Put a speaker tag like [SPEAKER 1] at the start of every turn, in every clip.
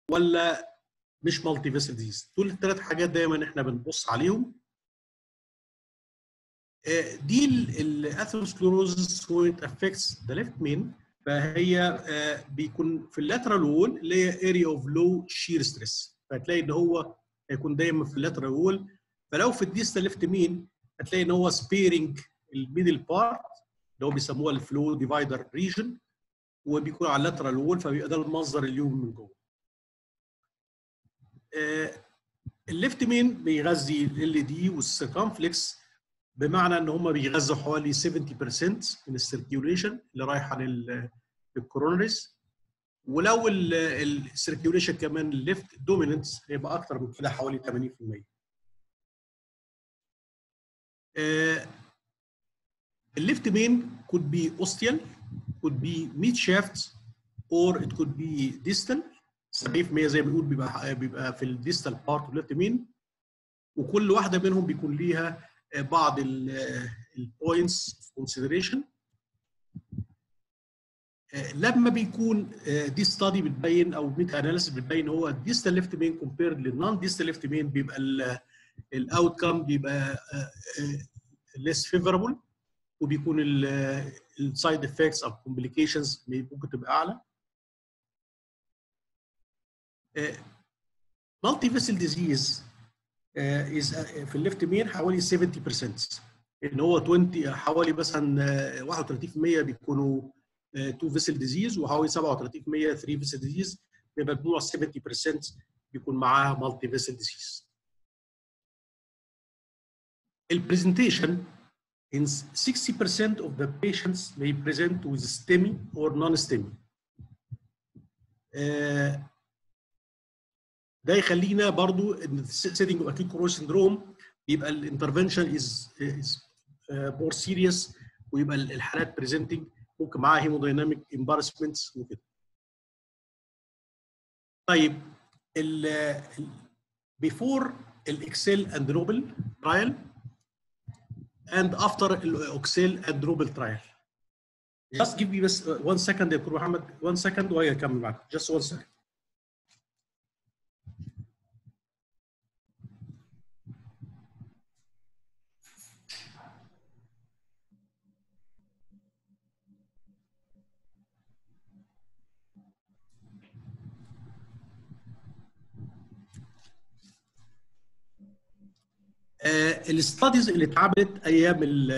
[SPEAKER 1] ولا مش مالتي فيسل ديزيز دول الثلاث حاجات دايما احنا بنبص عليهم آه، دي الاثيروسكلوروزس هو ات افكتس ذا ليفت مين فهي آه، بيكون في اللاترال وول اللي هي اريا اوف لو شير ستريس فهتلاقي ان هو هيكون دايما في اللاترال وول فلو في الديستال ليفت مين هتلاقي ان هو سبيرنج الميدل بارت اللي هو بيسموها الفلو ديفايدر ريجن وبيكون على اللاترال وول فبيبقى ده المصدر اليوم من جوه. آه، الليفت مين بيغذي ال دي والسيركمفلكس بمعنى ان هم بيغذوا حوالي 70% من السيركيوليشن اللي رايحه لل- للكورونريز ولو السيركيوليشن كمان الليفت دوميننس هيبقى اكتر من كده حوالي 80%. آه، الليفت مين could be ostial could be mid shaft or it could be distal 70% زي ما بنقول بيبقى بيبقى في الديستال بارت والليفت مين وكل واحده منهم بيكون ليها آه، بعض البوينتس اوف كونسيدريشن لما بيكون آه، دي ستادي بتبين او ميتا اناليسيس بتبين هو الديستال ليفت مين كومبيرد للنون ديستال ليفت مين بيبقى الاوت كام بيبقى ليس فيفربل وبيكون السايد افكتس او كومبليكيشنز ممكن تبقى اعلى مالتي فيسل ديزيز از في الليفت مين حوالي 70% ان هو 20 حوالي مثلا آه، 31% بيكونوا 2 فيسل ديزيز وحوالي 37% 3 فيسل ديزيز بيبقى مجموع 70% بيكون معاها مالتي فيسل ديزيز البرزنتيشن in 60% of the patients may present with STEMI or non-STEMI. آه، ده يخلينا برضو ان setting of acute coronary syndrome يبقى الانترفنشن is is more serious ويبقى الحالات presenting ممكن معاها hemodynamic embarrassments وكده. طيب ال ال- before الاكسل اند نوبل trial and after الاوكسيل and نوبل trial. Just give me بس one second يا دكتور محمد one second وهي اكمل معاك just one second. الستاديز اللي اتعملت ايام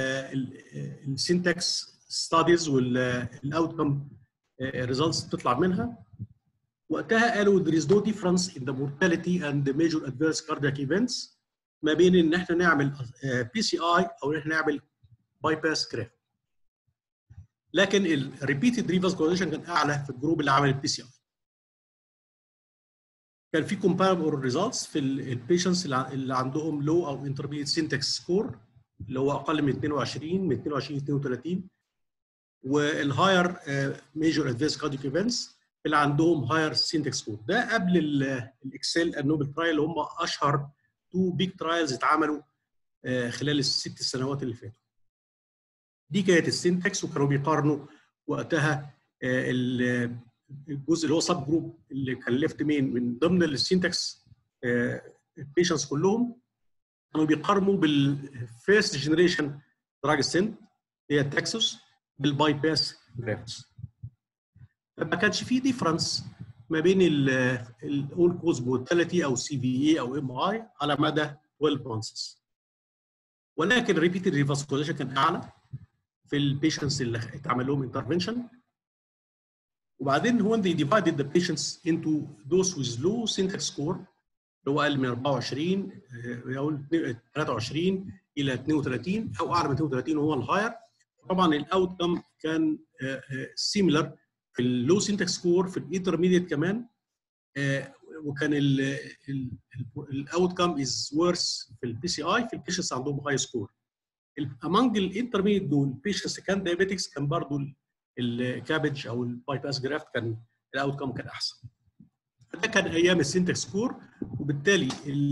[SPEAKER 1] السنتكس ستاديز والاوتكم ريزلتس بتطلع منها وقتها قالوا there is no difference in the mortality and the major adverse cardiac events ما بين ان احنا نعمل بي سي اي او ان احنا نعمل باي باس كرافت لكن الريبيتد ريفاسكولاريزيشن كان اعلى في الجروب اللي عمل البي سي اي كان في كومباربل ريزلتس في البيشنتس اللي عندهم لو او انترميديت سينتكس سكور اللي هو اقل من 22 من 22 ل 32 والهاير ميجور ادفانس كارديك ايفنتس اللي عندهم هاير سينتكس سكور ده قبل الاكسل النوبل ترايل اللي هم اشهر تو بيج ترايلز اتعملوا خلال الست سنوات اللي فاتوا دي كانت السينتكس وكانوا بيقارنوا وقتها الجزء اللي هو سب جروب اللي كان ليفت مين من ضمن السينتكس البيشنتس كلهم كانوا بيقارنوا بالفيرست جنريشن دراج سنت هي التكسوس بالباي باس جرافتس فما كانش في ديفرنس ما بين الاول كوز مورتاليتي او سي في اي او ام اي على مدى 12 مانثس ولكن ريبيتد ريفاسكوليشن كان اعلى في البيشنتس اللي اتعمل لهم انترفنشن وبعدين when they divided the patients into those with low syntax score اللي هو اقل من 24 او 23 الى 32 او اعلى من 32 وهو الهاير طبعا الاوت كم كان سيميلر في اللو syntax سكور في الانترميديت كمان وكان الاوت كم از ورس في البي سي اي في البيشنتس عندهم هاي سكور among الانترميديت دول البيشنتس كان دايابيتكس كان برضه الكابج او الباي باس جرافت كان الاوت كم كان احسن ده كان ايام السنتكس سكور وبالتالي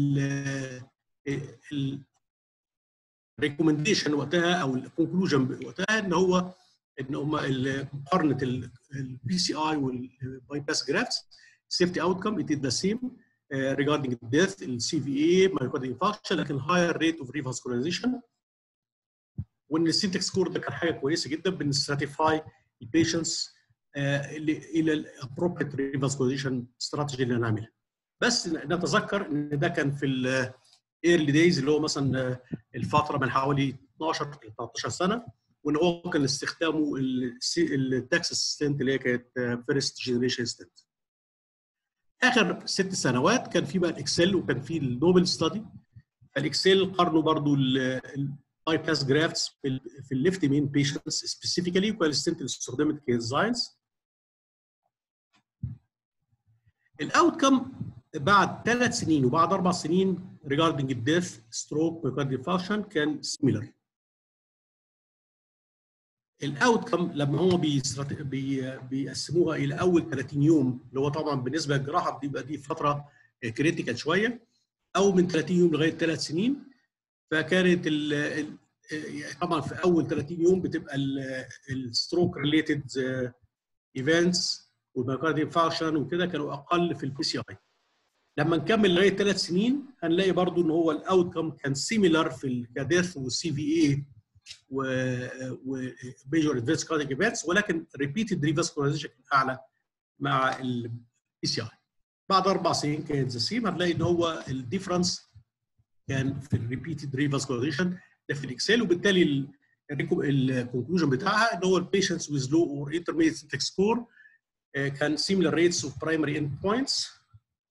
[SPEAKER 1] ال الريكومنديشن وقتها او الكونكلوجن وقتها ان هو ان هم مقارنه البي سي اي والباي باس جرافتس safety outcome it is the same uh, regarding death الCVA myocardial infarction لكن higher rate of revascularization وان السينتكس سكور ده كان حاجه كويسه جدا بنستراتيفاي البيشنتس الى الابروبريت ريفاسكوليزيشن استراتيجي اللي هنعملها بس نتذكر ان ده كان في الايرلي دايز اللي هو مثلا الفتره من حوالي 12 ل 13 سنه وان هو كان استخدامه التاكسس ستنت اللي هي كانت فيرست جنريشن ستنت اخر ست سنوات كان في بقى الاكسل وكان في النوبل ستادي الاكسل قارنوا برضو باي باس جرافتس في الليفت مين بيشنتس سبيسيفيكالي وكان الستنت اللي استخدمت كيزاينز الاوت كم بعد ثلاث سنين وبعد اربع سنين regarding الديث ستروك myocardial function كان similar الاوت كم لما هم بي بيقسموها الى اول 30 يوم اللي هو طبعا بالنسبه للجراحه بتبقى دي فتره كريتيكال شويه او من 30 يوم لغايه ثلاث سنين فكانت ال طبعا في اول 30 يوم بتبقى الستروك ريليتد ايفنتس والمايكارديال فانكشن وكده كانوا اقل في البي سي اي لما نكمل لغايه ثلاث سنين هنلاقي برضو ان هو الاوت كم كان سيميلر في الكاديث والسي في اي وميجور ادفانس كاردياك ايفنتس ولكن ريبيتد ريفاسكولايزيشن اعلى مع البي سي اي بعد اربع سنين كانت ذا سيم هتلاقي ان هو الديفرنس كان في الريبيتد ريفاسكولايزيشن ده في الاكسل وبالتالي الكونكلوجن بتاعها ان هو البيشنتس ويز لو اور انترميديت سنتك سكور كان similar rates of primary endpoints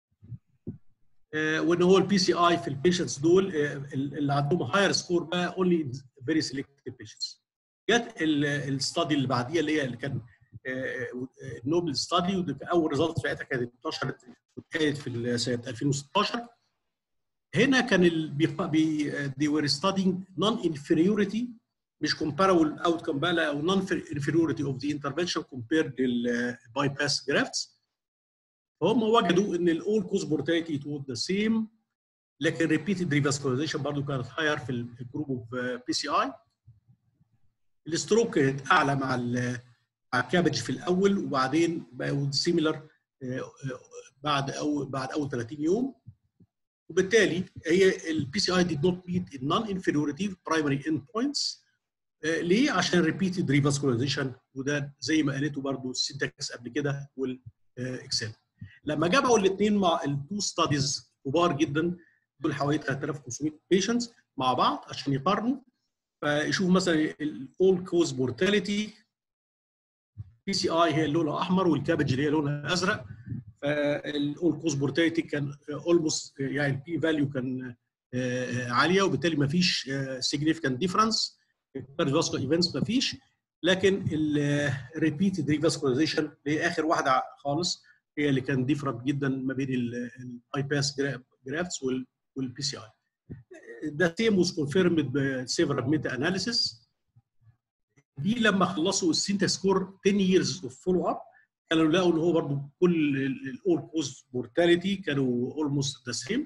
[SPEAKER 1] وان هو البي سي اي في البيشنتس دول اللي عندهم هاير سكور بقى اونلي فيري سيلكتيف بيشنتس جت الستادي اللي بعديها اللي هي اللي كان النوبل ستادي ودي اول ريزلت ساعتها كانت انتشرت وكانت في سنه 2016 هنا كان ال بي they were studying non-inferiority مش comparable outcome بقى او non-inferiority of the intervention compared للbypass grafts فهم وجدوا ان الاول كوز مورتاليتي was the same لكن repeated revascularization برضه كانت هاير في الجروب اوف بي سي اي الستروك كانت اعلى مع مع الكابج في الاول وبعدين بقوا سيميلر بعد اول بعد اول 30 يوم وبالتالي هي البي سي اي did not meet the non-inferiority primary endpoints ليه؟ عشان repeated revascularization وده زي ما قالته برضه السينتاكس قبل كده والاكسل. لما جمعوا الاثنين مع التو ستاديز كبار جدا دول حوالي 3500 بيشنتس مع بعض عشان يقارنوا فيشوفوا مثلا الاول كوز مورتاليتي بي سي اي هي اللون الاحمر والكابج اللي هي لونها ازرق فالاول كوز مورتاليتي كان اولموست يعني البي فاليو كان عاليه وبالتالي ما فيش سيجنيفيكانت ديفرنس كارديوفاسكولار ايفنتس ما فيش لكن الريبيتد ريفاسكولايزيشن اللي هي اخر واحده خالص هي اللي كان ديفرنت جدا ما بين الاي باس جرافتس والبي سي اي. ده سيم was confirmed بسيفرال ميتا اناليسيس دي لما خلصوا السينتا سكور 10 years اوف فولو اب كانوا لقوا ان هو برضه كل الاول كوز مورتاليتي كانوا اولموست ذا سيم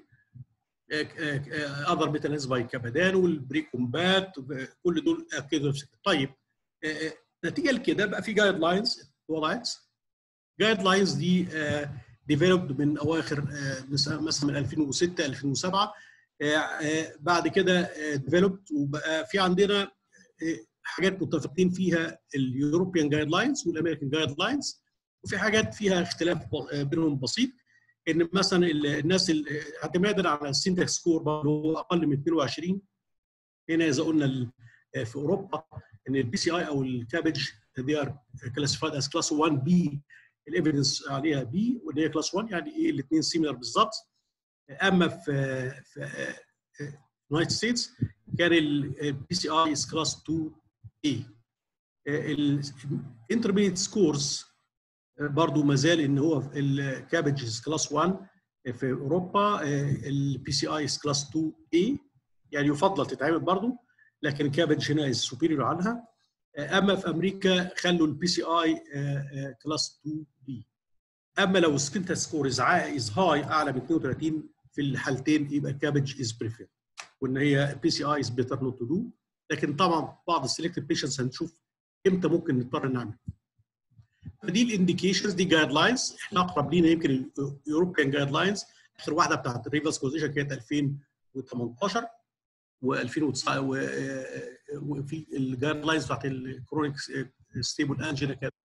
[SPEAKER 1] اذر ميتا اناليسيس باي كابادان والبري كومبات كل دول اكدوا طيب نتيجه لكده بقى في جايد لاينز وضعت جايد لاينز دي ديفلوبد من اواخر مثلا من 2006 2007 بعد كده ديفلوبد وبقى في عندنا حاجات متفقين فيها اليوروبيان جايد لاينز والامريكان جايد لاينز وفي حاجات فيها اختلاف بينهم بسيط ان مثلا الناس اعتمادا على السينتاكس سكور اللي هو اقل من 22 هنا اذا قلنا في اوروبا ان البي سي اي او الكابج دي ار كلاسيفايد از كلاس 1 بي الايفيدنس عليها بي واللي هي كلاس 1 يعني ايه الاثنين سيميلر بالظبط اما في في يونايتد ستيتس كان البي سي اي از كلاس 2 اي الانترميديت سكورز برضه ما زال ان هو الكابج از كلاس 1 في اوروبا البي سي اي از كلاس 2 اي يعني يفضل تتعمل برضه لكن الكابج هنا از سوبيريور عنها اما في امريكا خلوا البي سي اي كلاس 2 بي اما لو السكنتا سكور از از هاي اعلى من 32 في الحالتين يبقى الكابج از بريفير وان هي بي سي اي از بيتر نوت تو دو لكن طبعا بعض السلكتد بيشنتس هنشوف امتى ممكن نضطر نعمل فدي الانديكيشنز دي جايد لاينز احنا اقرب لينا يمكن اليوروبيان جايد لاينز اخر واحده بتاعت الريفرس كوزيشن كانت 2018 و2009 وفي الجايد لاينز بتاعت الكرونيك ستيبل انجينا كانت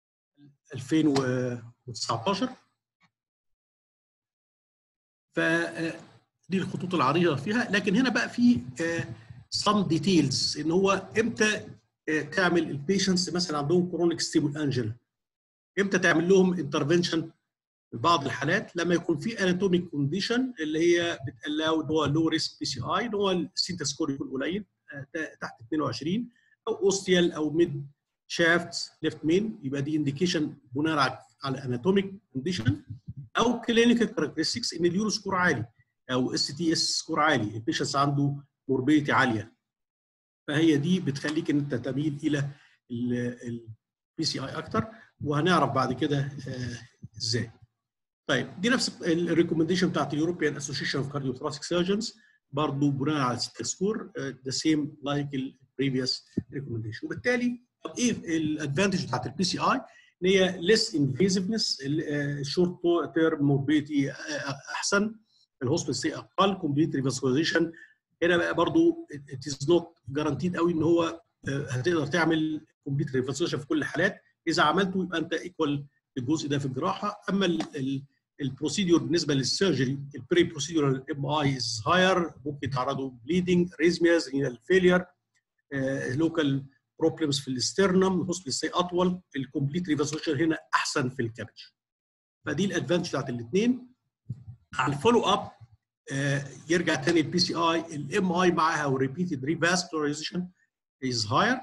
[SPEAKER 1] 2019 فدي الخطوط العريضه فيها لكن هنا بقى في سم ديتيلز ان هو امتى تعمل البيشنتس مثلا عندهم كرونيك ستيبل انجينا امتى تعمل لهم انترفنشن في بعض الحالات لما يكون في اناتوميك كونديشن اللي هي بتالاو اللي هو لو ريسك بي سي اي اللي هو السيتا سكور يكون قليل تحت 22 او اوستيال او ميد شافت ليفت مين يبقى دي انديكيشن بناء على اناتوميك كونديشن او كلينيكال كاركترستكس ان اليورو سكور عالي او اس تي اس سكور عالي البيشنتس عنده موربيتي عاليه فهي دي بتخليك ان انت تميل الى البي سي اي اكتر وهنعرف بعد كده ازاي طيب دي نفس الريكومنديشن بتاعت اليوروبيان اسوشيشن اوف كارديو ثوراسيك سيرجنز برضه بناء على ست سكور ذا سيم لايك البريفيوس ريكومنديشن وبالتالي طب ايه الادفانتج بتاعت البي سي اي؟ ان هي ليس انفيزفنس الشورت تيرم موربيتي احسن الهوسبيتال ستي اقل كومبليت ريفاسكولايزيشن هنا بقى برضه ات از نوت جارانتيد قوي ان هو هتقدر تعمل كومبليت ريفاسكولايزيشن في كل الحالات اذا عملته يبقى انت ايكوال الجزء ده في الجراحه اما البروسيدور بالنسبه للسيرجري البري بروسيدور ام اي از هاير ممكن يتعرضوا بليدنج ريزمياز الفيلير لوكال بروبلمز في الاسترنم الهوسبيتال ستي اطول الكومبليت ريفاسكولايزيشن هنا احسن في الكابج فدي الادفانتج بتاعت الاثنين على الفولو اب آه يرجع تاني البي سي اي الام اي معاها وريبيتد ريفاسكولايزيشن از هاير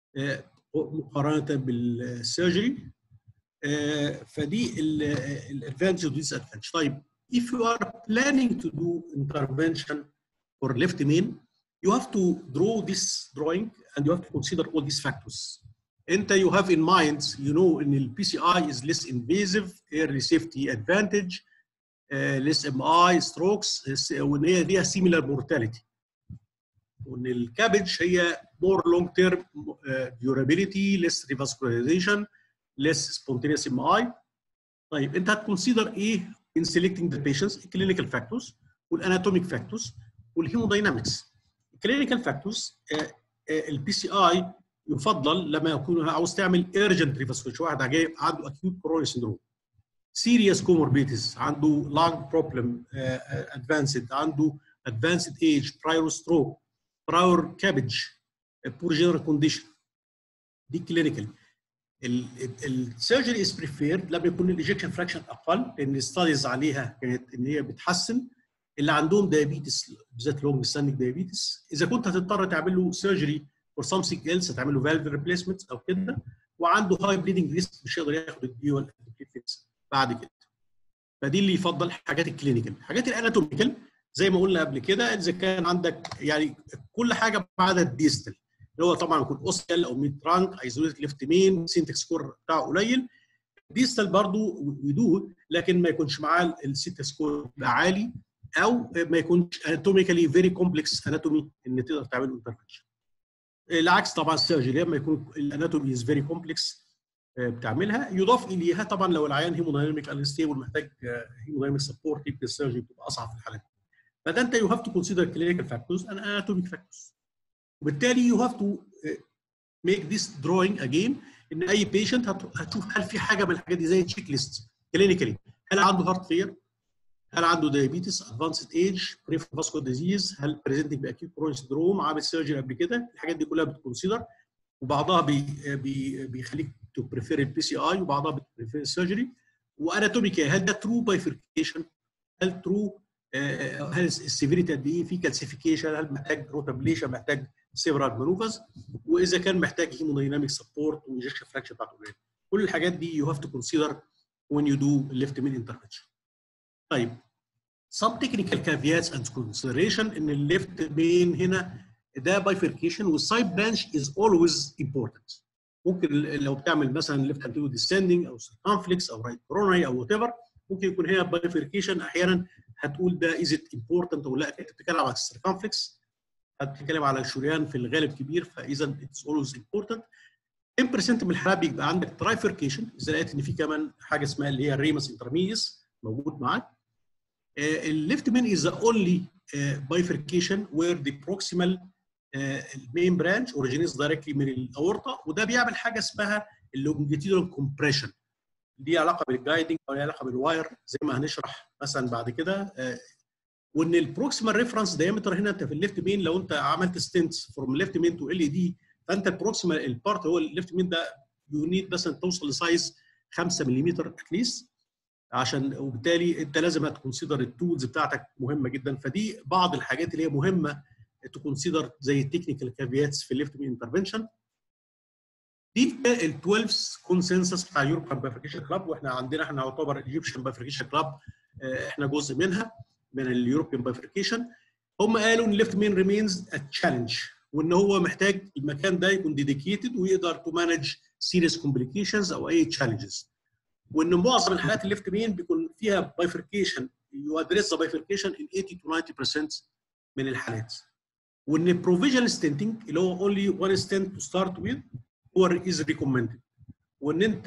[SPEAKER 1] مقارنه بالسيرجري آه فدي الادفانتج وديس ادفانتج طيب if you are planning to do intervention for left main you have to draw this drawing and you have to consider all these factors انت you have in mind you know ان البي سي اي is less invasive early safety advantage uh, less MI strokes وان هي ليها similar mortality وان الكابج هي more long term uh, durability less revascularization less spontaneous MI طيب انت هتكونسيدر ايه in selecting the patients clinical factors والاناتوميك factors والهيموداينامكس الكلينيكال فاكتورز البي سي اي يفضل لما يكون عاوز تعمل ايرجنت ريفاسكوليشن واحد جاي عنده اكيوت كوروني سندروم سيريس كوموربيتيز عنده لانج بروبلم ادفانسد عنده ادفانسد ايج برايور ستروك برايور كابج بور جنرال كونديشن دي كلينيكال السيرجري از بريفيرد لما يكون الايجكشن فراكشن اقل لان الستاديز عليها كانت ان هي بتحسن اللي عندهم دايابيتس بالذات لونج ستاندنج دايابيتس اذا كنت هتضطر تعمل له سيرجري فور سمثينج ايلس هتعمل له فالف ريبليسمنت او كده وعنده هاي بليدنج ريسك مش هيقدر ياخد الديول بعد كده فدي اللي يفضل حاجات الكلينيكال حاجات الاناتوميكال زي ما قلنا قبل كده اذا كان عندك يعني كل حاجه ما عدا الديستال اللي هو طبعا يكون اوسيال او ميد ترانك ايزوليت ليفت مين سينتك سكور بتاعه قليل الديستال برضه يدوه لكن ما يكونش معاه السينتك سكور عالي او ما يكونش اناتوميكالي فيري كومبلكس اناتومي ان تقدر تعمل له انترفنشن العكس طبعا السيرجري لما يكون الاناتومي از فيري كومبلكس بتعملها يضاف اليها طبعا لو العيان هيمودايناميك انستيبل محتاج هيمودايناميك سبورت يمكن السيرجري بتبقى اصعب في الحالات فده انت يو هاف تو كونسيدر كلينيكال فاكتورز اند اناتوميك فاكتورز وبالتالي يو هاف تو ميك ذيس دروينج اجين ان اي بيشنت هتشوف هل في حاجه من الحاجات دي زي تشيك ليست كلينيكالي هل عنده هارت فير هل عنده دايابيتس ادفانسد ايج بريفر فاسكولار ديزيز هل بريزنتنج باكيوت كروني سندروم عامل سيرجري قبل كده الحاجات دي كلها بتكونسيدر وبعضها بي بي بيخليك تو بريفير البي سي اي وبعضها بتبريفير السيرجري واناتوميكال هل ده ترو بايفركيشن هل ترو هل السيفيريتي قد ايه في كالسيفيكيشن هل محتاج روتابليشن محتاج سيفرال مانوفرز واذا كان محتاج هيمودايناميك سبورت وانجكشن فراكشن بتاعته قليله كل الحاجات دي يو هاف تو كونسيدر when you do left main intervention طيب some technical caveats and consideration ان الليفت مين هنا ده bifurcation والسايد برانش is always important ممكن لو بتعمل مثلا ليفت انتيريو ديسندنج او circumflex او رايت كورونري او وات ايفر ممكن يكون هنا bifurcation احيانا هتقول ده is it important او لا انت بتتكلم على السيركمفلكس هتتكلم على الشريان في الغالب كبير فاذا it's always important 10% من الحالات بيبقى عندك ترايفركيشن اذا لقيت ان في كمان حاجه اسمها اللي هي الريمس انترميديس موجود معاك الليفت مين از ذا اونلي bifurcation where the proximal المين برانش اوريجينيز دايركتلي من الاورطه وده بيعمل حاجه اسمها اللونجيتيودال كومبريشن دي علاقه بالجايدنج او ليها علاقه بالواير زي ما هنشرح مثلا بعد كده وان البروكسيمال ريفرنس دايمتر هنا انت في الليفت مين لو انت عملت ستنتس فروم ليفت مين تو ال اي دي فانت البروكسيمال البارت هو الليفت مين ده يونيت مثلا توصل لسايز 5 ملم اتليست عشان وبالتالي انت لازم هتكونسيدر التولز بتاعتك مهمه جدا فدي بعض الحاجات اللي هي مهمه تكونسيدر زي التكنيكال كافياتس في الليفت مين انترفنشن دي ال 12 كونسنسس بتاع يوروبيان بافريكيشن كلاب واحنا عندنا احنا نعتبر الايجيبشن بافريكيشن كلاب احنا جزء منها من اليوروبيان بافريكيشن هم قالوا ان الليفت مين ريمينز ا تشالنج وان هو محتاج المكان ده يكون ديديكيتد ويقدر تو مانج سيريس كومبليكيشنز او اي تشالنجز وان معظم الحالات الليفت مين بيكون فيها بايفركيشن يو ادريس ذا بايفركيشن ان 80 to 90% من الحالات وان بروفيجن ستنتنج اللي هو اونلي وان ستنت تو ستارت ويز هو از ريكومندد وان انت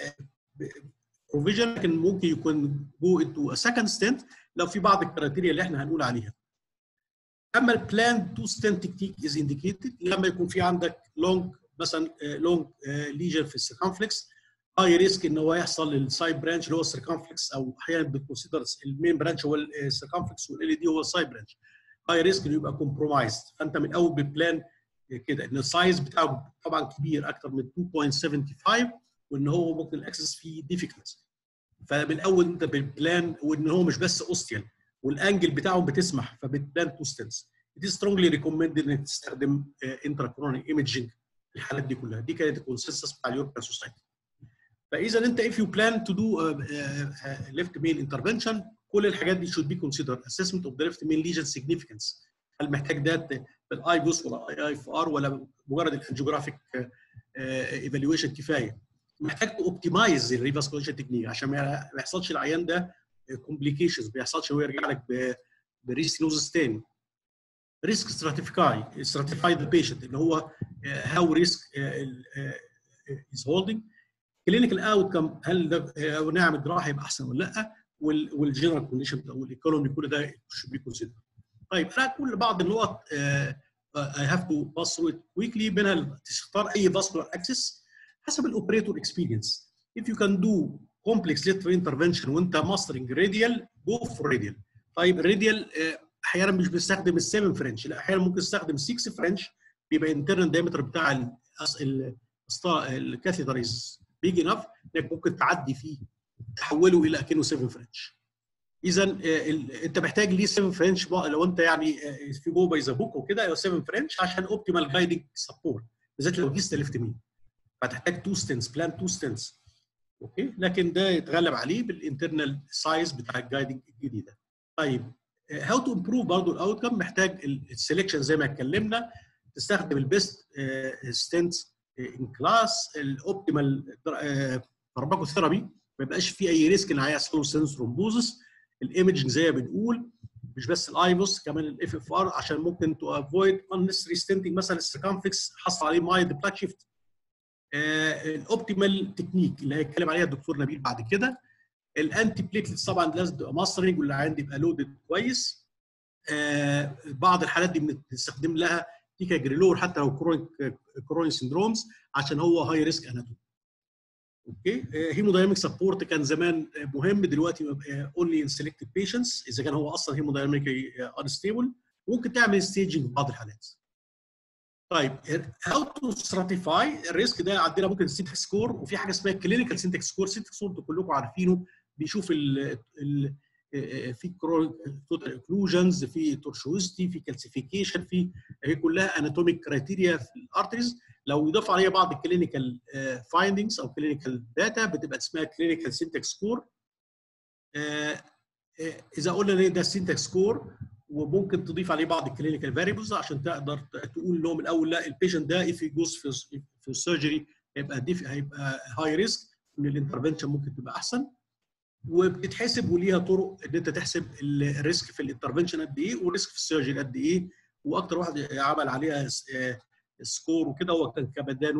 [SPEAKER 1] بروفيجن لكن ممكن يكون جو انتو سكند ستنت لو في بعض الكرايتيريا اللي احنا هنقول عليها اما البلان تو ستنت تكنيك از انديكيتد لما يكون في عندك لونج مثلا لونج ليجن في السيركمفلكس هاي ريسك ان هو يحصل للسايد برانش اللي هو السيركمفلكس او احيانا بتكونسيدر المين برانش هو السيركمفلكس والال دي هو السايد برانش هاي ريسك انه يبقى كومبرومايزد فانت من اول ببلان كده ان السايز بتاعه طبعا كبير اكتر من 2.75 وان هو ممكن الاكسس فيه ديفيكلت فمن اول انت بالبلان وان هو مش بس اوستيال والانجل بتاعهم بتسمح فبتبلان تو ستنس دي سترونجلي ريكومندد انك تستخدم انترا كوروني ايمجنج الحالات دي كلها دي كانت الكونسنسس بتاع اليوروبيان سوسايتي فاذا انت if you plan to do uh, uh, left main intervention كل الحاجات دي should be considered assessment of the left main lesion significance هل محتاج ده بالاي بوس ولا اي اي اف ار ولا مجرد الانجيوجرافيك ايفالويشن كفايه محتاج اوبتمايز الريفاسكوليشن تكنيك عشان ما يحصلش العيان ده كومبليكيشنز ما يحصلش هو يرجع لك بريستينوزس تاني ريسك ستراتيفاي ستراتيفاي ذا بيشنت اللي هو هاو ريسك از هولدنج كلينيكال اوت كم هل ده نعم الجراحه يبقى احسن ولا لا والجنرال كونديشن والايكونومي كل ده should be considered. طيب انا كل بعض النقط اي هاف تو باس ثرو كويكلي منها تختار اي فاسكولار اكسس حسب الاوبريتور اكسبيرينس if you can do complex lateral intervention وانت ماسترنج راديال جو فور راديال طيب الراديال احيانا مش بنستخدم ال7 فرنش لا احيانا ممكن نستخدم 6 فرنش بيبقى الانترنال دايمتر بتاع الكاثيتر از بيج انف انك ممكن تعدي فيه تحوله الى اكنه 7 فرنش اذا انت محتاج ليه 7 فرنش لو انت يعني في جو باي ذا بوك وكده 7 فرنش عشان اوبتيمال جايدنج سبورت بالذات لو جيت ليفت مين فتحتاج تو ستنس بلان تو ستنس اوكي لكن ده يتغلب عليه بالانترنال سايز بتاع الجايدنج الجديده طيب هاو تو امبروف برضه الاوت كم محتاج السلكشن زي ما اتكلمنا تستخدم البيست ستنس ان كلاس الاوبتيمال فارماكوثيرابي ما يبقاش في اي ريسك ان هيحصل له سنس رومبوزس الايمجنج زي ما بنقول مش بس الايفوس كمان الاف اف ار عشان ممكن تو افويد unnecessary ستنتنج مثلا السيركمفلكس حصل عليه مايند بلاك شيفت الاوبتيمال تكنيك اللي هيتكلم عليها الدكتور نبيل بعد كده الانتي بليتلتس طبعا لازم تبقى ماسترنج واللي عندي يبقى لودد كويس آه بعض الحالات دي بنستخدم لها تيكا جريلور حتى لو كرونيك كرونيك سندرومز عشان هو هاي ريسك اناتومي اوكي هيمودايناميك سبورت كان زمان مهم دلوقتي اونلي ان سيلكتد بيشنتس اذا كان هو اصلا هيمودايناميكي انستيبل ممكن تعمل ستيجنج في بعض الحالات طيب هاو تو ستراتيفاي الريسك ده عندنا ممكن سينتكس سكور وفي حاجه اسمها كلينيكال سينتكس سكور سينتكس سكور انتوا كلكم عارفينه بيشوف ال ال في توتال اكلوجنز في تورشوزتي في كالسيفيكيشن في هي كلها اناتوميك كرايتيريا في الارتريز لو يضاف عليها بعض الكلينيكال فايندنجز او كلينيكال داتا بتبقى اسمها كلينيكال سينتكس سكور اذا قلنا ان ده سينتكس سكور وممكن تضيف عليه بعض الكلينيكال فاريبلز عشان تقدر تقول لهم الاول لا البيشنت ده if he goes في في السيرجري هيبقى ديف هيبقى هاي ريسك ان الانترفنشن ممكن تبقى احسن وبتتحسب وليها طرق ان انت تحسب الريسك في الانترفنشن قد ايه والريسك في السيرجري قد ايه واكتر واحد عمل عليها سكور وكده هو كان كابادانو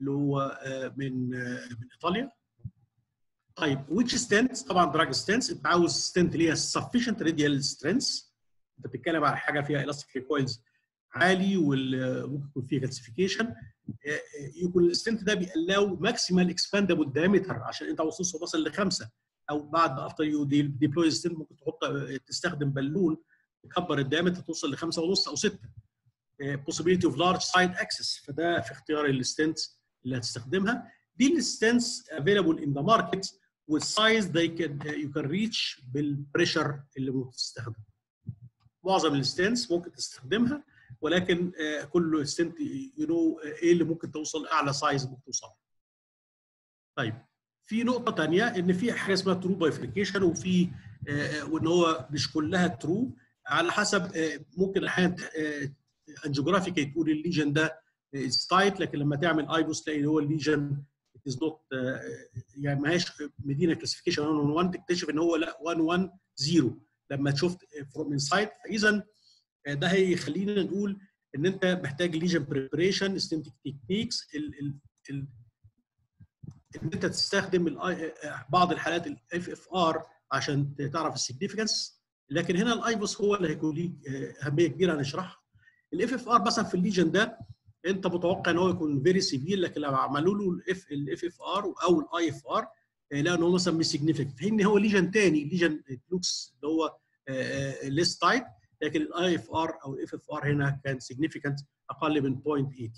[SPEAKER 1] اللي هو من من ايطاليا طيب which stents طبعا دراج ستنتس انت عاوز ستنت ليها sufficient radial strength انت بتتكلم على حاجه فيها elastic recoils عالي وممكن يكون فيه كالسيفيكيشن يكون الستنت ده بيقلاو ماكسيمال اكسباندبل دايمتر عشان انت عاوز توصل مثلا لخمسه او بعد افتر يو ديبلوي ستنت ممكن تحط تستخدم بالون تكبر الدايمتر توصل لخمسه ونص او سته possibility of large side access فده في اختيار الستنت اللي هتستخدمها دي الستنتس available in the market والسايز they can you can reach بالبريشر اللي ممكن تستخدم معظم الستنتس ممكن تستخدمها ولكن كل ستنت يو نو ايه اللي ممكن توصل اعلى سايز ممكن توصل طيب في نقطة تانية إن في حاجة اسمها ترو بايفريكيشن وفي وإن هو مش كلها ترو على حسب ممكن أحيانا انجيوجرافيك تقول الليجن ده تايت لكن لما تعمل ايبوس تلاقي هو الليجن از نوت يعني ما هيش مدينه كلاسيفيكيشن 1 1 تكتشف ان هو لا 1 1 0 لما شفت من سايت فاذا ده هيخلينا نقول ان انت محتاج ليجن بريبريشن ستنتك تكنيكس ان انت تستخدم بعض الحالات الاف اف ار عشان تعرف السيجنفكنس لكن هنا الايبوس هو اللي هيكون ليه اهميه كبيره هنشرحها الاف اف ار مثلا في الليجن ده انت متوقع ان هو يكون فيري سيفير لكن لو عملوا له الاف الاف اف ار او الاي اف ار لقوا ان هو مثلا مش سيجنفكت في ان هو ليجن تاني ليجن لوكس اللي هو ليس تايت لكن الاي اف ار او الاف اف ار هنا كان سيجنفكت اقل من 0.80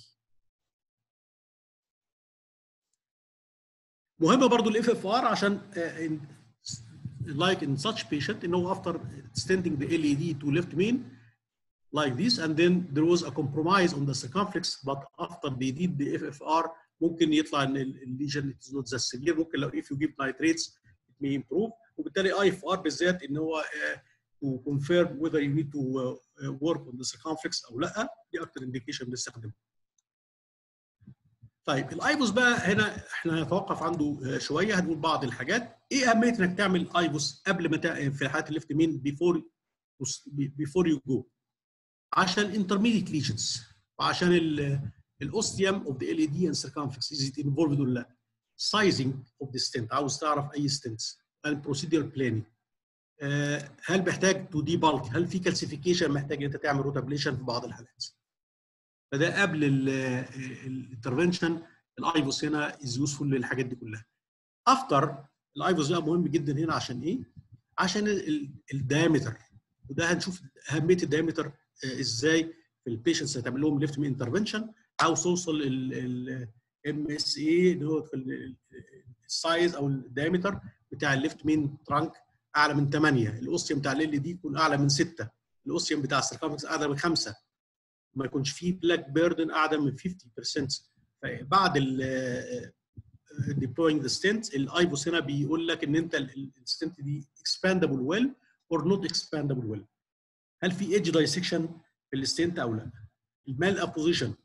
[SPEAKER 1] مهم برضو الاف اف ار عشان like in such patient ان هو after extending the LED to left main like this and then there was a compromise on the circumflex but after they did the FFR ممكن يطلع ان الليجن is not that severe ممكن لو if you give nitrates it may improve وبالتالي اي اف ار بالذات ان هو uh, to confirm whether you need to uh, work on the circumflex او لا دي اكتر انديكيشن بنستخدمها. طيب الايبوس بقى هنا احنا هنتوقف عنده شويه هنقول بعض الحاجات ايه اهميه انك تعمل ايبوس قبل ما في حالات الليفت مين بيفور بيفور يو جو عشان intermediate lesions وعشان الاوستيوم اوف ذا ال اي دي اند circumflex is it involved ولا لا sizing of the stent عاوز تعرف اي stents البروسيدير بلاننج هل محتاج تو دي بالك هل في كالسيفيكيشن محتاج انت تعمل روتابليشن في بعض الحالات فده قبل الانترفنشن الايفوس هنا از يوسفول للحاجات دي كلها افتر الايفوس بقى مهم جدا هنا عشان ايه عشان الدايمتر وده هنشوف اهميه الدايمتر ازاي في البيشنتس هتعمل لهم ليفت مين انترفنشن عاوز توصل الام اس اي اللي هو في السايز او الدايمتر بتاع الليفت مين ترانك اعلى من 8 الاوستيوم بتاع ال دي يكون اعلى من 6 الاوستيوم بتاع السيركمفلكس اعلى من 5 ما يكونش فيه بلاك بيردن اعلى من 50% فبعد ال deploying the stent الايفوس هنا بيقول لك ان انت الستنت دي expandable well or not expandable well هل في ايدج دايسكشن في الستنت او لا المال ابوزيشن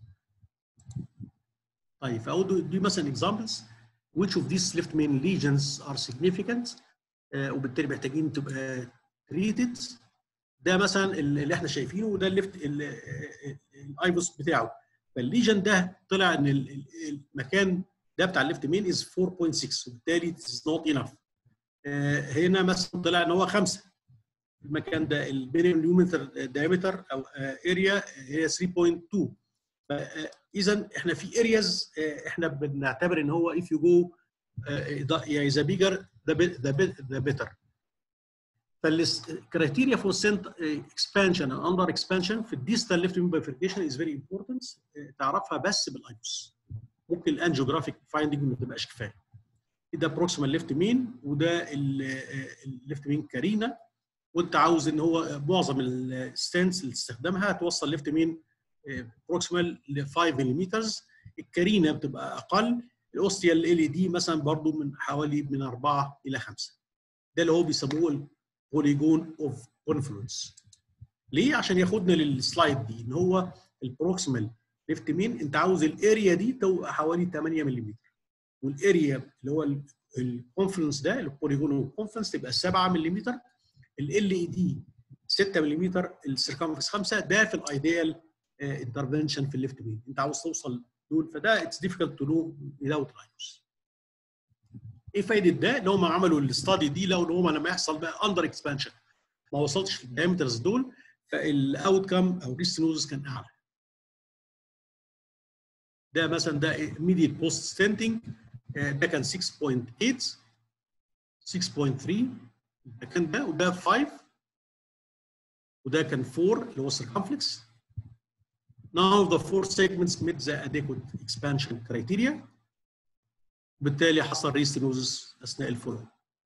[SPEAKER 1] طيب فاقول دي مثلا examples which of these left main lesions are significant uh, وبالتالي محتاجين تبقى treated ده مثلا اللي احنا شايفينه وده الليفت الايفوس بتاعه فالليجن ده طلع ان المكان ده بتاع الليفت مين از 4.6 وبالتالي از نوت انف هنا مثلا طلع ان هو 5 المكان ده البيريم ليومتر دايمتر او اريا هي 3.2 اذا احنا في ارياز احنا بنعتبر ان هو if you go يعني ذا بيجر ذا بيتر فالكرايتيريا فور سنت اكسبانشن اند اندر اكسبانشن في الديستال ليفت مين بايفركيشن از فيري امبورتنت تعرفها بس بالايبوس ممكن الانجيوجرافيك فايندنج ما تبقاش كفايه ده بروكسيمال ليفت مين وده الليفت مين كارينا وانت عاوز ان هو معظم الستانس اللي تستخدمها توصل ليفت مين بروكسيمال ل 5 ملم الكارينا بتبقى اقل الاوستيال ال اي دي مثلا برضو من حوالي من 4 الى 5 ده اللي هو بيسموه البوليجون اوف كونفلونس ليه عشان ياخدنا للسلايد دي ان هو البروكسيمال ليفت مين انت عاوز الاريا دي تبقى حوالي 8 ملم والاريا اللي هو الكونفلونس ده البوليجون اوف كونفلونس تبقى 7 ملم ال اي دي 6 ملم السيركمفلكس 5 ده في الايديال انترفنشن في الليفت مين انت عاوز توصل دول فده اتس ديفيكالت تو نو without الايوس ايه فايده ده؟ ان هم عملوا الاستادي دي لقوا ان هم لما يحصل بقى اندر اكسبانشن ما وصلش للدايمترز دول فالاوت كام او ريستنوزس كان اعلى. ده مثلا ده immediate بوست ستنتنج ده كان 6.8 6.3 ده كان ده وده 5 وده كان 4 اللي هو السيركمفلكس. None of the four segments met the adequate expansion criteria. بالتالي حصل ريستنوزس اثناء الفولو.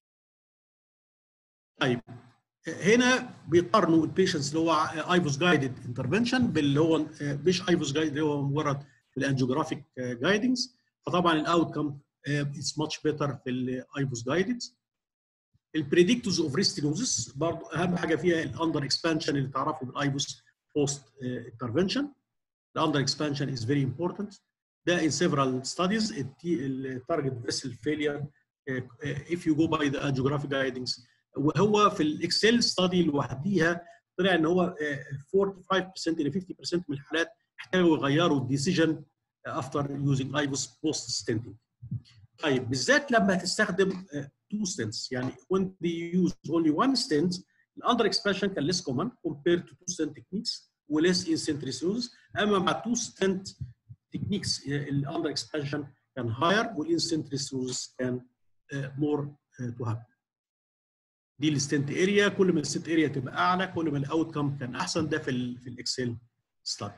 [SPEAKER 1] طيب هنا بيقارنوا البيشنتس اللي هو ايفوس جايدد انترفنشن باللي هو مش ايفوس جايد اللي هو مجرد الانجيوجرافيك جايدنجز فطبعا الاوت كم اتس ماتش بيتر في الايفوس جايدد البريدكتورز اوف ريستينوزس برضه اهم حاجه فيها الاندر اكسبانشن اللي تعرفه بالايفوس بوست انترفنشن الاندر اكسبانشن از فيري امبورتنت ده in several studies التارجت vessel failure if you go by the angiographic guidings وهو في الاكسل ستادي لوحديها طلع ان هو 45% الى 50% من الحالات احتاجوا يغيروا الديسيجن افتر يوزنج ايفوس بوست ستنتنج. طيب بالذات لما تستخدم تو ستنتس يعني when they use only one stent الاندر اكسبانشن كان less common compared to two stent techniques وليس in centrifuges اما مع two stent techniques الاندر اكسبانشن كان هاير والانسنتريسوز كان مور تو هاب دي الستنت اريا كل ما الستنت اريا تبقى اعلى كل ما الاوت كم كان احسن ده في ال في الاكسل ستادي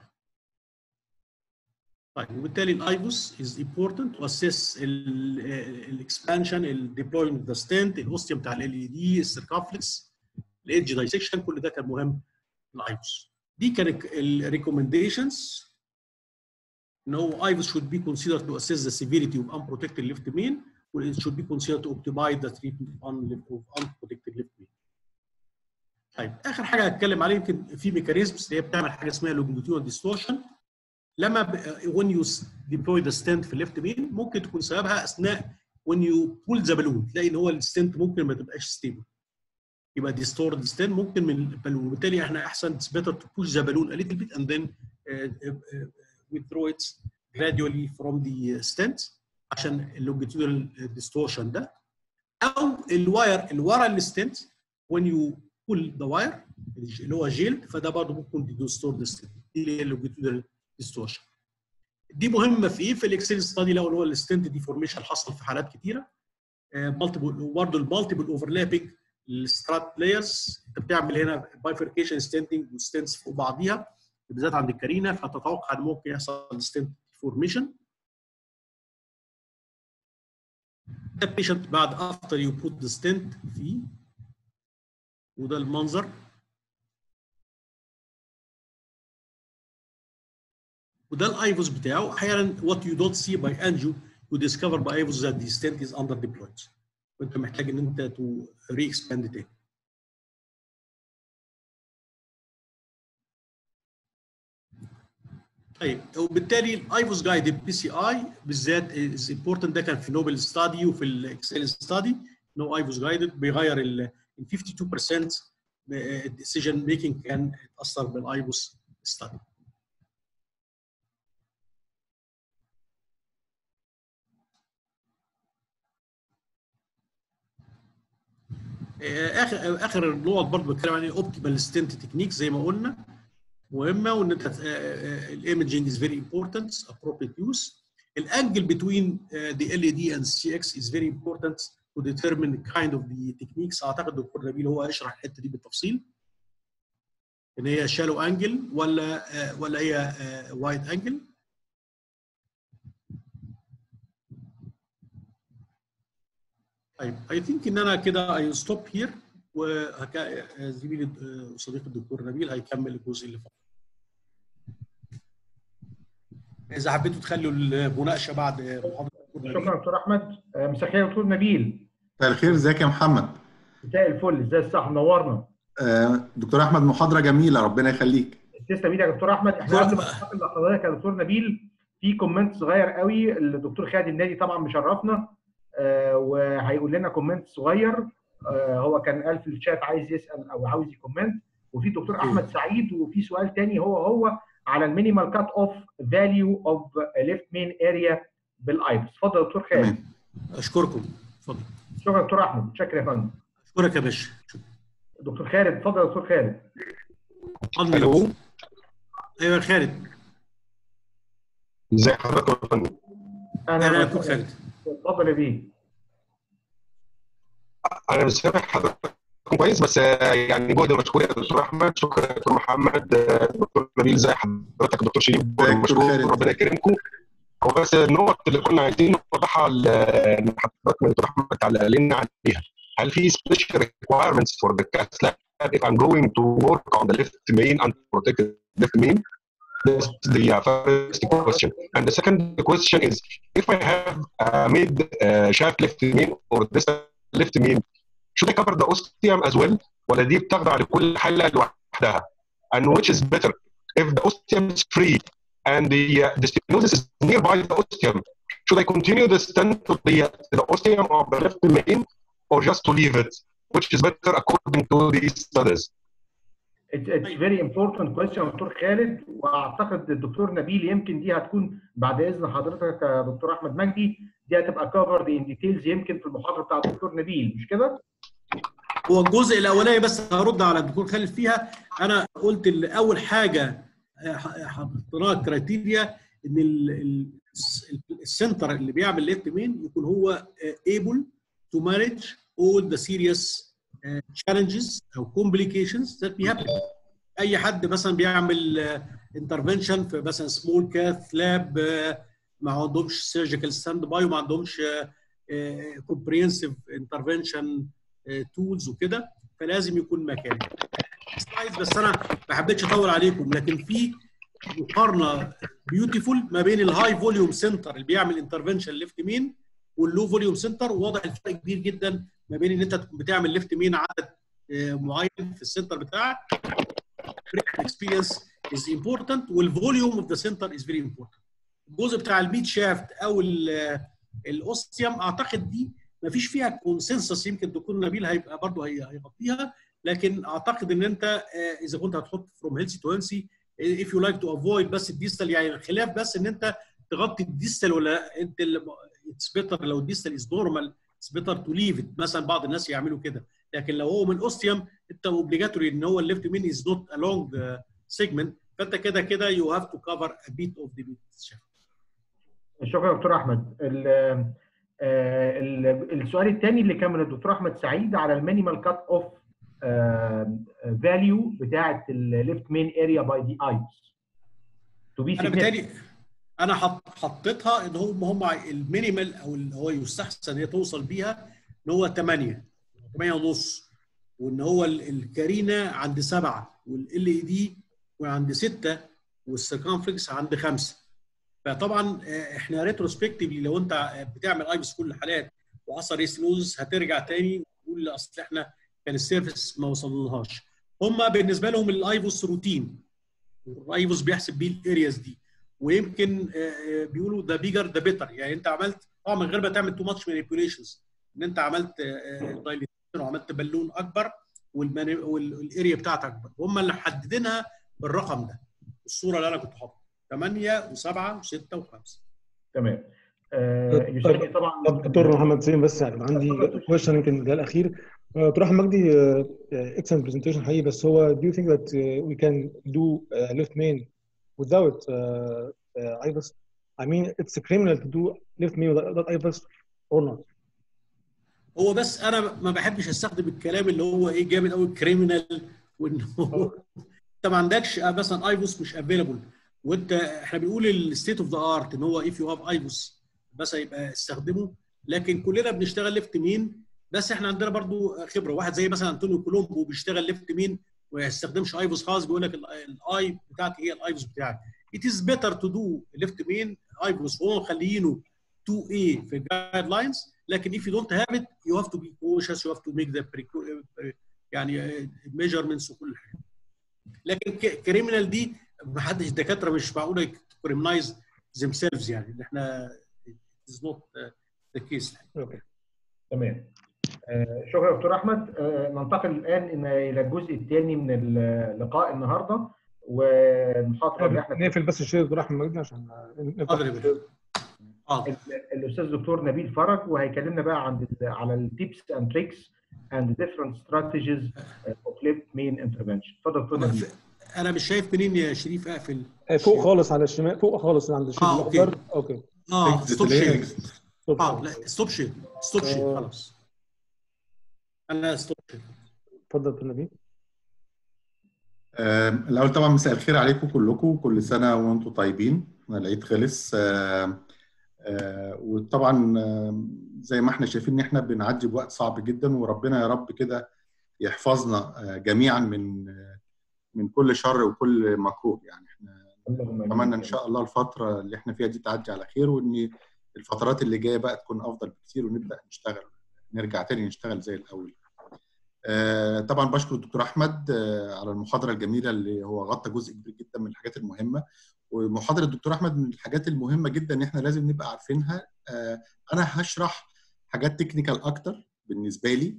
[SPEAKER 1] طيب وبالتالي الايبوس از امبورتنت تو اسيس الاكسبانشن الديبلوينج ذا ستنت الاوستيوم بتاع ال اي دي السيركمفلكس الايدج دايسكشن كل ده كان مهم الايبوس دي كانت الريكومنديشنز No, IVUS should be considered to assess the severity of unprotected left main, or it should be considered to optimize the treatment of unprotected left main. طيب اخر حاجه هتكلم عليه يمكن في ميكانيزمز اللي هي بتعمل حاجه اسمها لونجيتيودنال ديستورشن لما ب... when you deploy the stent في الليفت مين ممكن تكون سببها اثناء when you pull the balloon تلاقي ان هو الستنت ممكن ما تبقاش ستيبل يبقى ديستورد ستنت ممكن من البالون وبالتالي احنا احسن it's better to push the balloon a little bit and then uh, uh, withdraw it gradually from the stent عشان اللونجيتودينال ديستورشن ده او الواير اللي ورا الستنت when you pull the wire اللي هو جيلد فده برضه ممكن ديستورد الستنت دي اللي هي اللونجيتودينال ديستورشن دي مهمه في ايه في الاكسل ستادي لو اللي هو الستنت ديفورميشن حصل في حالات كتيره مالتيبل برضه المالتيبل اوفرلابنج السترات بلايرز انت بتعمل هنا بايفركيشن ستنتنج وستنتس فوق بعضيها بالذات عند الكارينا فتتوقع ان ممكن يحصل ستنت فورميشن ده بيشنت بعد افتر يو بوت ذا ستنت فيه وده المنظر وده الايفوس بتاعه احيانا what you don't see by angio you discover by ايفوس that the stent is under deployed وانت محتاج ان انت تو ري اكسباند تاني طيب وبالتالي الايفوس جايد بي سي اي بالذات از امبورتنت ده كان في نوبل ستادي وفي الاكسل ستادي نو ايفوس جايدد بيغير ال 52% الديسيجن ميكنج كان اتاثر بالايفوس ستادي اخر اخر نقط برضه بتكلم عن الاوبتيمال ستنت تكنيك زي ما قلنا مهمه وان انت الايمجنج از فيري امبورتنت appropriate use الانجل between the LED and CX is very important to determine the kind of the techniques اعتقد الدكتور نبيل هو هيشرح الحته دي بالتفصيل ان هي شالو انجل ولا ولا هي وايد انجل طيب اي ثينك ان انا كده اي ستوب هير وزميلي وصديقي الدكتور نبيل هيكمل الجزء اللي فات اذا حبيتوا تخلوا المناقشه بعد محاضره
[SPEAKER 2] شكرا دكتور احمد مساء الخير دكتور نبيل
[SPEAKER 3] مساء الخير ازيك يا محمد
[SPEAKER 2] مساء الفل ازاي الصح منورنا
[SPEAKER 3] دكتور احمد محاضره جميله ربنا يخليك
[SPEAKER 2] تسلم ايدك يا دكتور احمد احنا قبل ما ننتقل لحضرتك يا دكتور نبيل في كومنت صغير قوي الدكتور خالد النادي طبعا مشرفنا آه وهيقول لنا كومنت صغير آه هو كان قال في الشات عايز يسال او عاوز يكومنت وفي دكتور احمد سعيد وفي سؤال تاني هو هو على المينيمال كات اوف فاليو اوف ليفت مين اريا بالايبس اتفضل يا دكتور خالد
[SPEAKER 3] تمام
[SPEAKER 1] اشكركم اتفضل
[SPEAKER 2] شكرا دكتور احمد شكرا يا فندم
[SPEAKER 1] اشكرك يا باشا
[SPEAKER 2] دكتور خالد اتفضل يا دكتور خالد
[SPEAKER 1] اتفضل
[SPEAKER 4] الو
[SPEAKER 1] ايوه يا خالد
[SPEAKER 4] ازي حضرتك يا فندم
[SPEAKER 1] اهلا
[SPEAKER 2] انا
[SPEAKER 1] بكم خالد
[SPEAKER 2] اتفضل يا بيه
[SPEAKER 4] انا مش سامع حضرتك كويس بس آه، يعني جهد مشكور يا دكتور احمد شكرا يا دكتور محمد آه، دكتور نبيل ازي حضرتك يا دكتور شريف جهد
[SPEAKER 3] دكتور
[SPEAKER 4] مشكور
[SPEAKER 3] خالد.
[SPEAKER 4] ربنا يكرمكم هو بس النقط اللي كنا عايزين نوضحها ل- اللي حضرتك من دكتور احمد علق لنا عليها هل في special requirements for the cath lab if I'm going to work on the left main unprotected left main? That's the uh, first question. And the second question is, if I have uh, made uh, shaft left main or this left main, should I cover the ostium as well? ولا دي بتخضع لكل حالة لوحدها؟ And which is better? If the ostium is free and the, uh, the stenosis is nearby the ostium, should I continue the stent to the, the ostium of the left main or just to leave it? Which is better according to these studies?
[SPEAKER 2] It's, it's very important question يا دكتور خالد واعتقد الدكتور نبيل يمكن دي هتكون بعد اذن حضرتك يا دكتور احمد مجدي دي هتبقى كفرد ان ديتيلز يمكن في المحاضره بتاع الدكتور نبيل مش كده؟
[SPEAKER 1] هو الجزء الاولاني بس هرد على الدكتور خالد فيها انا قلت ال- اول حاجه آه، حطيناها كرايتيريا ان ال- ال- ال- السنتر اللي بيعمل ليفت مين يكون هو able to manage all the serious آه، challenges او complications that may happen اي حد مثلا بيعمل انترفنشن في مثلا سمول كاث لاب ما عندهمش سيرجيكال ستاند باي وما عندهمش كومبريهنسيف انترفنشن تولز وكده فلازم يكون مكان سلايدز بس انا ما حبيتش اطول عليكم لكن في مقارنه بيوتيفول ما بين الهاي فوليوم سنتر اللي بيعمل انترفنشن ليفت مين واللو فوليوم سنتر وواضح الفرق كبير جدا ما بين ان انت تكون بتعمل ليفت مين عدد آه، معين في السنتر بتاعك اكسبيرينس از امبورتنت والفوليوم اوف ذا سنتر از فيري امبورتنت الجزء بتاع الميد شافت او ال- الاوستيوم اعتقد دي ما فيش فيها كونسنسس يمكن الدكتور نبيل هيبقى برضه هي- هيغطيها لكن اعتقد ان انت آه، اذا كنت هتحط فروم هيلثي تو هيلثي if you like to avoid بس الديستال يعني الخلاف بس ان انت تغطي الديستال ولا انت اتس بيتر لو الديستال از نورمال اتس بيتر تو ليف ات مثلا بعض الناس يعملوا كده لكن لو هو من اوستيوم انت اوبليجاتوري ان هو الليفت مين از نوت along سيجمنت فانت كده كده يو هاف تو كفر ا بيت اوف ذا بيت
[SPEAKER 2] شكرا يا دكتور احمد ال- آه، ال- السؤال الثاني اللي كان من الدكتور احمد سعيد على المينيمال كات اوف فاليو بتاعه الليفت مين اريا باي دي ايز تو بي
[SPEAKER 1] انا بالتالي انا حط حطيتها ان هم هم المينيمال او اللي هو يستحسن هي توصل بيها ان هو 8 8 ونص وان هو ال- الكارينا عند 7 والال اي دي وعند 6 والسيركمفلكس عند 5 فطبعا آه، احنا ريتروسبكتيفلي لو انت بتعمل ايبس كل الحالات وحصل ريسنوز هترجع تاني تقول اصل احنا كان السيرفيس ما وصلناهاش هم بالنسبه لهم الايفوس روتين والايفوس بيحسب بيه الارياز دي ويمكن آه، آه، بيقولوا ده بيجر ده بيتر يعني انت عملت اه من غير ما تعمل تو ماتش مانيبيوليشنز ان انت عملت دايليتيشن وعملت بالون اكبر والماني- وال- والاريا بتاعتك اكبر هم اللي محددينها بالرقم ده الصوره اللي انا كنت حاطها 8 و7 و6 و5
[SPEAKER 2] تمام آه، يسعدني طبعا
[SPEAKER 5] دكتور محمد زين بس يعني عندي كويشن يمكن ده الاخير آه، دكتور احمد مجدي اكسلنت برزنتيشن حقيقي بس هو do you think that uh, we can do uh, left main without uh, uh, IVUS? I mean it's criminal to do left main without IVUS or not?
[SPEAKER 1] هو بس انا ما بحبش استخدم الكلام اللي هو ايه جامد قوي كريمنال وان هو انت ما عندكش آه، مثلا ايفوس مش افيلبل وانت احنا بنقول الستيت اوف ذا ارت ان هو اف يو هاف ايفوس بس يبقى استخدمه لكن كلنا بنشتغل ليفت مين بس احنا عندنا برضو خبره واحد زي مثلا انطونيو كولومبو بيشتغل ليفت مين وما يستخدمش ايفوس خالص بيقول لك ال- الاي بتاعتي هي الايفوس بتاعك it is better to do left مين ايفوس وهو مخليينه 2A في الجايد لاينز لكن if you don't have it you have to be cautious you have to make the preco- يعني measurements وكل حاجه لكن كريمنال دي ما حدش دكاتره مش معقوله كريمنايز themselves يعني ان احنا it is not uh, the case
[SPEAKER 5] Okay.
[SPEAKER 2] تمام آه، شكرا يا دكتور احمد آه، ننتقل الان إن- الى الجزء الثاني من اللقاء النهارده والمحاضره اللي احنا
[SPEAKER 5] نقفل بس الشيء دكتور احمد مجدي عشان نفتح
[SPEAKER 1] حاضر يا بيه. حاضر
[SPEAKER 2] ال- الاستاذ دكتور نبيل فرج وهيكلمنا بقى عن ال- على التيبس اند تريكس اند ديفرنت ستراتيجيز اوف ليفت مين انترفنشن اتفضل دكتور نبيل
[SPEAKER 1] انا مش شايف منين يا شريف اقفل
[SPEAKER 5] آه، فوق خالص على الشمال فوق خالص عند الشيء
[SPEAKER 1] آه، أوكي.
[SPEAKER 5] الاخضر اوكي
[SPEAKER 1] اه
[SPEAKER 3] Exit
[SPEAKER 1] ستوب
[SPEAKER 3] اللي هي
[SPEAKER 1] شير
[SPEAKER 3] exit.
[SPEAKER 5] طب
[SPEAKER 1] اه لا ستوب شير ستوب شير
[SPEAKER 5] آه.
[SPEAKER 1] خلاص انا ستوب شير
[SPEAKER 5] اتفضل دكتور نبيل
[SPEAKER 3] آم، الأول طبعا مساء الخير عليكم كلكم كل سنة وأنتم طيبين العيد خلص آم، آه، وطبعا آم، زي ما احنا شايفين ان احنا بنعدي بوقت صعب جدا وربنا يا رب كده يحفظنا آه، جميعا من آه، من كل شر وكل مكروه يعني احنا
[SPEAKER 2] اللهم آمين.
[SPEAKER 3] اتمنى ان شاء الله الفتره اللي احنا فيها دي تعدي على خير وان الفترات اللي جايه بقى تكون افضل بكتير ونبدا نشتغل نرجع تاني نشتغل زي الاول آه، طبعا بشكر الدكتور احمد آه، على المحاضره الجميله اللي هو غطى جزء كبير جدا من الحاجات المهمه ومحاضره الدكتور احمد من الحاجات المهمه جدا ان احنا لازم نبقى عارفينها آه، انا هشرح حاجات تكنيكال اكتر بالنسبه لي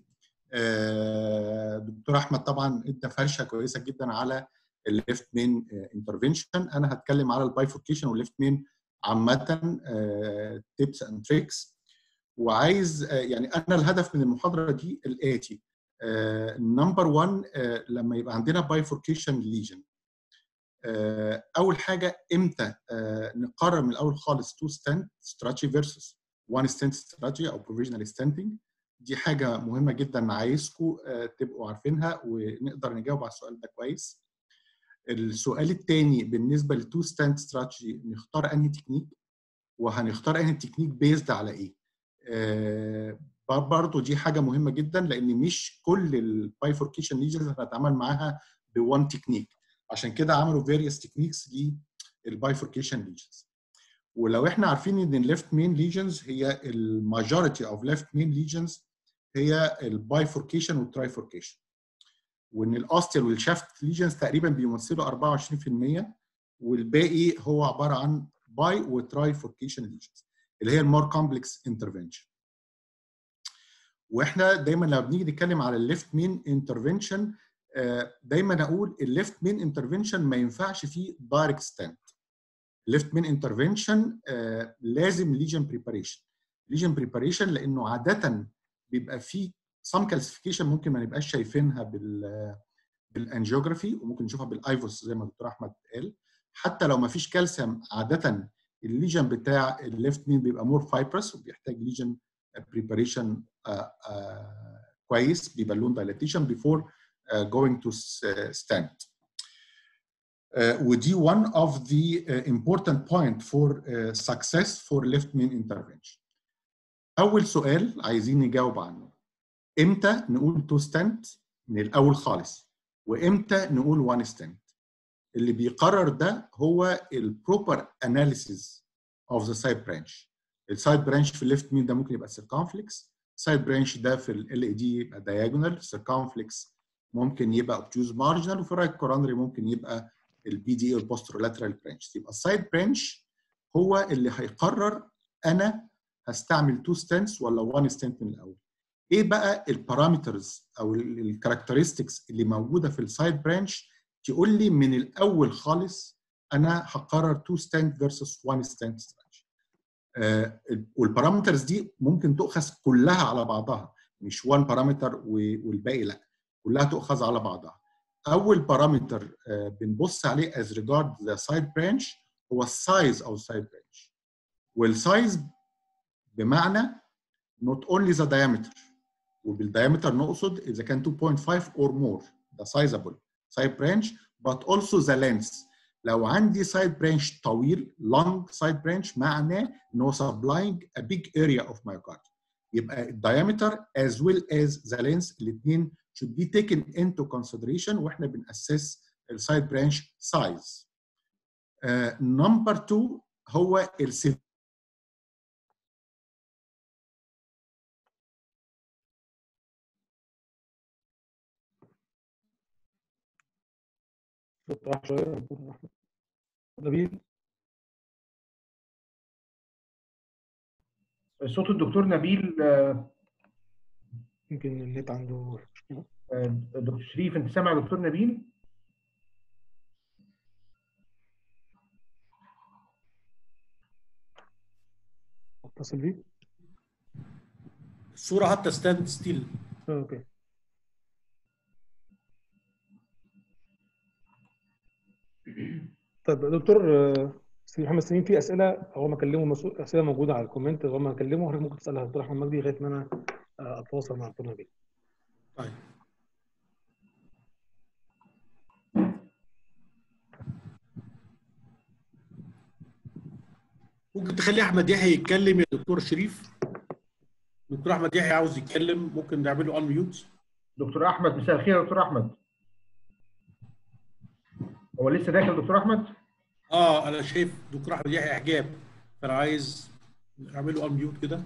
[SPEAKER 3] آه، دكتور احمد طبعا ادى فرشه كويسه جدا على الليفت مين انترفنشن انا هتكلم على البايفوركيشن والليفت مين عامه تيبس اند تريكس وعايز آه، يعني انا الهدف من المحاضره دي الاتي نمبر 1 لما يبقى عندنا بايفوركيشن ليجن اول حاجه امتى آه، نقرر من الاول خالص تو ستنت استراتيجي فيرسس وان ستنت استراتيجي او بروفيجنال ستنتنج دي حاجه مهمه جدا عايزكم تبقوا عارفينها ونقدر نجاوب على السؤال ده كويس السؤال الثاني بالنسبه للتو ستاند استراتيجي نختار انهي تكنيك وهنختار انهي تكنيك بيزد على ايه آه برضه دي حاجه مهمه جدا لان مش كل البايفوركيشن ليجنز هنتعامل معاها بوان تكنيك عشان كده عملوا فيريوس تكنيكس للبايفوركيشن ليجنز ولو احنا عارفين ان الليفت مين ليجنز هي الماجوريتي اوف ليفت مين ليجنز هي البايفوركيشن والترايفوركيشن وان الاوستيال والشافت ليجنز تقريبا بيمثلوا 24% والباقي هو عباره عن باي وترايفوركيشن ليجنز اللي هي المور كومبلكس انترفنشن واحنا دايما لما بنيجي نتكلم على الليفت مين انترفنشن دايما اقول الليفت مين انترفنشن ما ينفعش فيه دايركت ستاند الليفت مين انترفنشن لازم ليجن بريباريشن ليجن بريباريشن لانه عاده بيبقى فيه سام كالسيفيكيشن ممكن ما نبقاش شايفينها بال بالانجيوجرافي وممكن نشوفها بالايفوس زي ما الدكتور احمد قال حتى لو ما فيش كالسيوم عاده الليجن بتاع الليفت مين بيبقى مور فايبرس وبيحتاج ليجن بريباريشن كويس بيبقى لون دايلاتيشن بيفور going to stand Uh, ودي one of the uh, important point for uh, success for left main intervention. أول سؤال عايزين نجاوب عنه إمتى نقول تو ستنت من الأول خالص وإمتى نقول وان ستنت اللي بيقرر ده هو البروبر اناليسيز اوف ذا سايد برانش السايد برانش في الليفت مين ده ممكن يبقى سيركمفلكس السايد برانش ده في ال اي دي يبقى دايجونال سيركمفلكس ممكن يبقى اوبتيوز مارجنال وفي الرايت كورونري ممكن يبقى البي دي والبوسترولاترال برانش يبقى السايد برانش هو اللي هيقرر انا هستعمل تو ستنتس ولا وان ستنت من الاول ايه بقى البارامترز او الكاركترستكس اللي موجوده في السايد برانش تقول لي من الاول خالص انا هقرر تو ستنت فيرسس وان ستنت ستراكشر والبارامترز دي ممكن تؤخذ كلها على بعضها مش وان بارامتر والباقي لا كلها تؤخذ على بعضها اول بارامتر uh, بنبص عليه as regard the side branch هو السايز او side branch والسايز بمعنى not only the diameter وبالديامتر نقصد اذا كان 2.5 or more ده sizable side branch but also the length لو عندي side branch طويل long side branch معناه ان هو supplying a big area of myocardium يبقى الديامتر as well as the length الاثنين should be taken into consideration واحنا بنأسس السايد برانش سايز. نمبر 2 هو السيف
[SPEAKER 5] نبيل
[SPEAKER 2] صوت الدكتور نبيل
[SPEAKER 5] يمكن النت عنده مشكله
[SPEAKER 2] دكتور شريف انت سامع دكتور نبيل؟
[SPEAKER 5] اتصل بيه
[SPEAKER 1] الصوره حتى ستاند ستيل
[SPEAKER 5] آه، اوكي طيب يا دكتور آه، سيدي محمد سليم في اسئله هو ما كلمه مسؤول اسئله موجوده على الكومنت هو ما كلمه حضرتك ممكن تسالها دكتور احمد مجدي لغايه ما انا آه، اتواصل مع دكتور نبيل
[SPEAKER 1] طيب ممكن تخلي احمد يحيى يتكلم يا دكتور شريف دكتور احمد يحيى عاوز يتكلم ممكن نعمل له ان ميوت
[SPEAKER 2] دكتور احمد مساء الخير يا دكتور احمد هو لسه داخل دكتور احمد
[SPEAKER 1] اه انا شايف دكتور احمد يحيى اعجاب فانا عايز اعمل له ان ميوت كده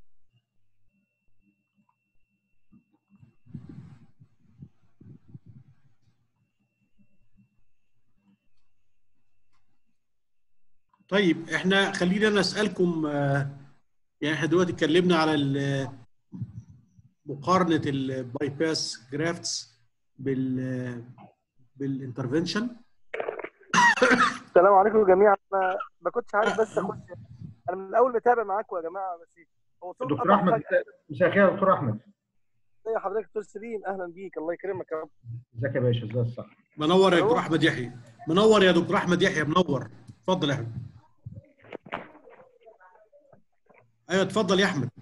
[SPEAKER 1] طيب احنا خلينا نسالكم آه، يعني احنا دلوقتي اتكلمنا على ال- مقارنه الباي باس جرافتس بال بالانترفنشن
[SPEAKER 6] السلام عليكم جميعا انا ما كنتش عارف بس اخش انا من الاول متابع معاكم يا جماعه بس هو صوت
[SPEAKER 2] دكتور
[SPEAKER 6] قطع
[SPEAKER 2] احمد
[SPEAKER 6] فجأة.
[SPEAKER 2] مساء الخير يا دكتور احمد
[SPEAKER 6] ازي حضرتك دكتور سليم اهلا بيك الله يكرمك يا رب
[SPEAKER 2] ازيك يا باشا ازي الصح
[SPEAKER 1] منور يا
[SPEAKER 6] ألو؟
[SPEAKER 1] دكتور احمد يحيى منور يا دكتور احمد يحيى منور اتفضل يا احمد ايوه اتفضل يا احمد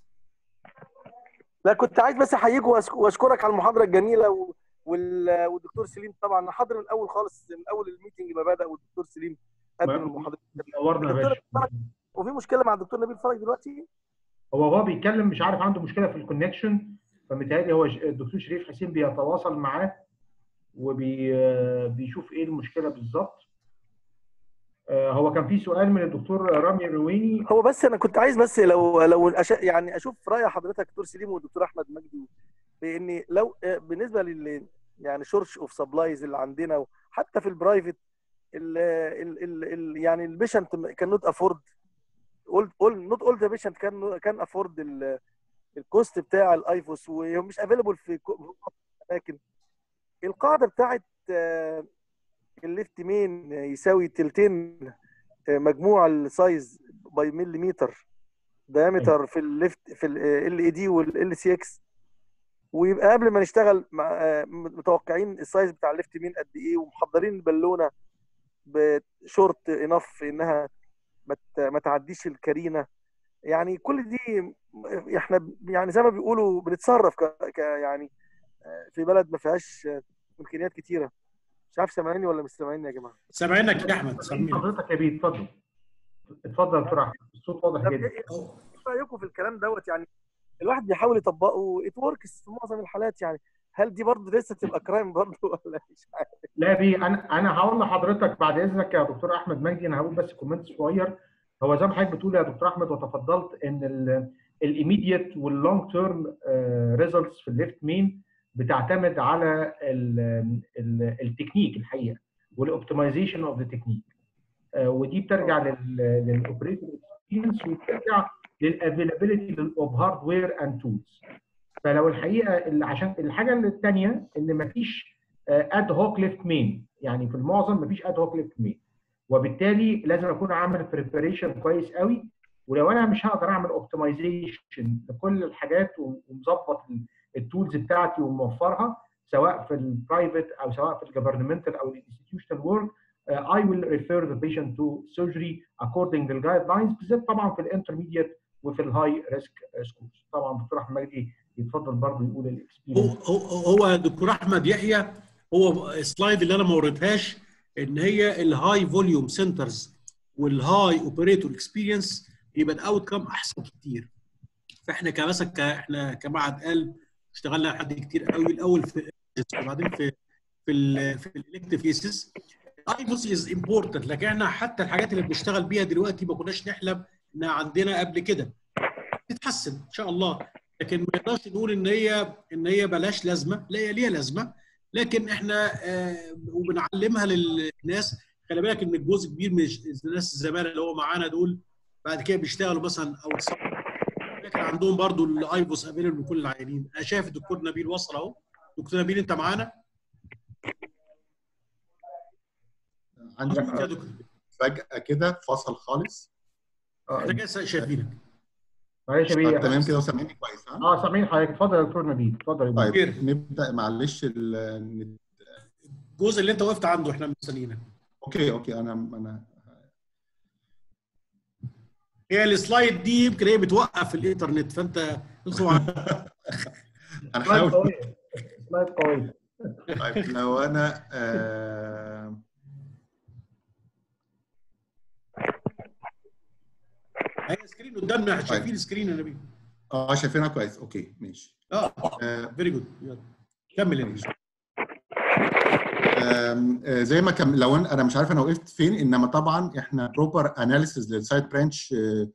[SPEAKER 6] لا كنت عايز بس احييك وأشك- واشكرك على المحاضره الجميله و... وال... والدكتور سليم طبعا انا حاضر من الاول خالص من اول الميتنج ما بدا والدكتور سليم قدم
[SPEAKER 2] ما-
[SPEAKER 6] المحاضره
[SPEAKER 2] نورنا يا
[SPEAKER 6] الدكتور
[SPEAKER 2] باشا
[SPEAKER 6] وفي مشكله مع الدكتور نبيل فرج دلوقتي
[SPEAKER 2] هو هو بيتكلم مش عارف عنده مشكله في الكونكشن فمتهيألي هو ش- الدكتور شريف حسين بيتواصل معاه وبيشوف ايه المشكله بالظبط آه، هو كان في سؤال من الدكتور رامي الرويني
[SPEAKER 6] هو بس انا كنت عايز بس لو لو أش... يعني اشوف راي حضرتك دكتور سليم والدكتور احمد مجدي بان لو آه، بالنسبه لل يعني شورش اوف سبلايز اللي عندنا وحتى في البرايفت ال ال ال ال يعني البيشنت كان نوت افورد قلت قول نوت اول ذا بيشنت كان كان افورد الكوست بتاع الايفوس ومش افيلبل في كو- اماكن القاعده بتاعت آه، الليفت مين يساوي تلتين آه، مجموع السايز باي مليمتر دايمتر في الليفت في ال اي دي والال سي اكس ويبقى قبل ما نشتغل مع آه، متوقعين السايز بتاع الليفت مين قد ايه ومحضرين البالونه بشورت انف انها ما ت- ما تعديش الكارينه يعني كل دي احنا يعني زي ما بيقولوا بنتصرف ك ك- يعني آه، في بلد ما فيهاش آه، امكانيات كتيره مش عارف سامعيني ولا مش سامعيني يا جماعه
[SPEAKER 1] سامعينك يا احمد سامعينك
[SPEAKER 2] حضرتك يا بيه اتفضل اتفضل يا دكتور احمد الصوت واضح
[SPEAKER 6] طب
[SPEAKER 2] جدا
[SPEAKER 6] ايه إيه رايكم في الكلام دوت يعني الواحد بيحاول يطبقه ات وركس في معظم الحالات يعني هل دي برضه لسه تبقى كرايم برضه ولا مش عارف
[SPEAKER 2] لا بيه انا انا هقول لحضرتك بعد اذنك يا دكتور احمد مجدي انا هقول بس كومنت صغير هو زي ما حضرتك بتقول يا دكتور احمد وتفضلت ان الايميديت واللونج تيرم ريزلتس في الليفت مين بتعتمد على ال- ال- التكنيك الحقيقه والاوبتمايزيشن اوف ذا تكنيك ودي بترجع للاوبريتور اكسبيرينس وبترجع للافيلابيلتي اوف هاردوير اند تولز فلو الحقيقه اللي عشان الحاجه الثانيه ان مفيش اد هوك ليفت مين يعني في المعظم مفيش اد هوك ليفت مين وبالتالي لازم اكون عامل بريباريشن كويس قوي ولو انا مش هقدر اعمل اوبتمايزيشن لكل الحاجات ومظبط التولز بتاعتي وموفرها سواء في البرايفت او سواء في الجفرنمنتال او الانستتيوشنال وورك I will refer the patient to surgery according to the guidelines بالذات طبعا في الانترميديت وفي الهاي ريسك سكولز طبعا دكتور احمد مجدي يتفضل برضه يقول
[SPEAKER 1] هو
[SPEAKER 2] الاكسبيرينس
[SPEAKER 1] هو هو يا دكتور احمد يحيى هو السلايد اللي انا ما وريتهاش ان هي الهاي فوليوم سنترز والهاي اوبريتور اكسبيرينس يبقى الاوت كام احسن كتير فاحنا كمثلا ك- احنا كمعهد قلب اشتغلنا لحد كتير قوي الاول في وبعدين في في ال في الالكتيف كيسز ايفوس از امبورتنت لكن احنا حتى الحاجات اللي بنشتغل بيها دلوقتي ما كناش نحلم انها عندنا قبل كده تتحسن ان شاء الله لكن ما نقدرش نقول ان هي ان هي بلاش لازمه لا هي ليها لازمه لكن احنا آه وبنعلمها للناس خلي بالك ان جزء كبير من الناس الزمالة اللي هو معانا دول بعد كده بيشتغلوا مثلا او لكن عندهم برضو الايفوس افيلبل لكل العيانين انا شايف الدكتور نبيل وصل اهو دكتور نبيل انت معانا
[SPEAKER 3] عندي
[SPEAKER 1] يا دكتور
[SPEAKER 3] فجأة كده فصل خالص
[SPEAKER 2] آه،
[SPEAKER 1] احنا كده شايفينك
[SPEAKER 2] معلش يا
[SPEAKER 3] طب
[SPEAKER 2] بيه
[SPEAKER 3] تمام كده وسامعني كويس ها؟
[SPEAKER 2] اه سامعين حضرتك اتفضل يا دكتور نبيل اتفضل يا بيه.
[SPEAKER 3] طيب
[SPEAKER 1] كبير.
[SPEAKER 3] نبدا معلش ال-
[SPEAKER 1] الجزء اللي انت وقفت عنده احنا مستنيينك
[SPEAKER 3] اوكي اوكي انا انا
[SPEAKER 1] هي السلايد دي يمكن هي بتوقف الانترنت فانت ادخل على
[SPEAKER 3] انا
[SPEAKER 2] سلايد
[SPEAKER 3] حاول
[SPEAKER 2] قوية سلايد قوية
[SPEAKER 3] طيب لو انا آه
[SPEAKER 1] هي سكرين قدامنا احنا شايفين السكرين يا نبيل
[SPEAKER 3] اه شايفينها كويس اوكي ماشي
[SPEAKER 1] اه
[SPEAKER 3] آه
[SPEAKER 1] فيري جود كمل يا نبيل
[SPEAKER 3] آم، آه، زي ما كم لو أنا- انا مش عارف انا وقفت فين انما طبعا احنا بروبر اناليسيز للسايد برانش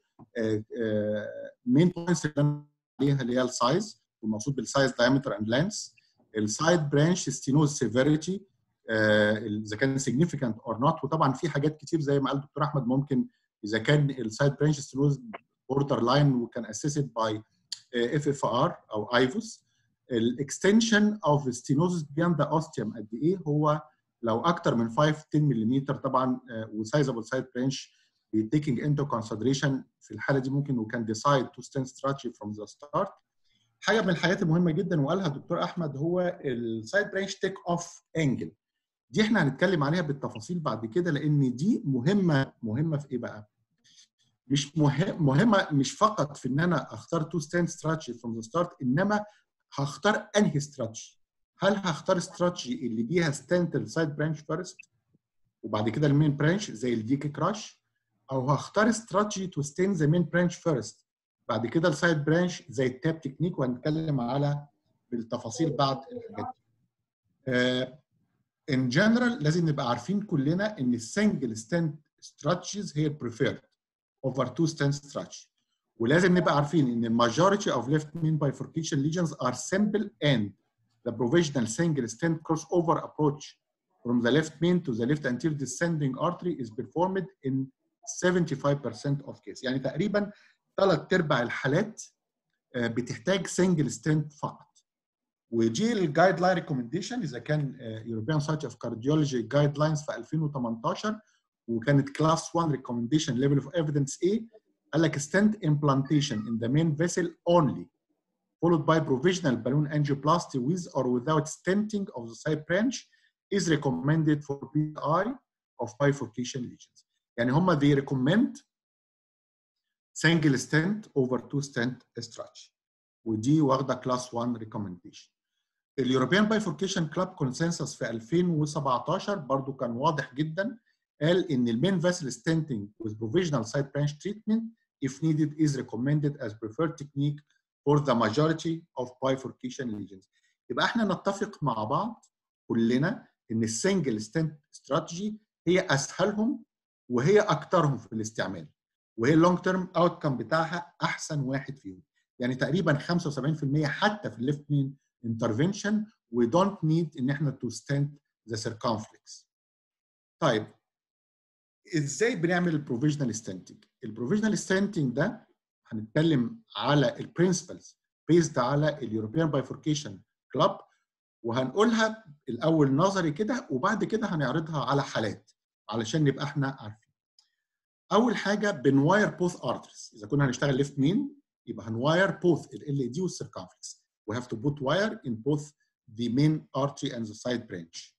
[SPEAKER 3] مين بوينتس اللي انا عليها اللي هي السايز والمقصود بالسايز diameter اند لانس السايد برانش ستينوز سيفيريتي اذا كان significant or not وطبعا في حاجات كتير زي ما قال الدكتور احمد ممكن اذا كان السايد برانش ستينوز بوردر لاين وكان اسيسد باي اف اف ار او ايفوس الاكستنشن اوف stenosis beyond the ostium قد ايه هو لو اكتر من 5 10 ملم طبعا وسايزابل سايد برانش taking into consideration في الحاله دي ممكن we can decide to stand strategy from the start حاجه من الحاجات المهمه جدا وقالها الدكتور احمد هو السايد برانش تيك اوف انجل دي احنا هنتكلم عليها بالتفاصيل بعد كده لان دي مهمه مهمه في ايه بقى؟ مش مهم مهمه مش فقط في ان انا اختار تو ستاند استراتيجي فروم ذا ستارت انما هختار انهي استراتيجي هل هختار استراتيجي اللي ليها ستاند سايد برانش فيرست وبعد كده المين برانش زي الديكي كراش او هختار استراتيجي تو ستين ذا مين برانش فيرست بعد كده السايد برانش زي التاب تكنيك وهنتكلم على بالتفاصيل بعد الحاجات دي. ان جنرال لازم نبقى عارفين كلنا ان السنجل ستاند استراتيجيز هي البريفيرد اوفر تو ستاند استراتيجي ولازم نبقى عارفين ان الماجوريتي اوف ليفت مين bifurcation lesions are simple and the provisional single stent crossover approach from the left main to the left anterior descending artery is performed in 75% of case يعني تقريبا ثلاث ارباع الحالات آه، بتحتاج سنجل ستنت فقط وجي الجايد لاين ريكومنديشن اذا كان يوروبيان سايت اوف كارديولوجي جايد لاينز في 2018 وكانت كلاس 1 ريكومنديشن ليفل اوف ايفيدنس ايه قال لك stent implantation in the main vessel only followed by provisional balloon angioplasty with or without stenting of the side branch is recommended for PI of bifurcation lesions. يعني هم they recommend single stent over two stent strategy. ودي واخده كلاس 1 recommendation. اليوروبيان بايفوركيشن كلاب كونسنسس في 2017 برضو كان واضح جدا قال ان المين فاسل ستنتنج with provisional side branch treatment if needed is recommended as preferred technique for the majority of bifurcation lesions. يبقى احنا نتفق مع بعض كلنا ان السنجل ستنت استراتيجي هي اسهلهم وهي اكثرهم في الاستعمال وهي اللونج تيرم اوت كم بتاعها احسن واحد فيهم يعني تقريبا 75% حتى في الليفت مين انترفنشن we don't need ان احنا to stent the circumflex. طيب ازاي بنعمل البروفيجنال ستنتنج؟ البروفيجنال ستنتنج ده هنتكلم على البرنسبلز بيزد على اليوروبيان بايفوركيشن كلاب وهنقولها الاول نظري كده وبعد كده هنعرضها على حالات علشان نبقى احنا عارفين. اول حاجه بنواير بوث ارترز اذا كنا هنشتغل ليفت مين يبقى هنواير بوث ال دي والسيركمفلكس we have to put wire in both the main artery and the side branch.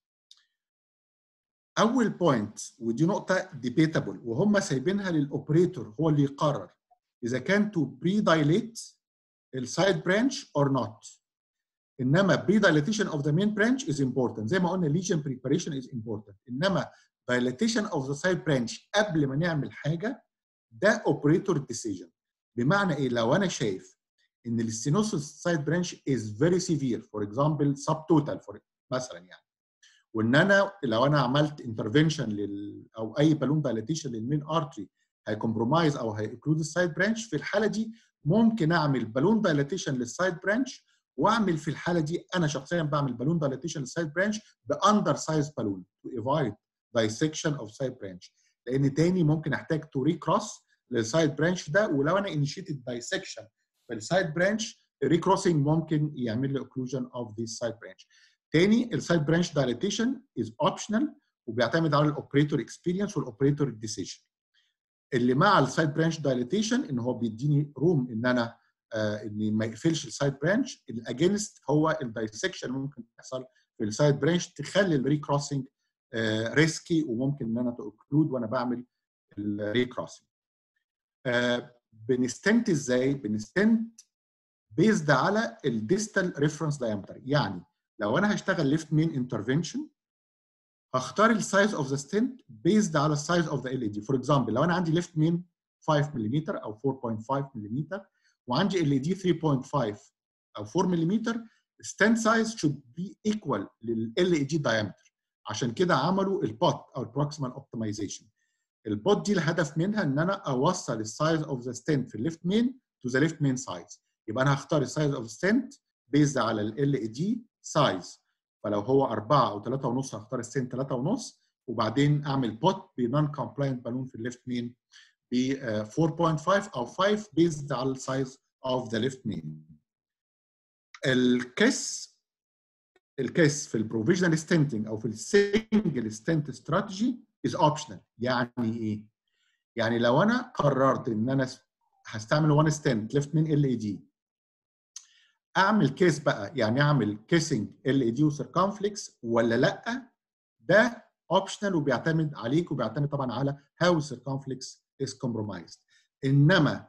[SPEAKER 3] اول بوينت ودي نقطه debatable وهم سايبينها للاوبريتور هو اللي يقرر اذا كان to pre-dilate السايد branch or not. انما pre-dilatation of the main branch is important زي ما قلنا lesion preparation is important انما dilatation of the side branch قبل ما نعمل حاجه ده operator decision بمعنى ايه لو انا شايف ان الستينوسيس سايد برانش از فيري سيفير فور اكزامبل سب توتال فور مثلا يعني وان انا لو انا عملت انترفنشن لل او اي بالون دايليتيشن للمين ارتري هيكمبرومايز او هيكلود السايد برانش في الحاله دي ممكن اعمل بالون دايليتيشن للسايد برانش واعمل في الحاله دي انا شخصيا بعمل بالون دايليتيشن للسايد برانش باندر سايز بالون تو ايفايد دايسكشن اوف سايد برانش لان تاني ممكن احتاج تو ريكروس للسايد برانش ده ولو انا انيشيتد دايسكشن في السايد برانش ريكروسنج ممكن يعمل لي اوكلوجن اوف ذيس سايد برانش تاني السايد برانش دايليتيشن از اوبشنال وبيعتمد على الاوبريتور اكسبيرينس والاوبريتور ديسيجن اللي مع السايد برانش دايليتيشن ان هو بيديني روم ان انا آه ان ما يقفلش السايد برانش الاجينست هو الدايسكشن اللي ممكن تحصل في السايد برانش تخلي الري كروسنج آه ريسكي وممكن ان انا تاكلود وانا بعمل الري كروسنج آه بنستنت ازاي؟ بنستنت بيزد على الديستال ريفرنس دايمتر يعني لو انا هشتغل ليفت مين انترفنشن هختار السايز اوف ذا ستنت بيزد على السايز اوف ذا ال اي دي فور اكزامبل لو انا عندي ليفت مين 5 ملم او 4.5 ملم وعندي ال اي دي 3.5 او 4 ملم ستنت سايز should be equal لل اي دي diameter عشان كده عملوا البوت او البروكسيمال اوبتمايزيشن البوت دي الهدف منها ان انا اوصل السايز اوف ذا ستنت في الليفت مين تو ذا ليفت مين سايز يبقى انا هختار السايز اوف ستنت بيزد على ال اي دي سايز فلو هو 4 او 3 ونص هختار السن 3 ونص وبعدين اعمل بوت بنون كومبلاينت بالون في الليفت مين ب 4.5 او 5 بيزد على السايز اوف ذا ليفت مين الكيس الكيس في البروفيجنال ستنتنج او في السنجل ستنت استراتيجي از اوبشنال يعني ايه؟ يعني لو انا قررت ان انا هستعمل وان ستنت ليفت مين ال اي دي اعمل كيس بقى يعني اعمل كيسنج ال اي دي وسيركمفلكس ولا لا ده اوبشنال وبيعتمد عليك وبيعتمد طبعا على هاو السيركمفلكس از كومبرومايزد انما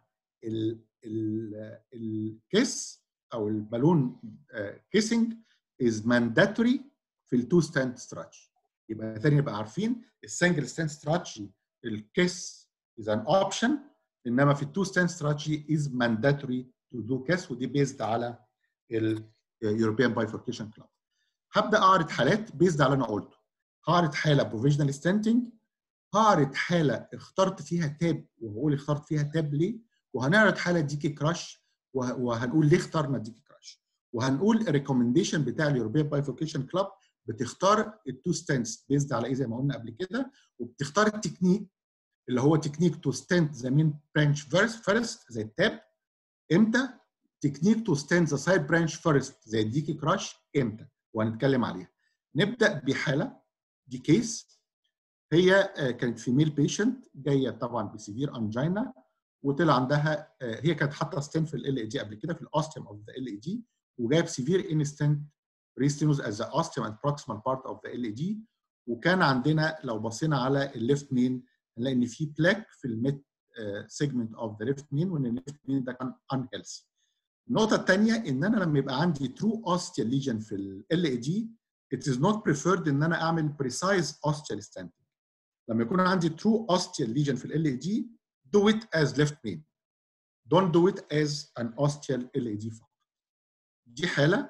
[SPEAKER 3] الكيس او البالون كيسنج از مانداتوري في التو ستاند ستراتش يبقى تاني نبقى عارفين السنجل ستاند ستراتشي الكيس از ان اوبشن انما في التو ستاند ستراتشي از مانداتوري تو دو كيس ودي بيزد على اليوروبيان بايفوركيشن كلاب هبدا اعرض حالات بيزد على اللي انا قلته هعرض حاله بروفيجنال ستنتنج هعرض حاله اخترت فيها تاب وهقول اخترت فيها تاب ليه وهنعرض حاله ديكي كراش وهنقول ليه اخترنا ديكي كراش وهنقول الريكومنديشن بتاع اليوروبيان بايفوركيشن كلاب بتختار التو ستنتس بيزد على ايه زي ما قلنا قبل كده وبتختار التكنيك اللي هو تكنيك تو ستنت ذا مين برانش فيرست زي التاب امتى تكنيك تو ستاند ذا سايد برانش فيرست زي الديكي كراش امتى وهنتكلم عليها نبدا بحاله دي كيس هي كانت فيميل بيشنت جايه طبعا بسيفير انجينا وطلع عندها هي كانت حاطه ستين في ال اي دي قبل كده في الاوستيوم اوف ذا ال اي دي وجايب سيفير انستنت ريستينوز از ذا اوستيوم اند بروكسيمال بارت اوف ذا ال اي دي وكان عندنا لو بصينا على الليفت مين هنلاقي ان في بلاك في الميد سيجمنت اوف ذا ليفت مين وان الليفت مين ده كان ان هيلثي النقطة الثانية إن أنا لما يبقى عندي true osteal lesion في ال LAD it is not preferred إن أنا أعمل precise osteal stenting. لما يكون عندي true osteal lesion في ال LAD do it as left main. Don't do it as an osteal LAD فقط. دي حالة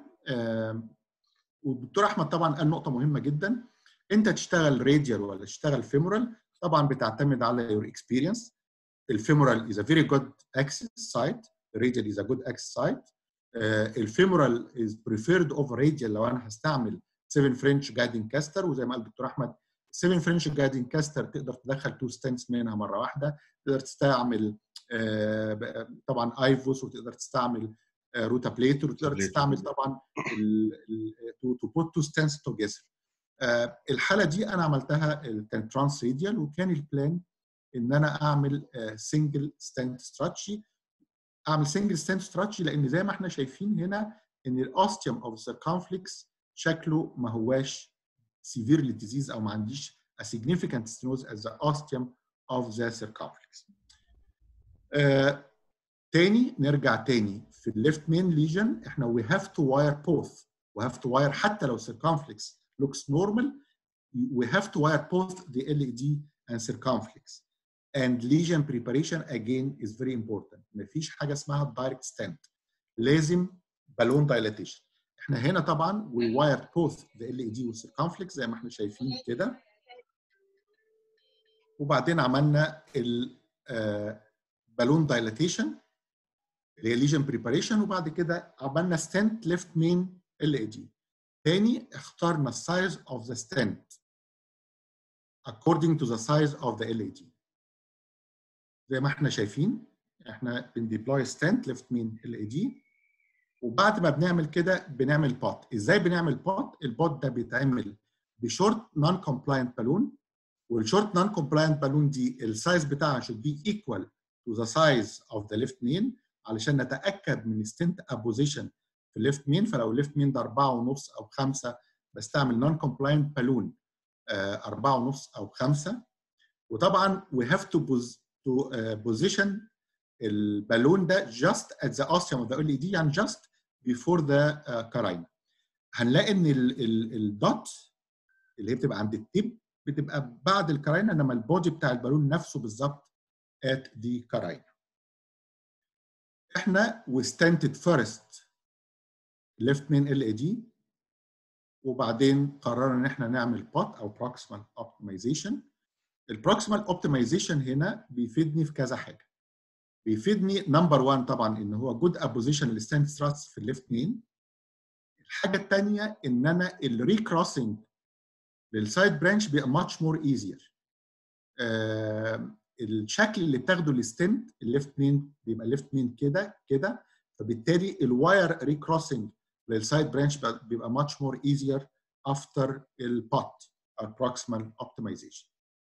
[SPEAKER 3] والدكتور أحمد طبعا قال نقطة مهمة جدا أنت تشتغل radial ولا تشتغل femoral طبعا بتعتمد على your experience. الفيمورال is a very good access site radial is a good access site. Uh, الفيمورال is preferred over radial لو انا هستعمل 7 فرنش جايدنج كاستر وزي ما قال الدكتور احمد 7 فرنش جايدنج كاستر تقدر تدخل تو ستنتس منها مره واحده تقدر تستعمل uh, طبعا ايفوس وتقدر تستعمل روتا بليتر وتقدر تستعمل طبعا تو بوت تو ستنتس توجذر الحاله دي انا عملتها كان ترانس راديال وكان البلان ان انا اعمل سنجل ستنت ستراتشي اعمل سنجل ستنت ستراتشي لان زي ما احنا شايفين هنا ان الاوستيوم اوف سيركمفلكس شكله ما هواش سيفيرلي ديزيز او ما عنديش a significant stenosis as the osteum of the circumflex. آه، تاني نرجع تاني في الليفت مين ليجن احنا we have to wire both we have to wire حتى لو circumflex looks normal we have to wire both the LED and circumflex and lesion preparation again is very important مفيش حاجه اسمها direct stent لازم بالون dilatation احنا هنا طبعا we wired both the LED والcircumflex زي ما احنا شايفين كده وبعدين عملنا ال بالون dilatation اللي هي lesion preparation وبعد كده عملنا stent left main LED تاني اخترنا السايز of the stent according to the size of the LED زي ما احنا شايفين احنا بنديبلوي ستنت ليفت مين LED وبعد ما بنعمل كده بنعمل بوت ازاي بنعمل بوت البوت ده بيتعمل بشورت نون كومبلاينت بالون والشورت نون كومبلاينت بالون دي السايز بتاعها should be equal to the size of the left main علشان نتاكد من ستنت ابوزيشن في الليفت مين فلو الليفت مين ده 4 ونص او 5 بستعمل نون كومبلاينت بالون 4 ونص او 5 وطبعا we have to, pos to uh, position البالون ده just at the ostium of the LED يعني just before the uh, carina هنلاقي ان الدوت اللي هي بتبقى عند التيب بتبقى بعد الكراينا انما البودي بتاع البالون نفسه بالظبط at the carina احنا we stented first left main LED وبعدين قررنا ان احنا نعمل بوت او proximal optimization البروكسيمال اوبتمايزيشن هنا بيفيدني في كذا حاجه بيفيدني نمبر 1 طبعا ان هو جود ابوزيشن للستاند ستراتس في الليفت مين الحاجه الثانيه ان انا الريكروسنج للسايد برانش بيبقى ماتش مور ايزير الشكل اللي بتاخده الستنت الليفت مين بيبقى ليفت مين كده كده فبالتالي الواير ريكروسنج للسايد برانش بيبقى ماتش مور ايزير افتر البوت او proximal optimization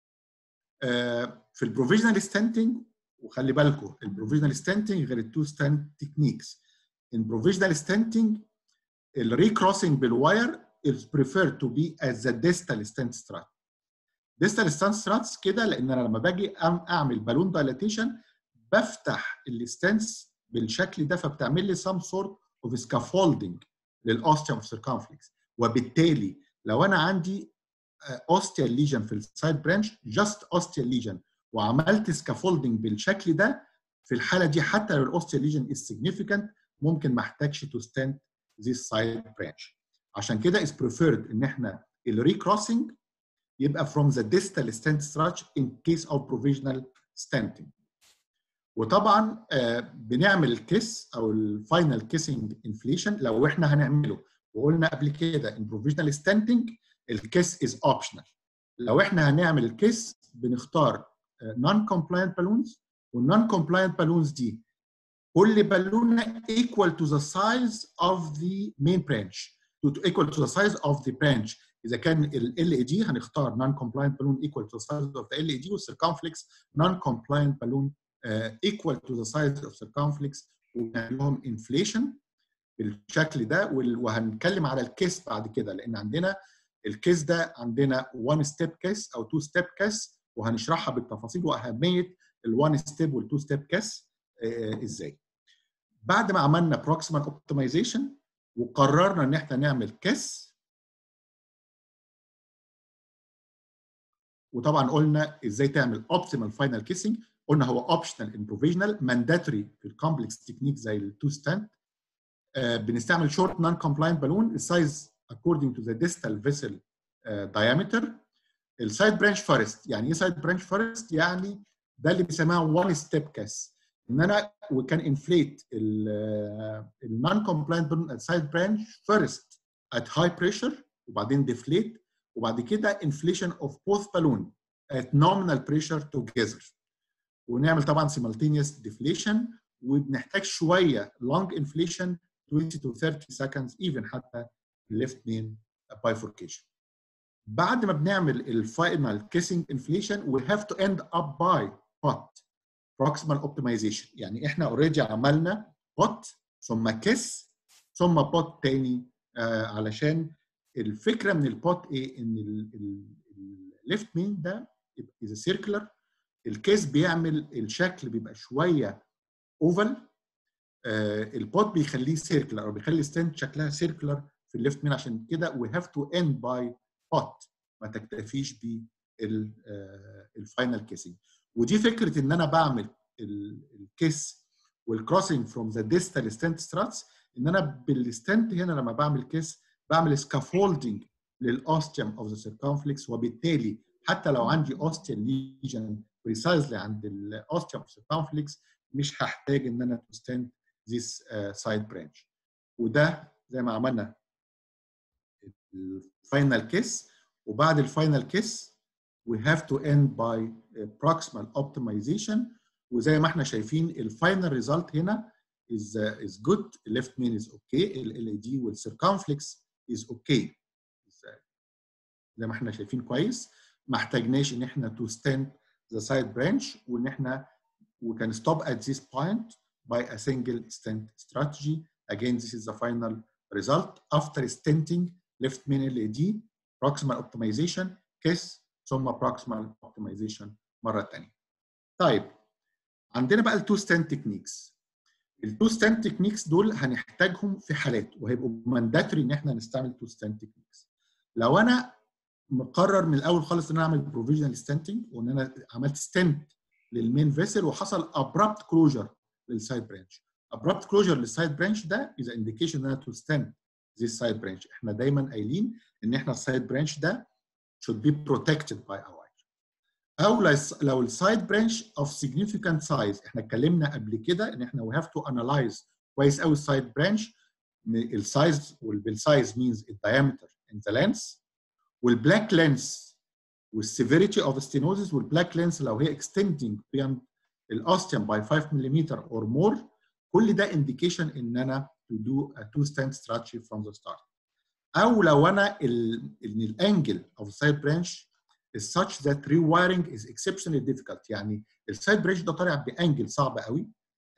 [SPEAKER 3] في البروفيجنال ستانتنج وخلي بالكم البروفيجنال ستانتنج غير التو ستاند تكنيكس ان بروفيجنال ستانتنج الريكروسنج بالواير is preferred to be as the distal stent strut. distal stent struts كده لان انا لما باجي اعمل بالون دايلاتيشن بفتح الستنس بالشكل ده فبتعمل لي some sort of scaffolding للاوستيوم circumflex وبالتالي لو انا عندي اوستيال ليجن في السايد برانش جاست اوستيال ليجن وعملت سكافولدنج بالشكل ده في الحاله دي حتى لو الاوستيال ليجن از سيجنيفيكانت ممكن ما احتاجش تو ستاند ذيس سايد برانش عشان كده از بريفيرد ان احنا الريكروسنج يبقى from the distal stent structure in case of provisional stenting وطبعا آه بنعمل الكيس او الفاينل كيسنج انفليشن لو احنا هنعمله وقلنا قبل كده ان provisional stenting الكيس از اوبشنال لو احنا هنعمل الكيس بنختار نون كومبلاينت بالونز والنون كومبلاينت بالونز دي كل بالونه equal to the size of the main branch to equal to the size of the branch اذا كان ال LED هنختار non compliant balloon equal to the size of the LED والcircumflex non compliant balloon uh, equal to the size of circumflex ونعمل لهم inflation بالشكل ده وهنتكلم على الكيس بعد كده لان عندنا الكيس ده عندنا 1 ستيب كيس او 2 ستيب كيس وهنشرحها بالتفاصيل واهميه ال1 ستيب وال2 ستيب كيس ازاي. بعد ما عملنا بروكسيمال اوبتمايزيشن وقررنا ان احنا نعمل كيس وطبعا قلنا ازاي تعمل اوبتيمال فاينل كيسنج قلنا هو اوبشنال ان بروفيجنال مانداتوري في الكومبلكس تكنيك زي التو ستاند آه بنستعمل شورت نون كومبلاينت بالون السايز according to the distal vessel uh, diameter السايد برانش فورست يعني ايه سايد برانش فورست يعني ده اللي بيسموها وان ستيب كاس ان انا we can inflate النون كومبلاينت سايد برانش فيرست at high pressure وبعدين deflate وبعد كده inflation of both balloon at nominal pressure together ونعمل طبعا simultaneous deflation وبنحتاج شويه long inflation 20 to 30 seconds even حتى left main bifurcation. بعد ما بنعمل الفاينل كيسنج انفليشن we have to end up by pot proximal optimization يعني احنا اوريدي عملنا pot ثم كيس ثم pot تاني آه علشان الفكره من البوت ايه ان الليفت مين ده از سيركلر الكيس بيعمل الشكل بيبقى شويه اوفل آه البوت بيخليه سيركلر او بيخلي الستاند شكلها سيركلر في الليفت مين عشان كده we have to end by pot ما تكتفيش بالفاينل كيسنج ودي فكره ان انا بعمل الكيس والكروسنج فروم ذا ديستال ستنت ستراتس ان انا بالستنت هنا لما بعمل كيس بعمل سكافولدنج للاوستيوم اوف ذا سيركمفلكس وبالتالي حتى لو عندي اوستيال ليجن بريسايزلي عند الاوستيوم اوف سيركمفلكس مش هحتاج ان انا تو ستند ذيس سايد برانش وده زي ما عملنا الفاينل كيس وبعد الفاينل كيس we have to end by proximal optimization وزي ما احنا شايفين الفاينل ريزلت هنا is uh, is good left main is okay ال LED وال circumflex is okay زي ما احنا شايفين كويس ما احتاجناش ان احنا to stent the side branch وان احنا we can stop at this point by a single stent strategy. Again, this is the final result after stenting left main LED, proximal optimization, KISS ثم proximal optimization مرة ثانية. طيب عندنا بقى التو ستنت تكنيكس. التو ستنت تكنيكس دول هنحتاجهم في حالات وهيبقوا مانداتوري ان احنا نستعمل تو ستنت تكنيكس. لو انا مقرر من الاول خالص ان انا اعمل بروفيجنال ستنتنج وان انا عملت ستنت للمين فيسل وحصل ابرابت كلوجر للسايد برانش ابرابت كلوجر للسايد برانش ده از انديكيشن ان انا تو ستند ذيس سايد برانش احنا دايما قايلين ان احنا السايد برانش ده should be protected by our او لو السايد برانش of significant size احنا اتكلمنا قبل كده ان احنا we have to analyze كويس قوي السايد برانش السايز بالسايز means the diameter and the length والبلاك لينس والسيفيريتي اوف stenosis والبلاك لينس لو هي extending beyond الاوستيوم by 5 ملم or more كل ده indication ان انا to do a two stent strategy from the start او لو انا ان الانجل of the side branch is such that rewiring is exceptionally difficult يعني السايد برانش ده طالع بانجل صعب قوي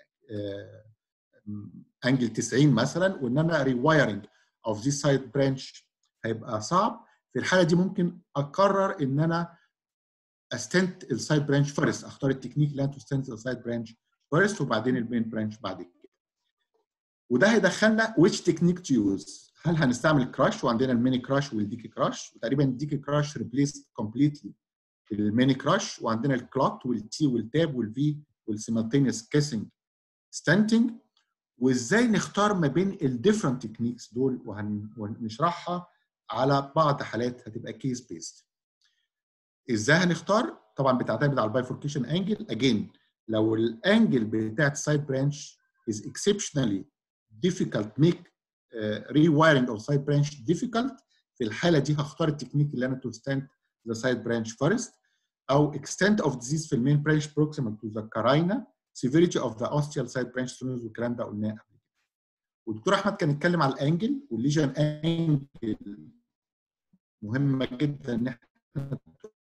[SPEAKER 3] انجل 90 مثلا وان انا ريوايرنج of this side branch هيبقى صعب في الحاله دي ممكن اقرر ان انا استنت السايد برانش فيرست اختار التكنيك اللي انا تستنت السايد برانش فيرست وبعدين المين برانش بعد كده وده هيدخلنا which technique to use هل هنستعمل كراش وعندنا الميني كراش والديكي كراش وتقريبا الديكي كراش ريبليس كومبليتلي الميني كراش وعندنا الكلوت والتي والتاب والفي والسيمالتينيوس كيسنج ستانتنج وازاي نختار ما بين الديفرنت تكنيكس دول وهنشرحها على بعض حالات هتبقى كيس بيست ازاي هنختار طبعا بتعتمد على البايفوركيشن انجل اجين لو الانجل بتاعت سايد برانش is exceptionally difficult make uh, rewiring of side branch difficult في الحاله دي هختار التكنيك اللي انا to stand the side branch first او extent of disease في المين branch proximal to the carina severity of the ostial side branch stenosis والكلام ده قلناه قبل كده والدكتور احمد كان اتكلم على الانجل والليجن انجل مهمه جدا ان احنا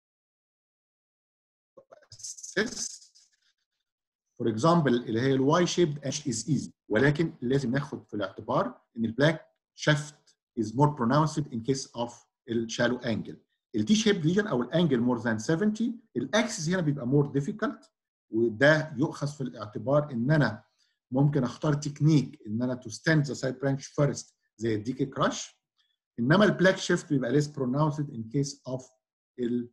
[SPEAKER 3] assess فور اكزامبل اللي هي الواي شيبد اش از ايزي ولكن لازم ناخد في الاعتبار ان البلاك شافت از مور برونونسد ان كيس اوف الشالو انجل التي شيب ليجن او الانجل مور ذان 70 الاكسس هنا بيبقى مور ديفيكلت وده يؤخذ في الاعتبار ان انا ممكن اختار تكنيك ان انا تو ستاند ذا سايد برانش فيرست زي الديكي كراش انما البلاك شيفت بيبقى ليس برونونسد ان كيس اوف ال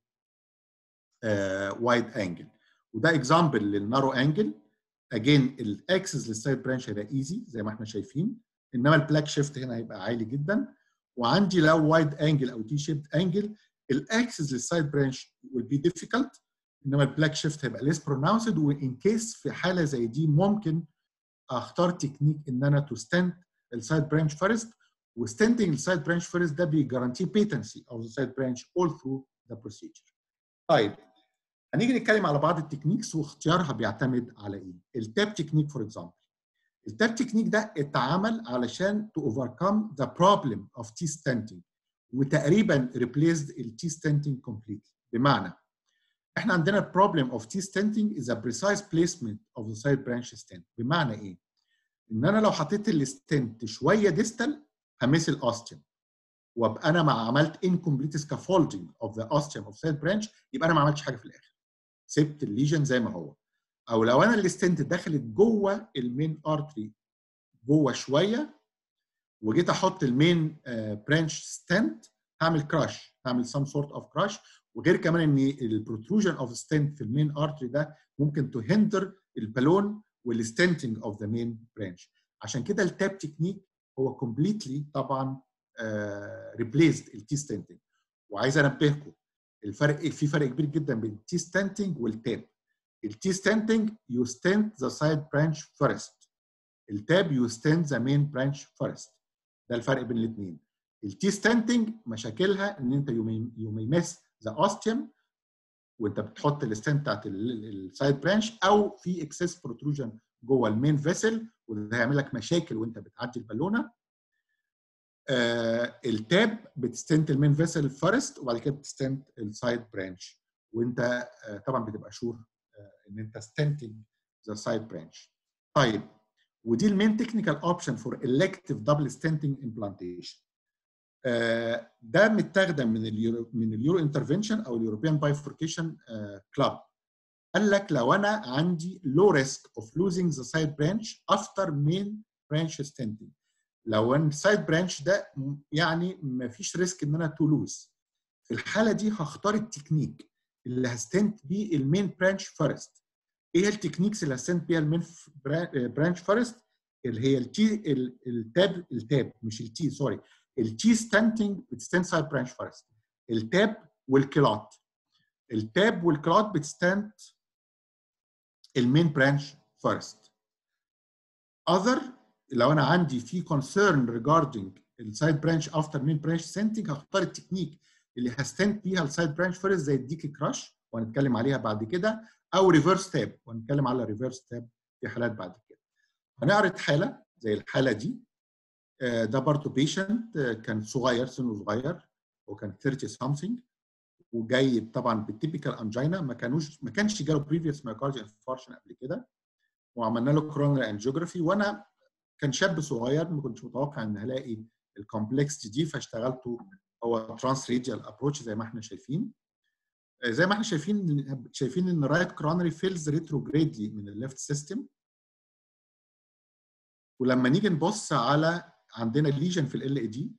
[SPEAKER 3] وايد انجل وده اكزامبل للنارو انجل اجين الاكسس للسايد برانش هيبقى ايزي زي ما احنا شايفين انما البلاك شيفت هنا هيبقى عالي جدا وعندي لو وايد انجل او تي شيبد انجل الاكسس للسايد برانش will be difficult انما البلاك شيفت هيبقى less pronounced وان كيس في حاله زي دي ممكن اختار تكنيك ان انا تو ستند السايد برانش فيرست وستندنج السايد برانش فيرست ده بيجارانتي بيتنسي of the side branch all through the procedure. طيب هنيجي نتكلم على بعض التكنيكس واختيارها بيعتمد على ايه؟ التاب تكنيك فور اكزامبل. التاب تكنيك ده اتعمل علشان تو اوفركم ذا بروبلم اوف تي ستنتنج وتقريبا ريبليسد التي ستنتنج كومبليتلي بمعنى احنا عندنا بروبلم اوف تي ستنتنج از ا بريسايز بليسمنت اوف ذا سايد برانش ستنت بمعنى ايه؟ ان انا لو حطيت الستنت شويه ديستال همس الاوستيوم وابقى انا ما عملت incomplete scaffolding of the ostium of side branch يبقى انا ما عملتش حاجه في الاخر سبت الليجن زي ما هو او لو انا الستنت دخلت جوه المين ارتري جوه شويه وجيت احط المين برانش ستنت هعمل كراش هعمل سم سورت اوف كراش وغير كمان ان البروتروجن اوف ستنت في المين ارتري ده ممكن تو هندر البالون والستنتنج اوف ذا مين برانش عشان كده التاب تكنيك هو كومبليتلي طبعا ريبليسد التي ستنتنج وعايز انبهكم الفرق في فرق كبير جدا بين التي ستنتنج والتاب التي ستنتنج يو ستنت ذا سايد برانش فيرست التاب يو ستنت ذا مين برانش فيرست ده الفرق بين الاثنين التي ستنتنج مشاكلها ان انت يو مي مس ذا اوستيوم وانت بتحط الستنت بتاعت السايد برانش او في اكسس بروتروجن جوه المين فيسل وده هيعمل لك مشاكل وانت بتعدي البالونه آه التاب بتستنت المين فيسل فيرست وبعد كده بتستنت السايد برانش وانت آه طبعا بتبقى شور آه ان انت ستنتنج ذا سايد برانش طيب ودي المين تكنيكال اوبشن فور الكتيف دبل ستنتنج امبلانتيشن ده متاخده من اليورو من اليورو انترفنشن او اليوروبيان بايفوركيشن كلاب قال لك لو انا عندي لو ريسك اوف لوزينج ذا سايد برانش افتر مين برانش ستنتنج لو ان السايد برانش ده يعني ما فيش ريسك ان انا تو لوز في الحاله دي هختار التكنيك اللي هستنت بيه المين برانش فيرست ايه التكنيكس اللي هستنت بيها المين برانش فيرست اللي هي التي التاب التاب مش التي سوري التي ستانتنج بتستند سايد برانش فيرست التاب والكلات التاب والكلات بتستند المين برانش فيرست اذر لو انا عندي في concern regarding السايد برانش افتر مين برانش سنتنج هختار التكنيك اللي هستند بيها السايد برانش فيرست زي الديكي كراش وهنتكلم عليها بعد كده او ريفرس تاب وهنتكلم على ريفرس تاب في حالات بعد كده هنعرض حاله زي الحاله دي ده برضه بيشنت كان صغير سنه صغير وكان 30 something وجاي طبعا بالتيبيكال انجينا ما كانوش ما كانش جاله بريفيوس مايوكارديال انفارشن قبل كده وعملنا له كورونري انجيوجرافي وانا كان شاب صغير ما كنتش متوقع ان هلاقي الكومبلكس دي فاشتغلته هو ترانس ريديال ابروتش زي ما احنا شايفين زي ما احنا شايفين شايفين ان رايت كرونري فيلز ريتروجريدلي من الليفت سيستم ولما نيجي نبص على عندنا ليجن في ال اي دي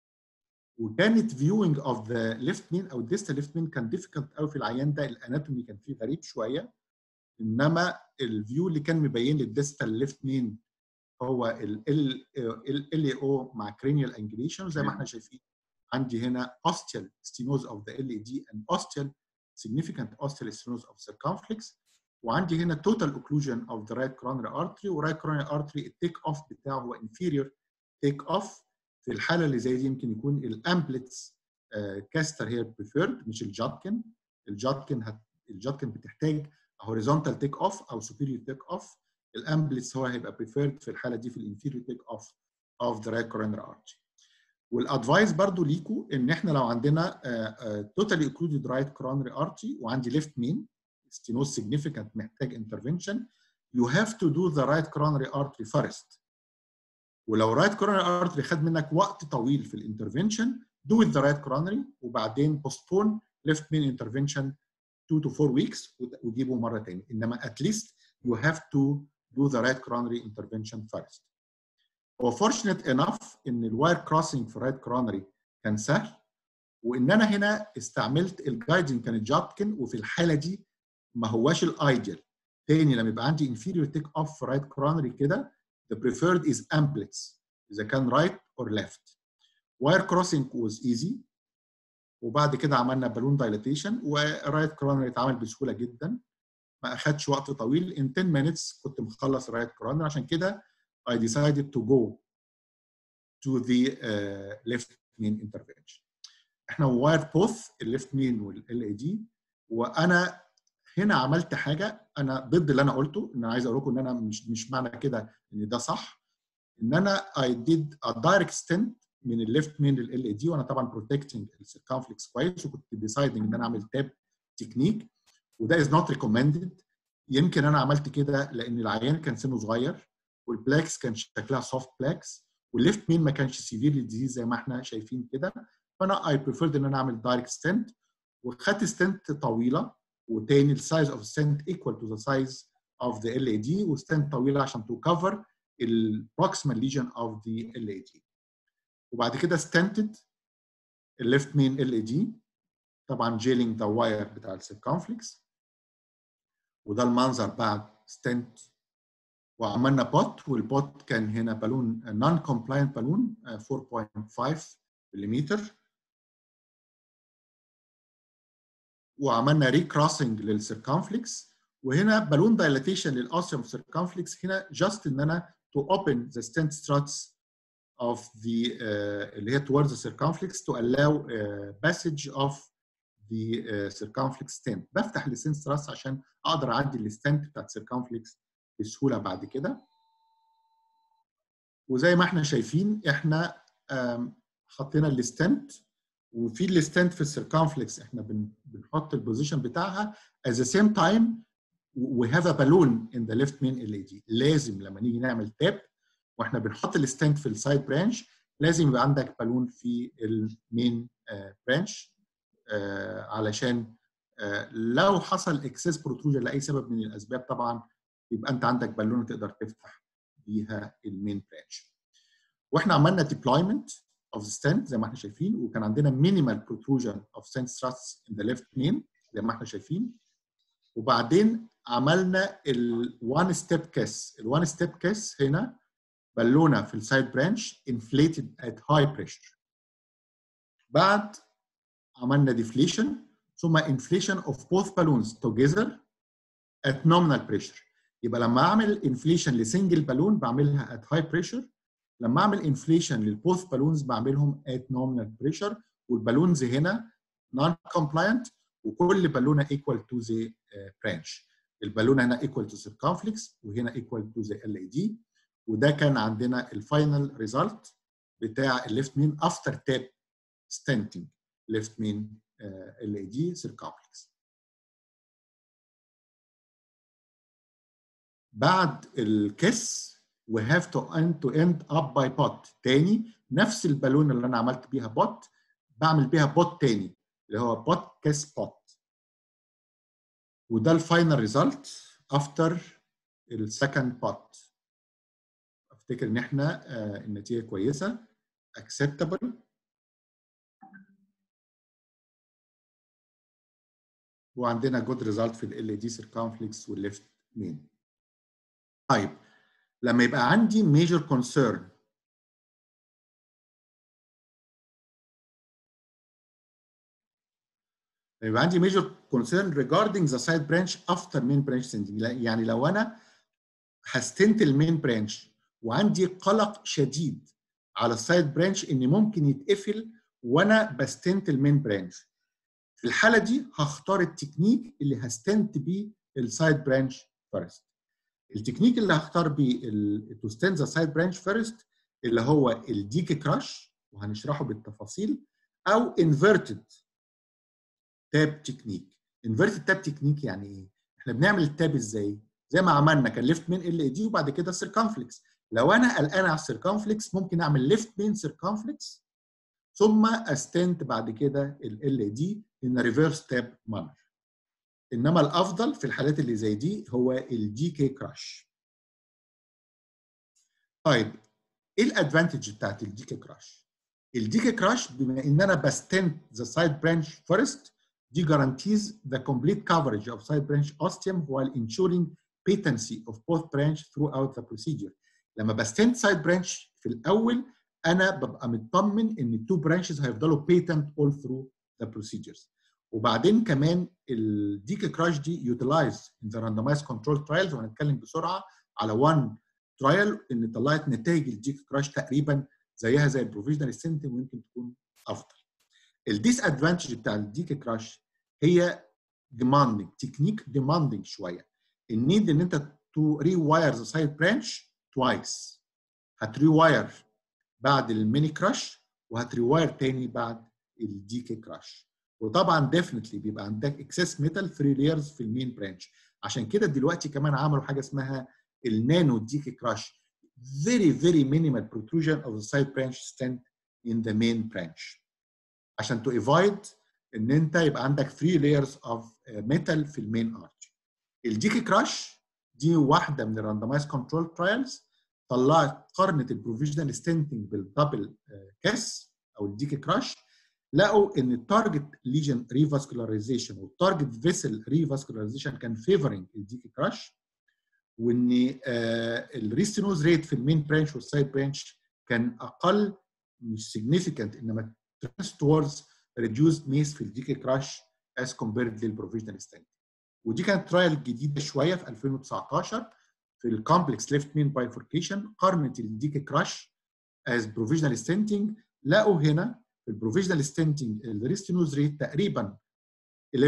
[SPEAKER 3] وكانت فيوينج اوف ذا ليفت مين او الديستال ليفت مين كان ديفيكالت قوي في العيان ده الاناتومي كان فيه غريب شويه انما الفيو اللي كان مبين للديستال ليفت مين هو ال اي او مع كرينيال انجليشن زي ما احنا شايفين عندي هنا ostial stenosis of the LAD and ostial significant ostial stenosis of circumflex وعندي هنا total occlusion of the right coronary artery و right coronary artery التيك اوف بتاعه هو inferior take off في الحاله اللي زي دي يمكن يكون الامبلتس كاستر هي بريفيرد مش الجاتكن الجاتكن هت... الجاتكن بتحتاج هوريزونتال تيك اوف او سوبيريور تيك اوف الامبلتس هو هيبقى بريفيرد في الحاله دي في الانفيريور تيك اوف اوف ذا رايت كورونري ارتري والادفايس برضو ليكو ان احنا لو عندنا توتالي اوكلودد رايت كورونري ارتري وعندي ليفت مين ستينوز سيجنيفيكانت محتاج انترفنشن يو هاف تو دو ذا رايت كورونري ارتري فيرست ولو رايت كورونري ارتري خد منك وقت طويل في الانترفنشن دو ذا رايت كورونري وبعدين بوستبون ليفت مين انترفنشن 2 to 4 weeks وجيبه مره ثانيه انما at least you have to do the right coronary intervention first. هو fortunate enough ان الواير كروسنج في الرايت كورونري كان سهل وان انا هنا استعملت الجايدنج كان جاتكن وفي الحاله دي ما هواش الايديال تاني لما يبقى عندي inferior take off في رايت كورونري كده the preferred is amplets اذا كان right or left. wire crossing was easy وبعد كده عملنا بالون دايليتيشن ورايت كورونري اتعمل بسهوله جدا ما اخدش وقت طويل in 10 minutes كنت مخلص رايت كورونري عشان كده I decided to go to the uh, left main intervention. احنا واير بوث الليفت مين والال اي دي وانا هنا عملت حاجه انا ضد اللي انا قلته ان انا عايز اقول لكم ان انا مش مش معنى كده ان ده صح ان انا I did a direct stent من الليفت مين لل اي دي وانا طبعا بروتكتنج السيركمفلكس كويس وكنت ديسايدنج ان انا اعمل تاب تكنيك وده از نوت ريكومندد يمكن انا عملت كده لان العيان كان سنه صغير والبلاكس كان شكلها سوفت بلاكس والليفت مين ما كانش سيفيرلي ديزيز زي ما احنا شايفين كده فانا اي بريفيرد ان انا اعمل دايركت ستنت وخدت ستنت طويله وتاني السايز اوف ستنت ايكوال تو ذا سايز اوف ذا ال اي دي وستنت طويله عشان تو كفر البروكسيمال ليجن اوف ذا ال اي دي وبعد كده ستنتد الليفت مين ال اي دي طبعا جيلينج ذا واير بتاع السيركمفلكس وده المنظر بعد ستنت وعملنا بوت والبوت كان هنا بالون نون كومبلاينت بالون 4.5 ملم وعملنا ريكروسنج للسيركمفلكس وهنا بالون دايلاتيشن للاوسيوم سيركمفلكس هنا جاست ان انا to open the stent struts of the uh, اللي هي towards the circumflex to allow uh, passage of the uh, circumflex stent بفتح الستنت struts عشان اقدر اعدي الستنت بتاعت circumflex بسهوله بعد كده وزي ما احنا شايفين احنا حطينا الستنت وفي الستنت في السيركمفلكس احنا بن بنحط البوزيشن بتاعها at the same time we have a balloon in the left main LED لازم لما نيجي نعمل تاب واحنا بنحط الستنت في السايد برانش لازم يبقى عندك بالون في المين برانش علشان لو حصل اكسس بروتروجن لاي سبب من الاسباب طبعا يبقى انت عندك بالونه تقدر تفتح بيها المين برانش واحنا عملنا ديبلويمنت اوف ذا ستنت زي ما احنا شايفين وكان عندنا مينيمال بروتروجن اوف ستنت ستراتس ان ذا ليفت مين زي ما احنا شايفين وبعدين عملنا الوان ستيب كيس الوان ستيب كيس هنا بالونه في السايد برانش inflated at high pressure بعد عملنا deflation ثم inflation of both balloons together at nominal pressure يبقى لما اعمل inflation لسنجل بالون بعملها at high pressure لما اعمل inflation للبوث بالونز بعملهم at nominal pressure والبالونز هنا non compliant وكل بالونه equal to the uh, branch البالونه هنا equal to circumflex وهنا equal to the LAD وده كان عندنا الفاينل ريزلت بتاع الليفت مين افتر تاب ستنتنج ليفت مين ال اي دي سيركمفلكس بعد الكس we have to end to end up by pot تاني نفس البالون اللي انا عملت بيها بوت بعمل بيها بوت تاني اللي هو بوت كيس بوت وده الفاينل ريزلت افتر السكند بوت افتكر ان احنا آه النتيجه كويسه acceptable وعندنا جود ريزلت في ال دي سيركمفلكس والليفت مين طيب لما يبقى عندي major concern لما يبقى عندي major concern regarding the side branch after main branch sending يعني لو انا هستنت المين برانش وعندي قلق شديد على السايد برانش ان ممكن يتقفل وانا بستنت المين برانش في الحاله دي هختار التكنيك اللي هستنت بيه السايد برانش فيرست التكنيك اللي هختار بيه تو ستنت ذا سايد برانش فيرست اللي هو الديك كراش وهنشرحه بالتفاصيل او انفيرتد تاب تكنيك انفيرتد تاب تكنيك يعني ايه احنا بنعمل التاب ازاي زي ما عملنا كان ليفت مين ال دي وبعد كده السيركمفلكس لو انا قلقان على السيركمفلكس ممكن اعمل ليفت مين سيركمفلكس ثم استنت بعد كده ال دي ان ريفيرس تاب مانر انما الافضل في الحالات اللي زي دي هو الدي كي كراش طيب ايه الادفانتج بتاعت الدي كي كراش الدي كي كراش بما ان انا بستنت ذا سايد برانش فيرست دي guarantees the complete coverage of side branch ostium while ensuring patency of both branch throughout the procedure. لما بستنت side branch في الأول أنا ببقى مطمن إن التو branches هيفضلوا patent all through the procedures. وبعدين كمان الديك كراش دي utilized in the randomized control trials وهنتكلم بسرعة على one trial إن طلعت نتائج الديك كراش تقريبا زيها زي البروفيشنال ستنتنج ويمكن تكون أفضل. الديس ادفانتج بتاع الديك كراش هي demanding تكنيك demanding شويه النيد ان انت تو ري واير ذا سايد برانش توايس هتري واير بعد الميني كراش وهتري واير تاني بعد الديكي كراش وطبعا ديفنتلي بيبقى عندك اكسس ميتال 3 لايرز في المين برانش عشان كده دلوقتي كمان عملوا حاجه اسمها النانو ديكي كراش very very minimal protrusion of the side branch stent in the main branch عشان تو افايد ان انت يبقى عندك 3 layers of metal في المين ارتري الديكي كراش دي واحده من الراندمايز كنترول ترايلز طلعت قارنت البروفيجنال ستنتنج بالدبل كاس او الديكي كراش لقوا ان التارجت ليجن ريفاسكولاريزيشن والتارجت فيسل ريفاسكولاريزيشن كان فيفرنج الديكي كراش وان الريستينوز ريت في المين برانش والسايد برانش كان اقل مش significant انما trends towards reduced mace في الديكي كراش as compared للبروفيشنال ستنت ودي كانت ترايل جديده شويه في 2019 في الكومبلكس ليفت مين بايفوركيشن قارنت الديكي كراش as بروفيشنال ستنتنج لقوا هنا في البروفيشنال ستنتنج الريستينوز ريت تقريبا 11%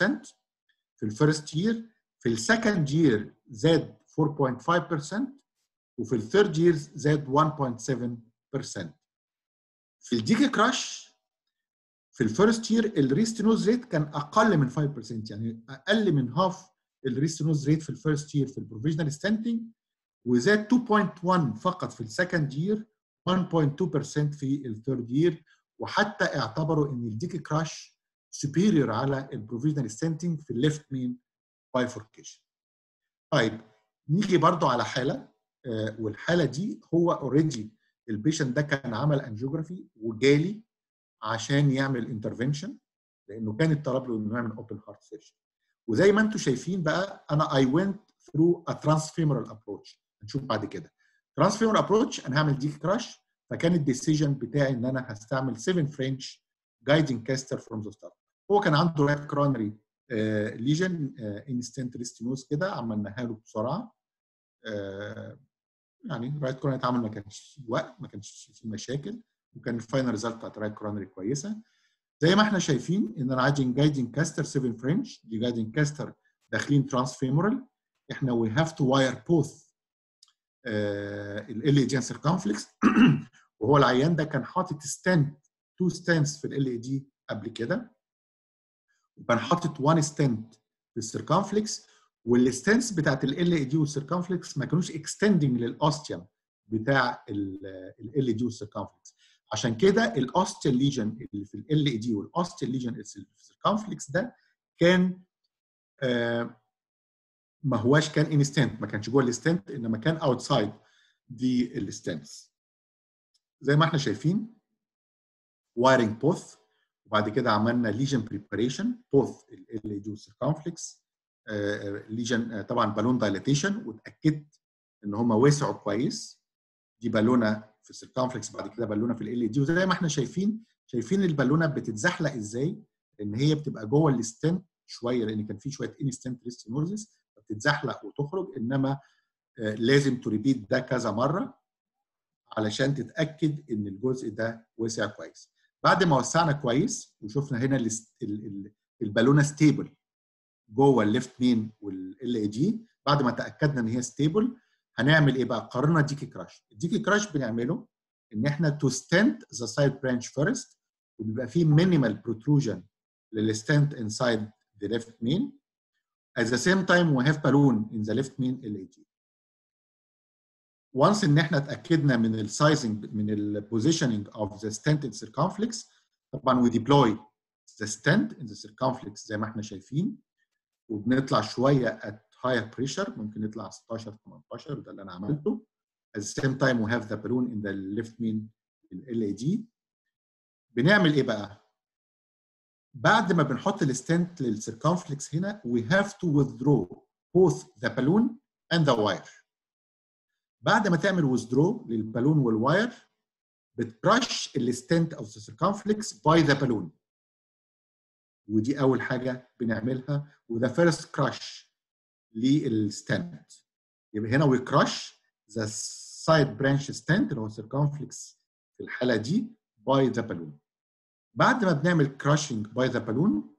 [SPEAKER 3] في الفيرست يير في السكند يير زاد 4.5% وفي الثيرد يير زاد 1.7% في الديكي كراش في الفيرست يير الريستينوز ريت كان اقل من 5% يعني اقل من هاف الريستينوز ريت في الفيرست يير في البروفيشنال ستنتنج وزاد 2.1 فقط في السكند يير 1.2% في الثيرد يير وحتى اعتبروا ان الديكي كراش سوبيريور على البروفيشنال ستنتنج في الليفت مين بايفوركيشن طيب نيجي برضو على حاله آه والحاله دي هو اوريدي البيشنت ده كان عمل انجيوجرافي وجالي عشان يعمل انترفنشن لانه كان الطلب له انه يعمل اوبن هارت سيرجري وزي ما انتم شايفين بقى انا اي ونت ثرو ا ترانسفيمورال ابروتش هنشوف بعد كده ترانسفيمورال ابروتش انا هعمل ديك كراش فكان الديسيجن بتاعي ان انا هستعمل 7 فرنش جايدنج كاستر فروم ذا ستارت هو كان عنده رايت كرونري ليجن انستنت ريستينوز كده عملناها له بسرعه آه يعني رايت كورونري اتعمل ما كانش وقت ما كانش في مشاكل وكان الفاينل ريزلت بتاعت رايت كورونري كويسه زي ما احنا شايفين ان انا عايزين جايدنج كاستر 7 فرنش دي جايدنج كاستر داخلين ترانسفيمورال احنا وي هاف تو واير بوث ال اي جي سيركمفلكس وهو العيان ده كان حاطط ستنت تو ستنتس في ال اي دي قبل كده وكان حاطط 1 ستنت في السيركمفلكس والستنس بتاعت ال اي دي والسيركمفلكس ما كانوش اكستندنج للاوستيوم بتاع ال دي والسيركمفلكس عشان كده الاوستيال ليجن اللي في ال اي دي والاوستيال ليجن اللي في السيركمفلكس ده كان آه ما هواش كان انستنت ما كانش جوه الستنت انما كان اوتسايد دي الستنتس زي ما احنا شايفين وايرنج بوث وبعد كده عملنا ليجن بريباريشن بوث ال اي دي والسيركمفلكس ليجن طبعا بالون دايليتيشن واتاكدت ان هم وسعوا كويس دي بالونه في السيركمفلكس بعد كده بالونه في ال دي وزي ما احنا شايفين شايفين البالونه بتتزحلق ازاي ان هي بتبقى جوه الستنت شويه لان كان في شويه انستنت ريستينوزس بتتزحلق وتخرج انما لازم تريبيت ده كذا مره علشان تتاكد ان الجزء ده وسع كويس بعد ما وسعنا كويس وشفنا هنا البالونه ستيبل جوه الليفت مين والال اي جي بعد ما تاكدنا ان هي ستيبل هنعمل ايه بقى؟ قررنا ديكي كراش الديكي كراش بنعمله ان احنا تو ستنت ذا سايد برانش فيرست وبيبقى فيه مينيمال بروتروجن للستنت انسايد ذا ليفت مين at the same time we have balloon in the left main LAG once ان احنا اتاكدنا من السايزنج من البوزيشننج اوف ذا stented circumflex طبعا we deploy the stent in the circumflex زي ما احنا شايفين وبنطلع شويه at higher pressure ممكن نطلع 16 18 ده اللي انا عملته at the same time we have the balloon in the left main LAG بنعمل ايه بقى؟ بعد ما بنحط الستنت للسيركمفلكس هنا we have to withdraw both the balloon and the wire بعد ما تعمل withdraw للبالون والواير بتكراش الستنت of the circumflex by the balloon ودي اول حاجه بنعملها وده فيرست كراش للستنت يبقى هنا we crush the side branch stent اللي هو circumflex في الحاله دي by the balloon بعد ما بنعمل كراشنج باي ذا بالون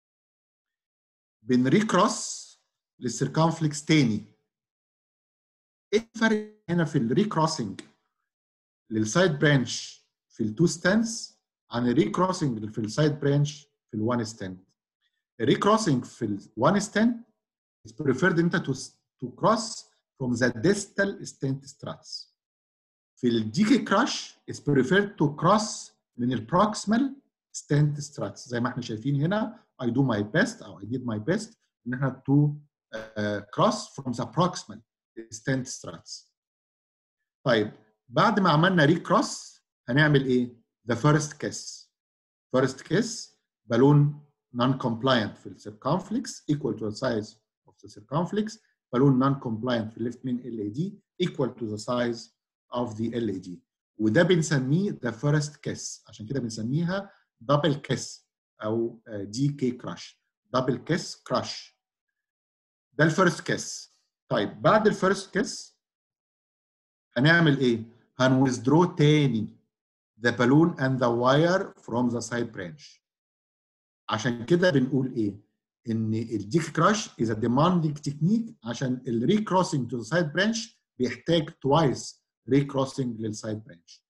[SPEAKER 3] بنريكروس للسيركمفلكس تاني ايه الفرق هنا في الريكروسنج للسايد برانش في التو ستانس عن الريكروسنج في السايد برانش في الوان ستاند الريكروسنج في الوان ستاند is preferred انت to, to cross from the distal stent struts في الديكي كراش is preferred to cross من البروكسمال ستنت ستراتس زي ما احنا شايفين هنا I do my best او I did my best ان احنا to uh, cross from the proximal stent struts. طيب بعد ما عملنا ريكروس هنعمل ايه؟ The first kiss. First kiss بالون non compliant في السيركمفلكس equal to the size of the circumflex بالون non compliant في الليفت من LAD equal to the size of the LAD وده بنسميه the first kiss عشان كده بنسميها دبل كيس او دي كي كراش دبل كيس كراش ده الفيرست كيس طيب بعد الفيرست كيس هنعمل ايه هنويزدرو تاني the balloon and the wire from the side branch عشان كده بنقول ايه ان الديك كراش is a demanding technique عشان الريكروسنج to the side branch بيحتاج twice ريكروسنج للسايد برانش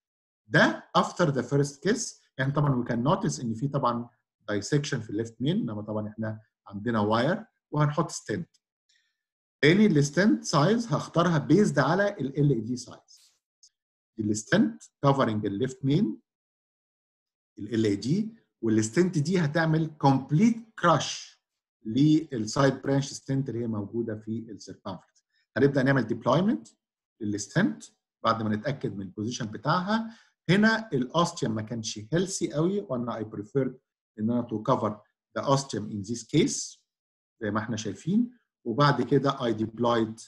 [SPEAKER 3] ده افتر ذا فيرست كيس يعني طبعا وي كان نوتس ان في طبعا دايسكشن في الليفت مين انما طبعا احنا عندنا واير وهنحط ستنت تاني الستنت سايز هختارها بيزد على ال ال دي سايز الستنت كفرنج الليفت مين ال ال دي والستنت دي هتعمل كومبليت كراش للسايد برانش ستنت اللي هي موجوده في السيركمفلكس هنبدا نعمل ديبلويمنت للستنت بعد ما نتاكد من البوزيشن بتاعها هنا الاوستيوم ما كانش هيلسي قوي وانا اي بريفيرد ان انا تو كفر ذا اوستيوم ان ذيس كيس زي ما احنا شايفين وبعد كده اي ديبلويد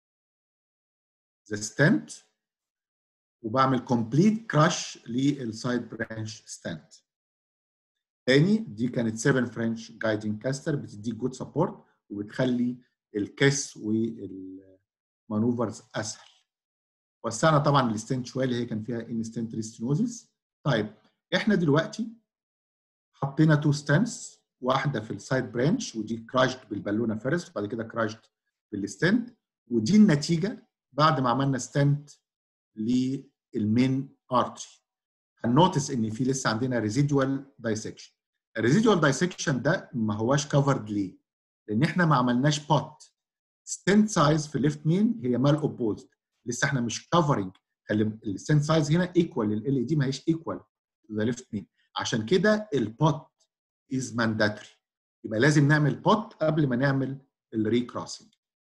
[SPEAKER 3] ذا ستنت وبعمل كومبليت كراش للسايد برانش ستنت تاني دي كانت 7 فرنش جايدنج كاستر بتديك جود سبورت وبتخلي الكيس والمانوفرز اسهل وسعنا طبعا الستنت شويه اللي هي كان فيها انستنت ريستينوزيس طيب احنا دلوقتي حطينا تو ستنتس واحده في السايد برانش ودي كراجد بالبالونه فيرست وبعد كده كراجد بالستنت ودي النتيجه بعد ما عملنا ستنت للمين ارتري هنوتس ان في لسه عندنا ريزيدوال دايسكشن الريزيدوال دايسكشن ده ما هواش كفرد ليه؟ لان احنا ما عملناش بوت ستنت سايز في الليفت مين هي مال اوبوزد لسه احنا مش كفرنج الستنت سايز هنا ايكوال لل اي دي ما هيش ايكوال ذا ليفت مين عشان كده البوت از مانداتوري يبقى لازم نعمل بوت قبل ما نعمل الريكروسنج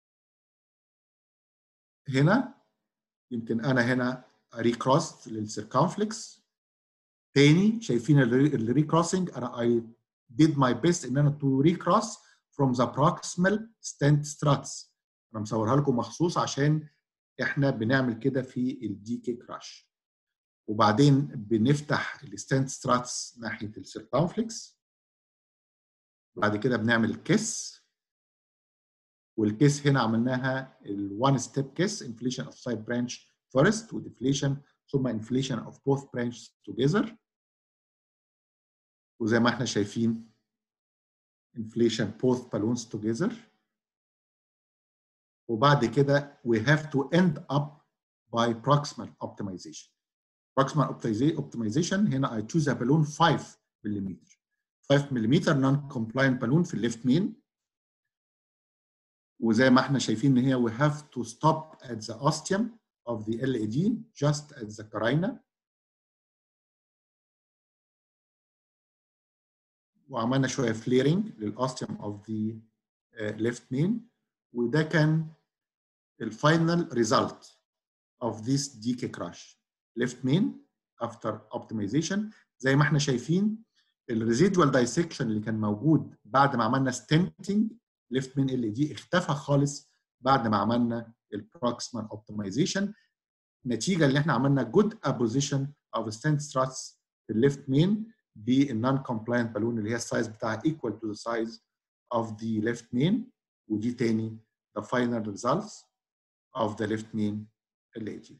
[SPEAKER 3] هنا يمكن انا هنا ريكروست للسيركمفلكس تاني شايفين الريكروسنج انا اي did my best ان انا to recross from the proximal stent struts انا مصورها لكم مخصوص عشان احنا بنعمل كده في الدي كي كراش وبعدين بنفتح الستنت ستراتس ناحيه السيركمفلكس بعد كده بنعمل كيس والكيس هنا عملناها الوان ستيب كيس inflation of side branch first وديفليشن ثم inflation of both branches together وزي ما احنا شايفين inflation both balloons together وبعد كده we have to end up by proximal optimization proximal optimization هنا I choose a balloon 5 ملم 5 ملم non compliant balloon في الليفت مين وزي ما احنا شايفين ان هي we have to stop at the ostium of the LED just at the carina وعملنا شويه فليرنج للاوستيوم اوف ذا ليفت مين وده كان الفاينل ريزلت اوف ذيس دي كي كراش ليفت مين افتر اوبتمايزيشن زي ما احنا شايفين الريزيدوال دايسكشن اللي كان موجود بعد ما عملنا ستنتنج ليفت مين ال دي اختفى خالص بعد ما عملنا البروكسيمال اوبتمايزيشن نتيجه اللي احنا عملنا جود ابوزيشن اوف ستنت ستراتس في الليفت مين بالنون كومبلاينت بالون اللي هي السايز بتاعها equal to the size of the left main ودي تاني the final results of the left main LAG.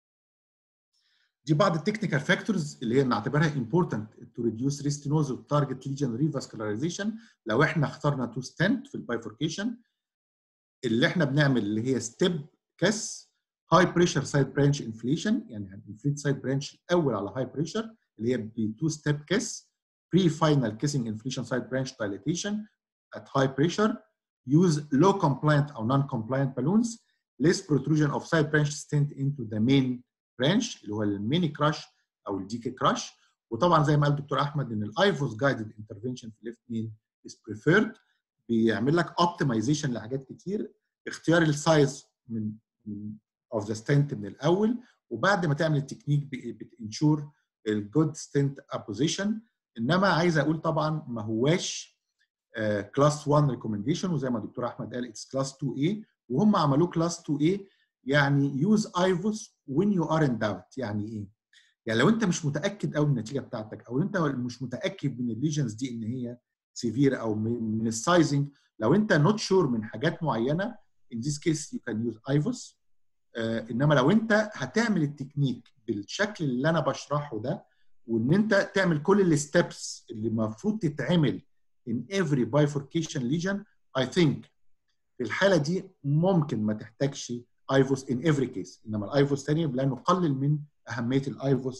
[SPEAKER 3] دي بعض التكنيكال فاكتورز اللي هي نعتبرها important to reduce restenosis و target lesion revascularization لو احنا اخترنا تو ستنت في البايفوركيشن اللي احنا بنعمل اللي هي ستيب كاس هاي بريشر سايد برانش انفليشن يعني هنفليت سايد برانش الاول على هاي بريشر اللي هي ب 2 ستيب كيس بري فاينل كيسنج انفليشن سايد برانش دايليتيشن at high pressure use low compliant or non-compliant balloons less protrusion of side branch stent into the main branch اللي هو الميني كراش او الدي كي كراش وطبعا زي ما قال الدكتور احمد ان الايفوس جايدد انترفنشن في الليفت مين is preferred بيعمل لك اوبتمايزيشن لحاجات كتير اختيار السايز من من اوف ذا ستنت من الاول وبعد ما تعمل التكنيك بتنشور الجود ستنت ابوزيشن انما عايز اقول طبعا ما هواش كلاس 1 ريكومنديشن وزي ما الدكتور احمد قال اتس كلاس 2 a وهم عملوه كلاس 2 a يعني يوز ايفوس وين يو ار ان داوت يعني ايه؟ يعني لو انت مش متاكد قوي من النتيجه بتاعتك او انت مش متاكد من الليجنز دي ان هي سيفير او من السايزنج لو انت نوت شور من حاجات معينه in this case you can use ايفوس آه انما لو انت هتعمل التكنيك بالشكل اللي انا بشرحه ده وان انت تعمل كل الستبس اللي المفروض تتعمل in every bifurcation lesion I think في الحاله دي ممكن ما تحتاجش ايفوس in every case انما الايفوس ثاني لا نقلل من اهميه الايفوس في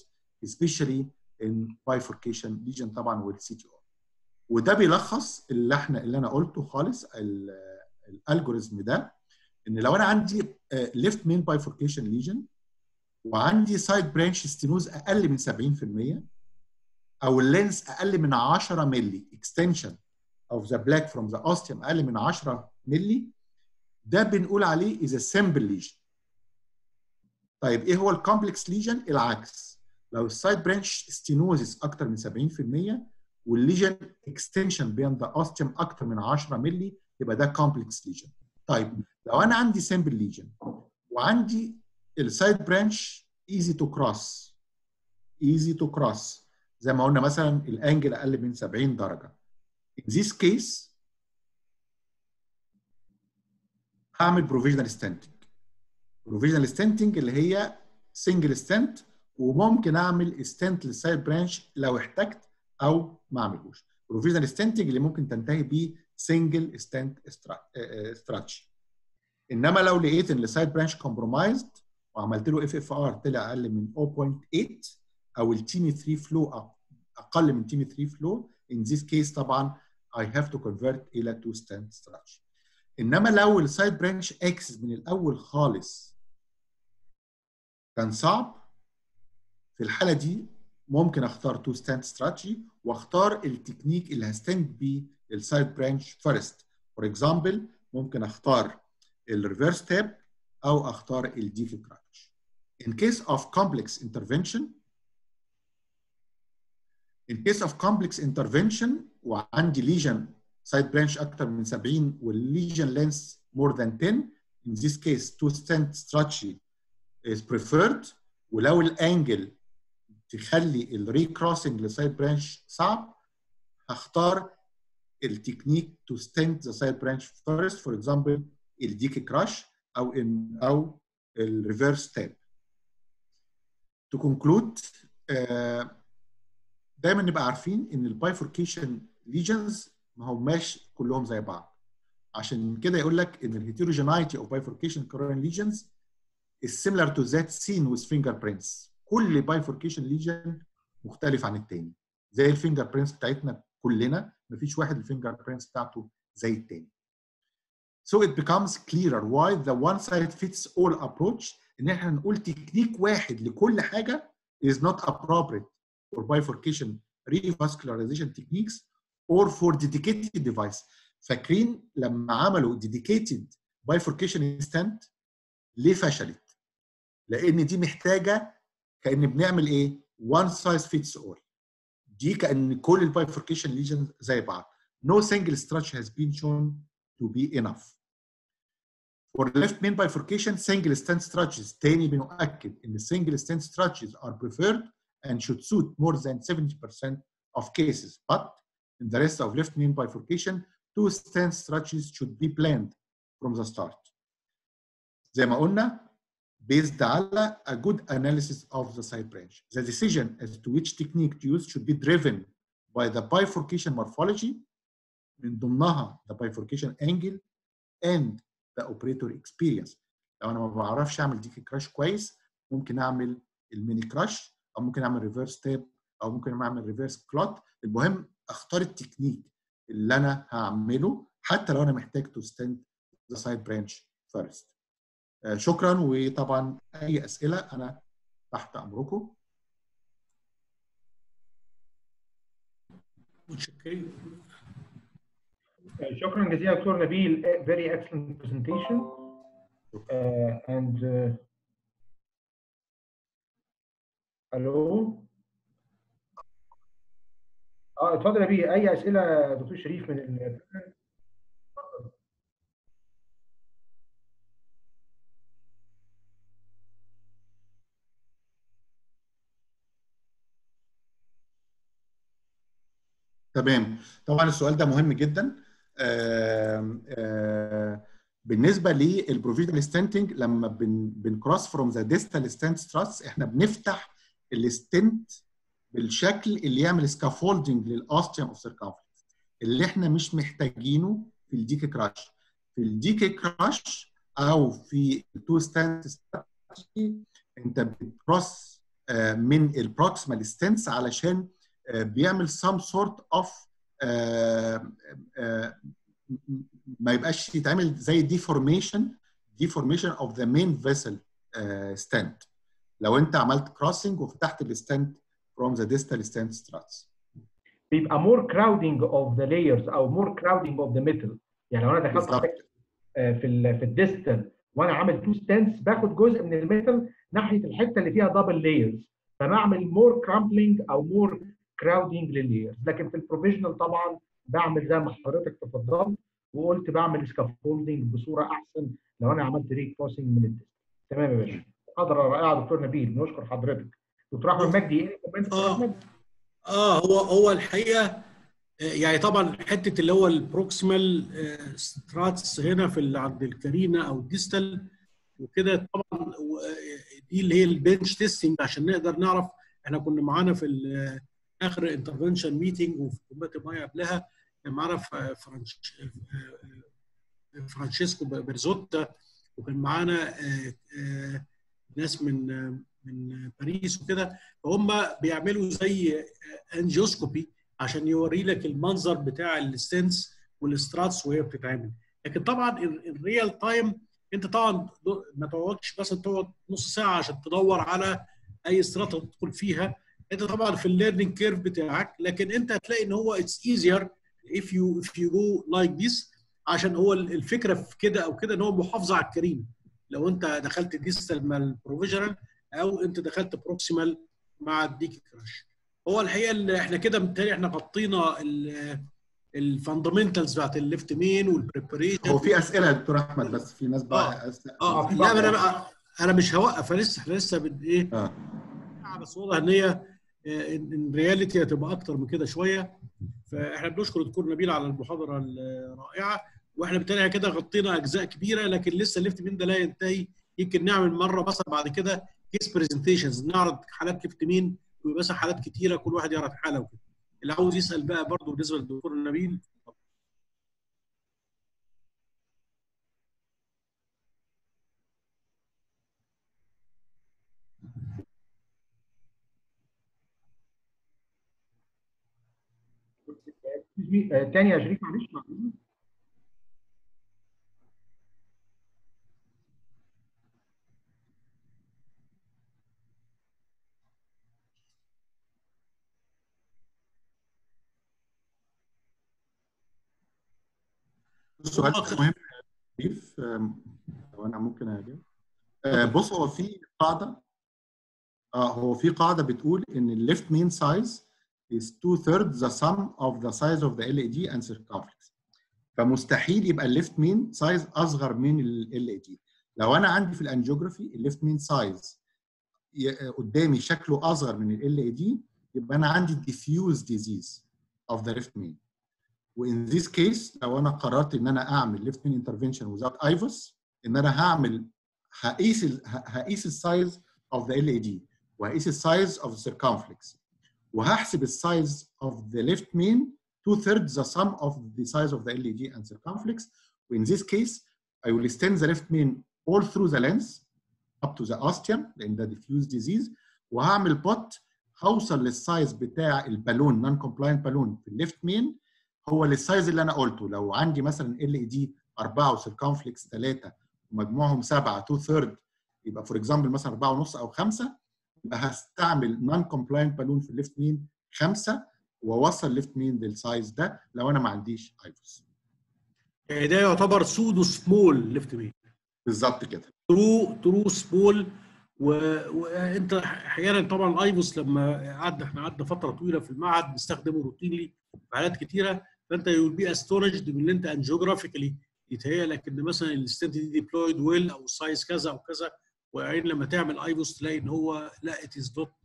[SPEAKER 3] especially in bifurcation lesion طبعا والسي تي او وده بيلخص اللي احنا اللي انا قلته خالص الالجوريزم ده ان لو انا عندي ليفت مين بايفوركيشن ليجن وعندي سايد برانش ستينوز اقل من 70% او اللينس اقل من 10 مللي اكستنشن اوف ذا بلاك فروم ذا اوستيوم اقل من 10 مللي ده بنقول عليه از سمبل ليجن طيب ايه هو الكومبلكس ليجن العكس لو السايد برانش ستينوزس اكتر من 70% والليجن اكستنشن بين ذا اوستيوم اكتر من 10 مللي يبقى ده كومبلكس ليجن طيب لو انا عندي سمبل ليجن وعندي السايد برانش ايزي تو كروس ايزي تو كروس زي ما قلنا مثلا الانجل اقل من 70 درجه in this case هعمل بروفيجنال ستنتنج بروفيجنال ستنتنج اللي هي سنجل ستنت وممكن اعمل ستنت للسايد برانش لو احتجت او ما اعملوش بروفيجنال ستنتنج اللي ممكن تنتهي بيه سنجل ستنت استراتيجي انما لو لقيت ان السايد برانش كومبرومايزد وعملت له اف اف ار طلع اقل من 0.8 او التيمي 3 فلو اقل من تيمي 3 فلو in this case طبعا I have to convert الى two stent strategy انما لو السايد برانش اكسس من الاول خالص كان صعب في الحاله دي ممكن اختار تو ستاند استراتيجي واختار التكنيك اللي هستند بيه السايد برانش فيرست فور اكزامبل ممكن اختار الريفرس تاب او اختار الديفي كراش in case of complex intervention in case of complex intervention وعندي ليجن سايد برانش اكتر من 70 والليجن لينس more than 10 in this case two stent strategy is preferred ولو الانجل تخلي الري كروسنج لسايد برانش صعب هختار التكنيك تو ستنت ذا سايد برانش فيرست فور اكزامبل الديكي كراش او ان او الريفرس تاب تو كونكلود دايما نبقى عارفين ان البايفوركيشن ليجنز ما هماش كلهم زي بعض عشان كده يقول لك ان الهيتروجينايتي اوف bifurcation coronary lesions is similar to that seen with fingerprints كل bifurcation lesion مختلف عن التاني زي الفينجر برينتس بتاعتنا كلنا مفيش واحد الفينجر برينتس بتاعته زي التاني So it becomes clearer why the one size fits all approach ان احنا نقول تكنيك واحد لكل حاجه is not appropriate for bifurcation revascularization techniques or for dedicated device فاكرين لما عملوا dedicated bifurcation stent ليه فشلت؟ لان دي محتاجه كان بنعمل ايه؟ one size fits all دي كان كل البايفوركيشن ليجن زي بعض no single structure has been shown to be enough for left main bifurcation single stent strategies تاني بنؤكد ان single stent strategies are preferred and should suit more than 70% of cases but in the rest of left main bifurcation two stent strategies should be planned from the start زي ما قلنا based على a good analysis of the side branch. The decision as to which technique to use should be driven by the bifurcation morphology من ضمنها the bifurcation angle and the operator experience. لو انا ما بعرفش اعمل ديكي كراش كويس ممكن اعمل الميني كراش او ممكن اعمل ريفرس تاب او ممكن اعمل ريفرس كلوت المهم اختار التكنيك اللي انا هعمله حتى لو انا محتاج تو ستند ذا سايد برانش فيرست شكرا وطبعا اي اسئله انا تحت امركم
[SPEAKER 1] متشكرين
[SPEAKER 2] شكرا جزيلا دكتور نبيل very excellent presentation uh, and uh, الو اه اتفضل يا بيه اي اسئله دكتور شريف من ال...
[SPEAKER 3] تمام طبعا السؤال ده مهم جدا آآ آآ بالنسبه للبروفيجنال ستنتنج لما بن بنكروس فروم ذا ديستال ستنت ستراس احنا بنفتح الستنت بالشكل اللي يعمل سكافولدنج للاوستيوم اوف سيركمفلكس اللي احنا مش محتاجينه في الديكي كراش في الديكي كراش او في التو ستانت انت بتكروس من البروكسيمال ستنس علشان بيعمل some sort of ما يبقاش يتعمل زي ديفورميشن ديفورميشن اوف ذا مين فيسل ستنت لو انت عملت كروسنج وفتحت الستنت from the distal stent struts
[SPEAKER 2] بيبقى more crowding of the layers او more crowding of the metal يعني لو انا دخلت في ال في الديستال وانا عامل تو ستانس باخد جزء من الميتال ناحيه الحته اللي فيها دبل لايرز فبعمل مور كرامبلينج او مور كراودنج لللايرز لكن في البروفيشنال طبعا بعمل زي ما حضرتك تفضلت وقلت بعمل سكافولدنج بصوره احسن لو انا عملت ري كروسنج من الديست تمام يا باشا محاضره رائعه دكتور نبيل بنشكر حضرتك دكتور احمد مجدي ايه كومنت
[SPEAKER 1] اه اه هو هو الحقيقه يعني طبعا حته اللي هو البروكسيمال ستراتس هنا في عند الكارينا او الديستال وكده طبعا دي اللي هي البنش تيستنج عشان نقدر نعرف احنا كنا معانا في اخر انترفنشن ميتنج وفي كومبات مايا قبلها كان معانا فرانش فرانشيسكو بيرزوتا وكان معانا ناس من من باريس وكده فهم بيعملوا زي انجيوسكوبي عشان يوري لك المنظر بتاع الستنس والستراتس وهي بتتعمل لكن طبعا الريال تايم انت طبعا ما تقعدش مثلا تقعد نص ساعه عشان تدور على اي ستراتا تدخل فيها انت طبعا في الليرنينج كيرف بتاعك لكن انت هتلاقي ان هو اتس ايزير if you if you go like this عشان هو الفكره في كده او كده ان هو محافظه على الكريم لو انت دخلت ديستال مع البروفيجنال او انت دخلت بروكسيمال مع الديك كراش هو الحقيقه اللي احنا كده بالتالي احنا غطينا الفاندمنتالز بتاعت الليفت مين والبريبريشن
[SPEAKER 3] هو في اسئله يا دكتور احمد بس في ناس بقى
[SPEAKER 1] اه, آه. لا انا بقى انا مش هوقف انا لسه احنا لسه بد ايه
[SPEAKER 3] آه.
[SPEAKER 1] بس واضح ان هي ان رياليتي هتبقى اكتر من كده شويه فاحنا بنشكر الدكتور نبيل على المحاضره الرائعه واحنا بالتالي كده غطينا اجزاء كبيره لكن لسه الليفت مين ده لا ينتهي يمكن نعمل مره مثلا بعد كده كيس برزنتيشنز نعرض حالات ليفت مين ويبقى مثلا حالات كتيره كل واحد يعرض حاله وكده اللي عاوز يسال بقى برضه بالنسبه للدكتور نبيل
[SPEAKER 2] تاني يا شريف معلش معلش
[SPEAKER 3] سؤال مهم شريف لو انا ممكن اجاوب بص هو في قاعده اه هو في قاعده بتقول ان الليفت مين سايز is two thirds the sum of the size of the LED and circumference. فمستحيل يبقى الليفت مين سايز اصغر من ال LED. لو انا عندي في الانجيوجرافي الليفت مين سايز قدامي شكله اصغر من ال LED يبقى انا عندي diffuse disease of the left mean. وان ذيس كيس لو انا قررت ان انا اعمل ليفت مين انترفنشن without ايفوس ان انا هعمل هقيس هقيس السايز اوف ذا ال اي دي وهقيس السايز اوف ذا circumflex وهحسب السايز of the left mean two thirds the sum of the size of the LED and circumflex. In this case, I will extend the left mean all through the lens up to the ostium لان ده diffuse disease وهعمل بوت هوصل للسايز بتاع البالون نون كومبلاينت بالون في الليفت مين هو للسايز اللي انا قلته لو عندي مثلا ال اي دي 4 وسيركمفلكس 3 ومجموعهم 7 2 ثيرد يبقى فور اكزامبل مثلا 4 ونص او 5 يبقى هستعمل نون كومبلاينت بالون في الليفت مين 5 واوصل ليفت مين للسايز ده لو انا ما عنديش ايفوس
[SPEAKER 1] يعني ده يعتبر سودو سمول ليفت مين
[SPEAKER 3] بالظبط كده
[SPEAKER 1] ترو ترو سمول وانت احيانا طبعا الايفوس لما قعدنا احنا قعدنا فتره طويله في المعهد بنستخدمه روتينلي في حالات كتيره فانت يو بي استورجد من انت انجيوغرافيكالي يتهيأ لك ان مثلا الستنت دي ديبلويد ويل او السايز كذا او كذا وبعدين لما تعمل ايفوس تلاقي ان هو لا ات از نوت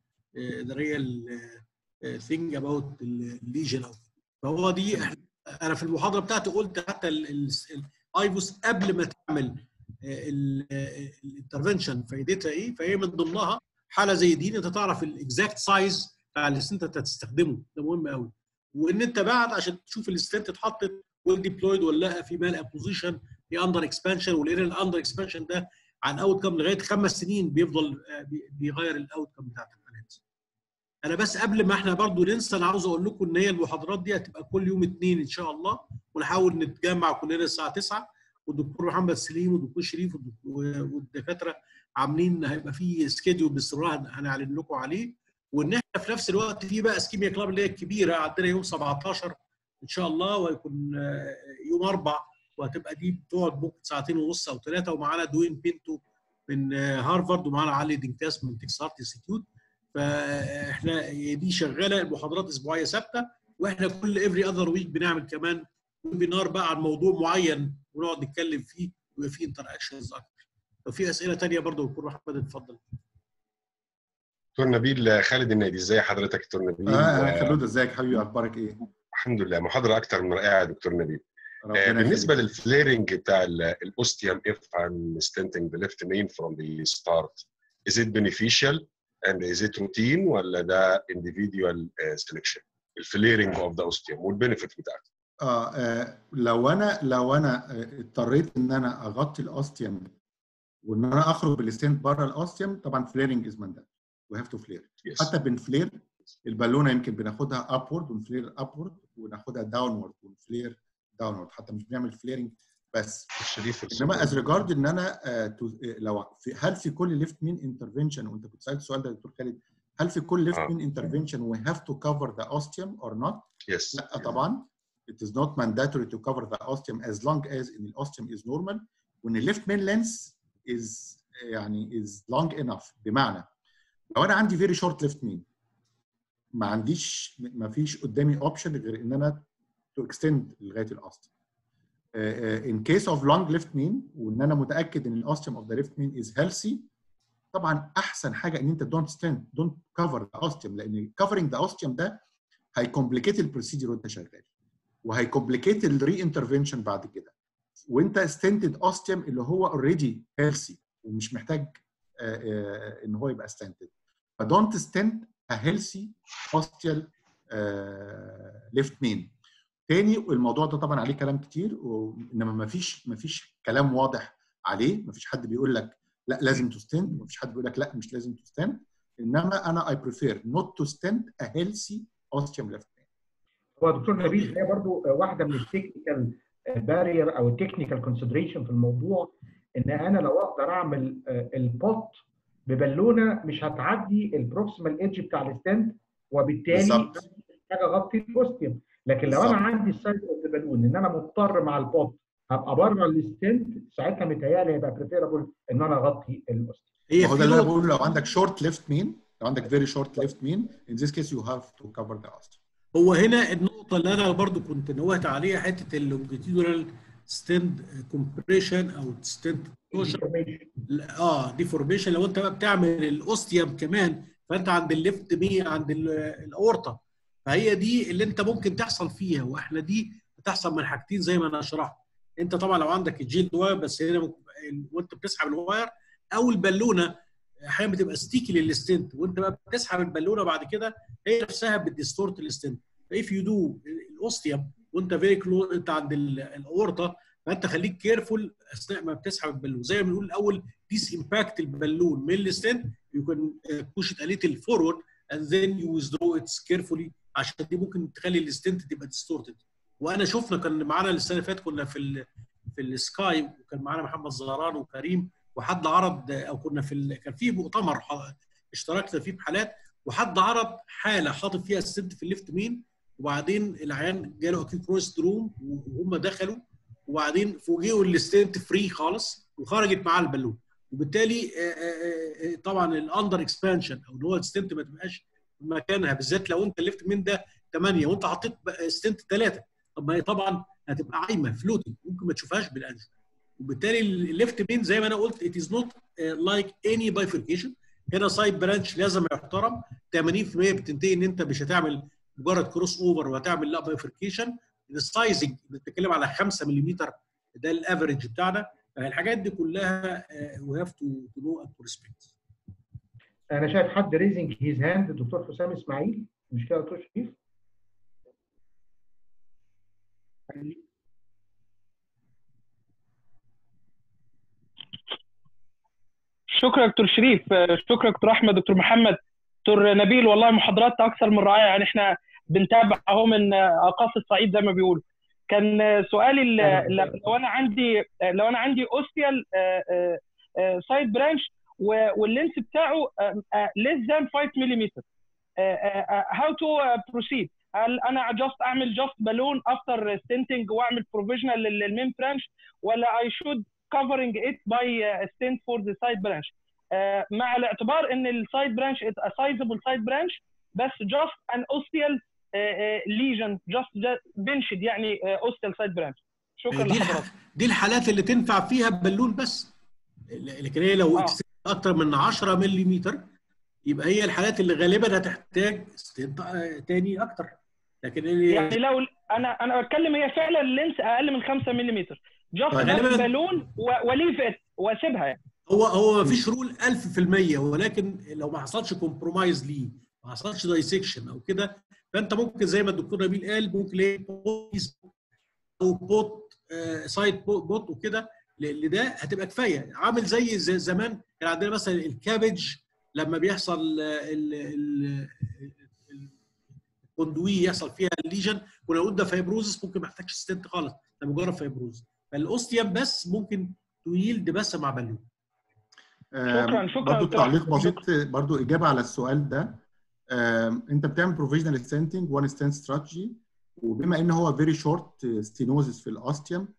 [SPEAKER 1] ذا ريال ثينج اباوت الليجن او فهو دي انا في المحاضره بتاعتي قلت حتى الايفوس قبل ما تعمل الانترفنشن فايدتها ايه فهي من ضمنها حاله زي دي انت تعرف الاكزاكت سايز بتاع الستنت انت هتستخدمه ده مهم قوي وان انت بعد عشان تشوف الستنت اتحطت ويل ديبلويد ولا لا في مال بوزيشن في اندر اكسبانشن ولان الاندر اكسبانشن ده عن اوت كم لغايه خمس سنين بيفضل بيغير الاوت كم بتاعت الحالات انا بس قبل ما احنا برضو ننسى انا عاوز اقول لكم ان هي المحاضرات دي هتبقى كل يوم اثنين ان شاء الله ونحاول نتجمع كلنا الساعه 9 والدكتور محمد سليم والدكتور شريف والدكاتره عاملين هيبقى في سكيدول باستمرار هنعلن لكم عليه وان احنا في نفس الوقت في بقى اسكيميا كلاب اللي هي الكبيره عندنا يوم 17 ان شاء الله وهيكون يوم اربع وهتبقى دي بتقعد ممكن ساعتين ونص او ثلاثه ومعانا دوين بينتو من هارفارد ومعانا علي دينكاس من تكس هارت انستيتيوت فاحنا دي شغاله المحاضرات اسبوعيه ثابته واحنا كل افري اذر ويك بنعمل كمان ويبينار بقى عن موضوع معين ونقعد نتكلم فيه ويبقى فيه انتر اكشنز اكتر لو في اسئله ثانيه برضه دكتور محمد اتفضل
[SPEAKER 4] دكتور نبيل خالد النادي ازي حضرتك دكتور نبيل
[SPEAKER 3] اه خلود ازيك حبيبي اخبارك ايه
[SPEAKER 4] الحمد لله محاضره اكتر من رائعه دكتور نبيل آه بالنسبه للفليرنج بتاع الاوستيوم if I'm stenting the left main from the start is it beneficial and is it routine ولا ده individual uh, selection الفليرنج of the osteum والبنفيت بتاعته
[SPEAKER 3] آه, اه لو انا لو انا اضطريت ان انا اغطي الاوستيوم وان انا اخرج بالستنت بره الاوستيوم طبعا فليرنج از ماندات وي هاف تو فلير حتى بنفلير البالونه يمكن بناخدها ابورد ونفلير ابورد وناخدها داونورد ونفلير داونورد حتى مش بنعمل فليرنج بس
[SPEAKER 4] الشريف
[SPEAKER 3] انما از ريجارد ان انا آه لو في هل في كل ليفت مين انترفنشن وانت كنت سالت السؤال ده يا دكتور خالد هل في كل ليفت مين انترفنشن وي هاف تو كفر ذا اوستيوم اور نوت؟
[SPEAKER 4] يس
[SPEAKER 3] لا طبعا it is not mandatory to cover the osteum as long as in the osteum is normal when the left main lens is يعني is long enough بمعنى لو انا عندي very short left main ما عنديش ما فيش قدامي اوبشن غير ان انا to extend لغايه الاوستيوم in case of long left main وان انا متاكد ان الاوستيوم of the left main is healthy طبعا احسن حاجه ان انت don't stand don't cover the osteum لان covering the osteum ده هيكمبليكيت البروسيجر وانت شغال وهيكمبليكيت الري انترفنشن بعد كده وانت ستنتد اوستيوم اللي هو اوريدي هيلثي ومش محتاج ان هو يبقى ستنتد فدونت ستنت ا هيلثي اوستيال ليفت مين تاني الموضوع ده طبعا عليه كلام كتير انما ما فيش ما فيش كلام واضح عليه ما فيش حد بيقول لك لا لازم تستند ما فيش حد بيقول لك لا مش لازم تستند انما انا اي بريفير نوت تو ستند ا هيلثي اوستيوم ليفت مين
[SPEAKER 2] هو دكتور نبيل هي برضو واحده من التكنيكال بارير او التكنيكال كونسيدريشن في الموضوع ان انا لو اقدر اعمل البوت ببالونه مش هتعدي البروكسيمال ايدج بتاع الستاند وبالتالي حاجه اغطي الاوستيوم لكن لو انا عندي السايز اوف بالون ان انا مضطر مع البوت هبقى بره الستاند ساعتها متهيألي هيبقى بريفيربل ان انا اغطي الاوستيوم
[SPEAKER 3] هي هو ده اللي انا بقوله لو عندك شورت ليفت مين لو عندك فيري شورت ليفت مين in this case you have to cover the osteum
[SPEAKER 1] هو هنا النقطه اللي انا برضو كنت نوهت عليها حته اللونجيتيودنال ستند كومبريشن او ستند اه ديفورميشن لو انت بقى بتعمل الاوستيوم كمان فانت عند الليفت مي عند الاورطه فهي دي اللي انت ممكن تحصل فيها واحنا دي بتحصل من حاجتين زي ما انا شرحت انت طبعا لو عندك الجيلد واير بس هنا ممكن وانت بتسحب الواير او البالونه احيانا بتبقى ستيكي للستنت وانت بقى بتسحب البالونه بعد كده هي نفسها بتديستورت الستنت فايف يو دو الاوستيوم وانت فيري كلو انت عند الاورطه فانت خليك كيرفول اثناء ما بتسحب البالون زي ما بنقول الاول ديس امباكت البالون من الستنت يو كان بوش ات اليتل فورورد اند ذن يو ويزدرو اتس كيرفولي عشان دي ممكن تخلي الستنت تبقى ديستورتد وانا شفنا كان معانا السنه اللي فاتت كنا في ال في السكاي وكان معانا محمد زهران وكريم وحد عرض او كنا في ال... كان في مؤتمر اشتركنا فيه بحالات وحد عرض حاله حاطط فيها الستنت في الليفت مين وبعدين العيان جاله اكيد كروس روم وهم دخلوا وبعدين فوجئوا الستنت فري خالص وخرجت معاه البالون وبالتالي طبعا الاندر اكسبانشن او اللي هو الستنت ما تبقاش في مكانها بالذات لو انت الليفت مين ده 8 وانت حطيت ستنت 3 طب ما هي طبعا هتبقى عايمه فلوتنج ممكن ما تشوفهاش بالانف وبالتالي الليفت مين زي ما انا قلت ات از نوت لايك اني بايفركيشن هنا سايد برانش لازم يحترم 80% بتنتهي ان انت مش هتعمل مجرد كروس اوفر وهتعمل لا بايفركيشن السايزنج بتتكلم على 5 ملم ده الافريج بتاعنا فالحاجات دي كلها وي هاف تو نو اند تو ريسبكت
[SPEAKER 2] انا شايف حد ريزنج هيز هاند الدكتور حسام اسماعيل مش كده يا دكتور شريف؟
[SPEAKER 7] شكرا دكتور شريف شكرا دكتور احمد دكتور محمد دكتور نبيل والله محاضرات اكثر من رائعه يعني احنا بنتابع اهو من اقاصي الصعيد زي ما بيقولوا كان سؤالي لو انا عندي لو انا عندي اوستيال سايد برانش واللينس بتاعه less than 5 ملم how to proceed هل انا جاست اعمل جاست بالون افتر ستنتنج واعمل بروفيجنال للمين برانش ولا I should covering it by stent for the side branch مع الاعتبار ان السايد برانش is a sizable side branch بس just an ostial lesion just بنشد يعني ostial side branch شكرا
[SPEAKER 1] دي
[SPEAKER 7] لحضرتك
[SPEAKER 1] دي الحالات اللي تنفع فيها بالون بس لكن هي لو
[SPEAKER 7] آه.
[SPEAKER 1] اكتر من 10 ملم يبقى هي الحالات اللي غالبا هتحتاج ستنت تاني اكتر لكن اللي
[SPEAKER 7] يعني لو انا انا بتكلم هي فعلا اللينس اقل من 5 ملم جاست
[SPEAKER 1] طيب،
[SPEAKER 7] بس
[SPEAKER 1] غالباً-
[SPEAKER 7] بالون وليف ات واسيبها يعني
[SPEAKER 1] هو هو ما فيش رول 1000% ولكن لو ما حصلش كومبرومايز ليه ما حصلش دايسكشن او كده فانت ممكن زي ما الدكتور نبيل قال ممكن ليه بوت او بوت آه، سايد بوت, بوت وكده ل- لده هتبقى كفايه عامل زي زي زمان كان عندنا مثلا الكابج لما بيحصل آه، ال- ال- ال- الكوندوي يحصل فيها الليجن ولو قلنا فايبروزس ممكن ما يحتاجش ستنت خالص ده مجرد فايبروز فالاوستيوم بس ممكن تيلد بس مع بالون
[SPEAKER 7] شكراً، شكراً
[SPEAKER 3] برضو
[SPEAKER 7] دكتور
[SPEAKER 3] تعليق
[SPEAKER 7] أحمد،
[SPEAKER 3] بسيط برضو اجابه على السؤال ده آم، انت بتعمل بروفيجنال ستنتنج وان ستنت استراتيجي وبما ان هو فيري شورت ستينوزس في الاوستيوم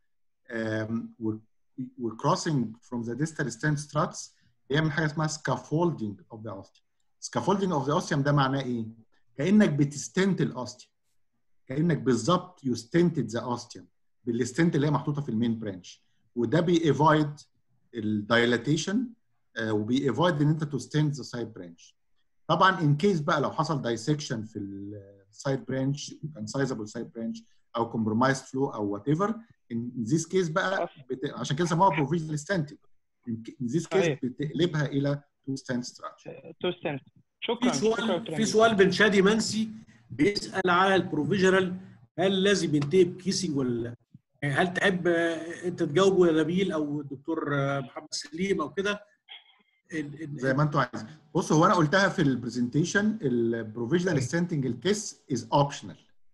[SPEAKER 3] وكروسنج فروم ذا ديستال ستنت ستراتس بيعمل حاجه اسمها سكافولدنج اوف ذا اوستيوم سكافولدنج اوف ذا اوستيوم ده معناه ايه؟ كانك بتستنت الاوستيوم كانك بالظبط يو ستنتد ذا اوستيوم بالستنت اللي هي محطوطه في المين برانش وده بيأفايد الدايلاتيشن وبيأفايد ان انت تستند ذا سايد برانش طبعا ان كيس بقى لو حصل دايسكشن في السايد برانش كان سايزابل سايد برانش او كومبرومايز فلو او وات ايفر ان ذيس كيس بقى بت... عشان كده سموها بروفيجنال ستانتنج ان ذيس كيس
[SPEAKER 7] صحيح.
[SPEAKER 3] بتقلبها الى تو ستاند ستراكشر
[SPEAKER 7] تو ستنت
[SPEAKER 1] في
[SPEAKER 7] شكرا شكرا
[SPEAKER 1] سؤال
[SPEAKER 7] دكتور
[SPEAKER 1] في
[SPEAKER 7] نبيل.
[SPEAKER 1] سؤال من شادي منسي بيسال على البروفيجنال هل لازم ينتهي بكيسنج ولا لا؟ يعني هل تحب آه، انت تجاوبه يا نبيل او الدكتور آه، محمد سليم او كده ال- ال-
[SPEAKER 3] زي ما انتوا عايزين بصوا هو انا قلتها في البرزنتيشن البروفيجنال ستانتنج الكيس از اوبشنال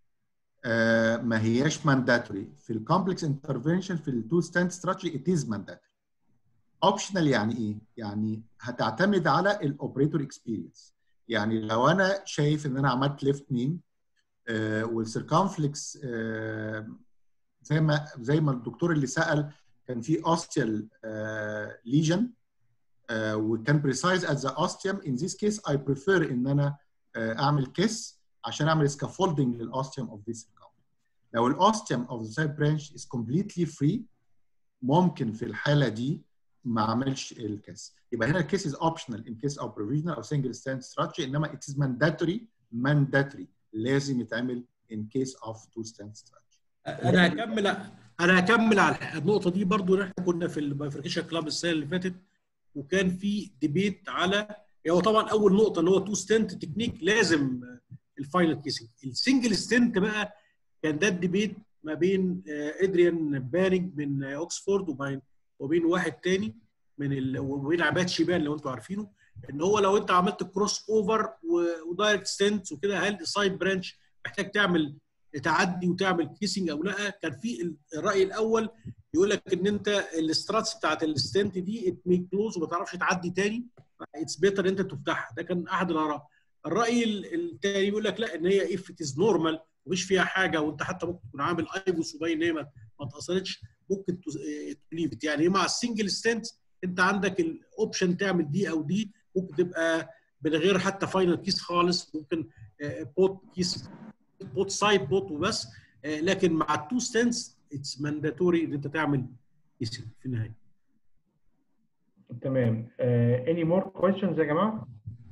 [SPEAKER 3] ما هياش مانداتوري في الكومبلكس انترفنشن في التو ستاند ستراتيجي ات از مانداتوري اوبشنال يعني ايه؟ يعني هتعتمد على الاوبريتور اكسبيرينس يعني لو انا شايف ان انا عملت ليفت مين والسيركمفلكس زي ما زي ما الدكتور اللي سال كان في اوستيال ليجن وكان بريسايز ات ذا اوستيوم ان ذيس كيس اي بريفير ان انا آه، اعمل كيس عشان اعمل سكافولدنج للاوستيوم اوف ذيس لو الاوستيوم اوف ذا سايد برانش از كومبليتلي فري ممكن في الحاله دي ما اعملش الكيس يبقى هنا الكيس از اوبشنال ان كيس او بروفيجنال او سنجل ستاند ستراكشر انما ات از مانداتوري مانداتوري لازم يتعمل ان كيس اوف تو ستاند ستراكشر
[SPEAKER 1] انا هكمل انا هكمل على النقطه دي برضو احنا كنا في البايفركيشن كلاب السنه اللي فاتت وكان في ديبيت على هو طبعا اول نقطه اللي هو تو ستنت تكنيك لازم الفاينل كيسنج السنجل ستنت بقى كان ده الديبيت ما بين آه، ادريان بانينج من آه، اوكسفورد وبين وبين واحد تاني من ال... وبين عباد شيبان لو انتوا عارفينه ان هو لو انت عملت كروس اوفر ودايركت ستنت وكده هل السايد برانش محتاج تعمل تعدي وتعمل كيسنج او لا كان في الراي الاول يقول لك ان انت الاستراتس بتاعت الستنت دي ات ميك كلوز وما تعرفش تعدي تاني اتس بيتر انت تفتحها ده كان احد الاراء الراي ال- التاني يقول لك لا ان هي اف ات از نورمال مفيش فيها حاجه وانت حتى ممكن تكون عامل ايبوس وباين ان هي ما ما اتاثرتش ممكن تليف يعني مع السنجل ستنت انت عندك الاوبشن تعمل دي او دي ممكن تبقى من غير حتى فاينل كيس خالص ممكن بوت كيس بوت سايد بوت وبس آه، لكن مع التو ستنس اتس مانداتوري ان انت تعمل كيسنج في النهايه
[SPEAKER 2] تمام اني مور كويشنز يا جماعه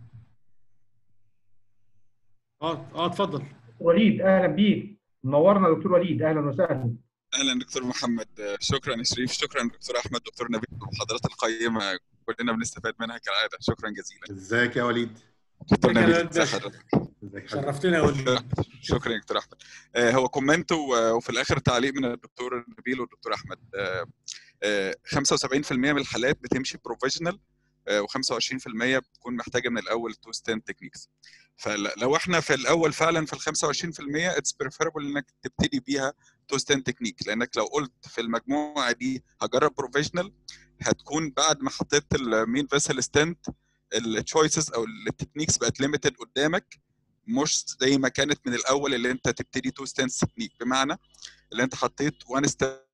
[SPEAKER 1] اه اه اتفضل
[SPEAKER 2] وليد اهلا بيك منورنا يا دكتور وليد اهلا وسهلا
[SPEAKER 8] اهلا دكتور محمد شكرا يا شريف شكرا دكتور احمد دكتور نبيل المحاضرات القيمه كلنا بنستفاد منها كالعاده شكرا جزيلا
[SPEAKER 3] ازيك يا وليد
[SPEAKER 8] دكتور
[SPEAKER 1] ازيك يا
[SPEAKER 8] نبيل
[SPEAKER 1] وليد
[SPEAKER 8] ازي
[SPEAKER 1] باشا؟
[SPEAKER 8] حضرتك
[SPEAKER 3] ازيك حضرتك؟
[SPEAKER 1] شرفتنا يا وليد
[SPEAKER 8] شكرا يا دكتور احمد آه، هو كومنت و- وفي الاخر تعليق من الدكتور نبيل والدكتور احمد آه، آه، 75% من الحالات بتمشي بروفيشنال و25% بتكون محتاجه من الاول تو ستاند تكنيكس فلو احنا في الاول فعلا في ال 25% اتس بريفيربل انك تبتدي بيها تو ستاند تكنيك لانك لو قلت في المجموعه دي هجرب بروفيشنال هتكون بعد ما حطيت المين فيسل ستاند التشويسز او التكنيكس بقت ليميتد قدامك مش زي ما كانت من الاول اللي انت تبتدي تو ستاند تكنيك بمعنى اللي انت حطيت وان ستاند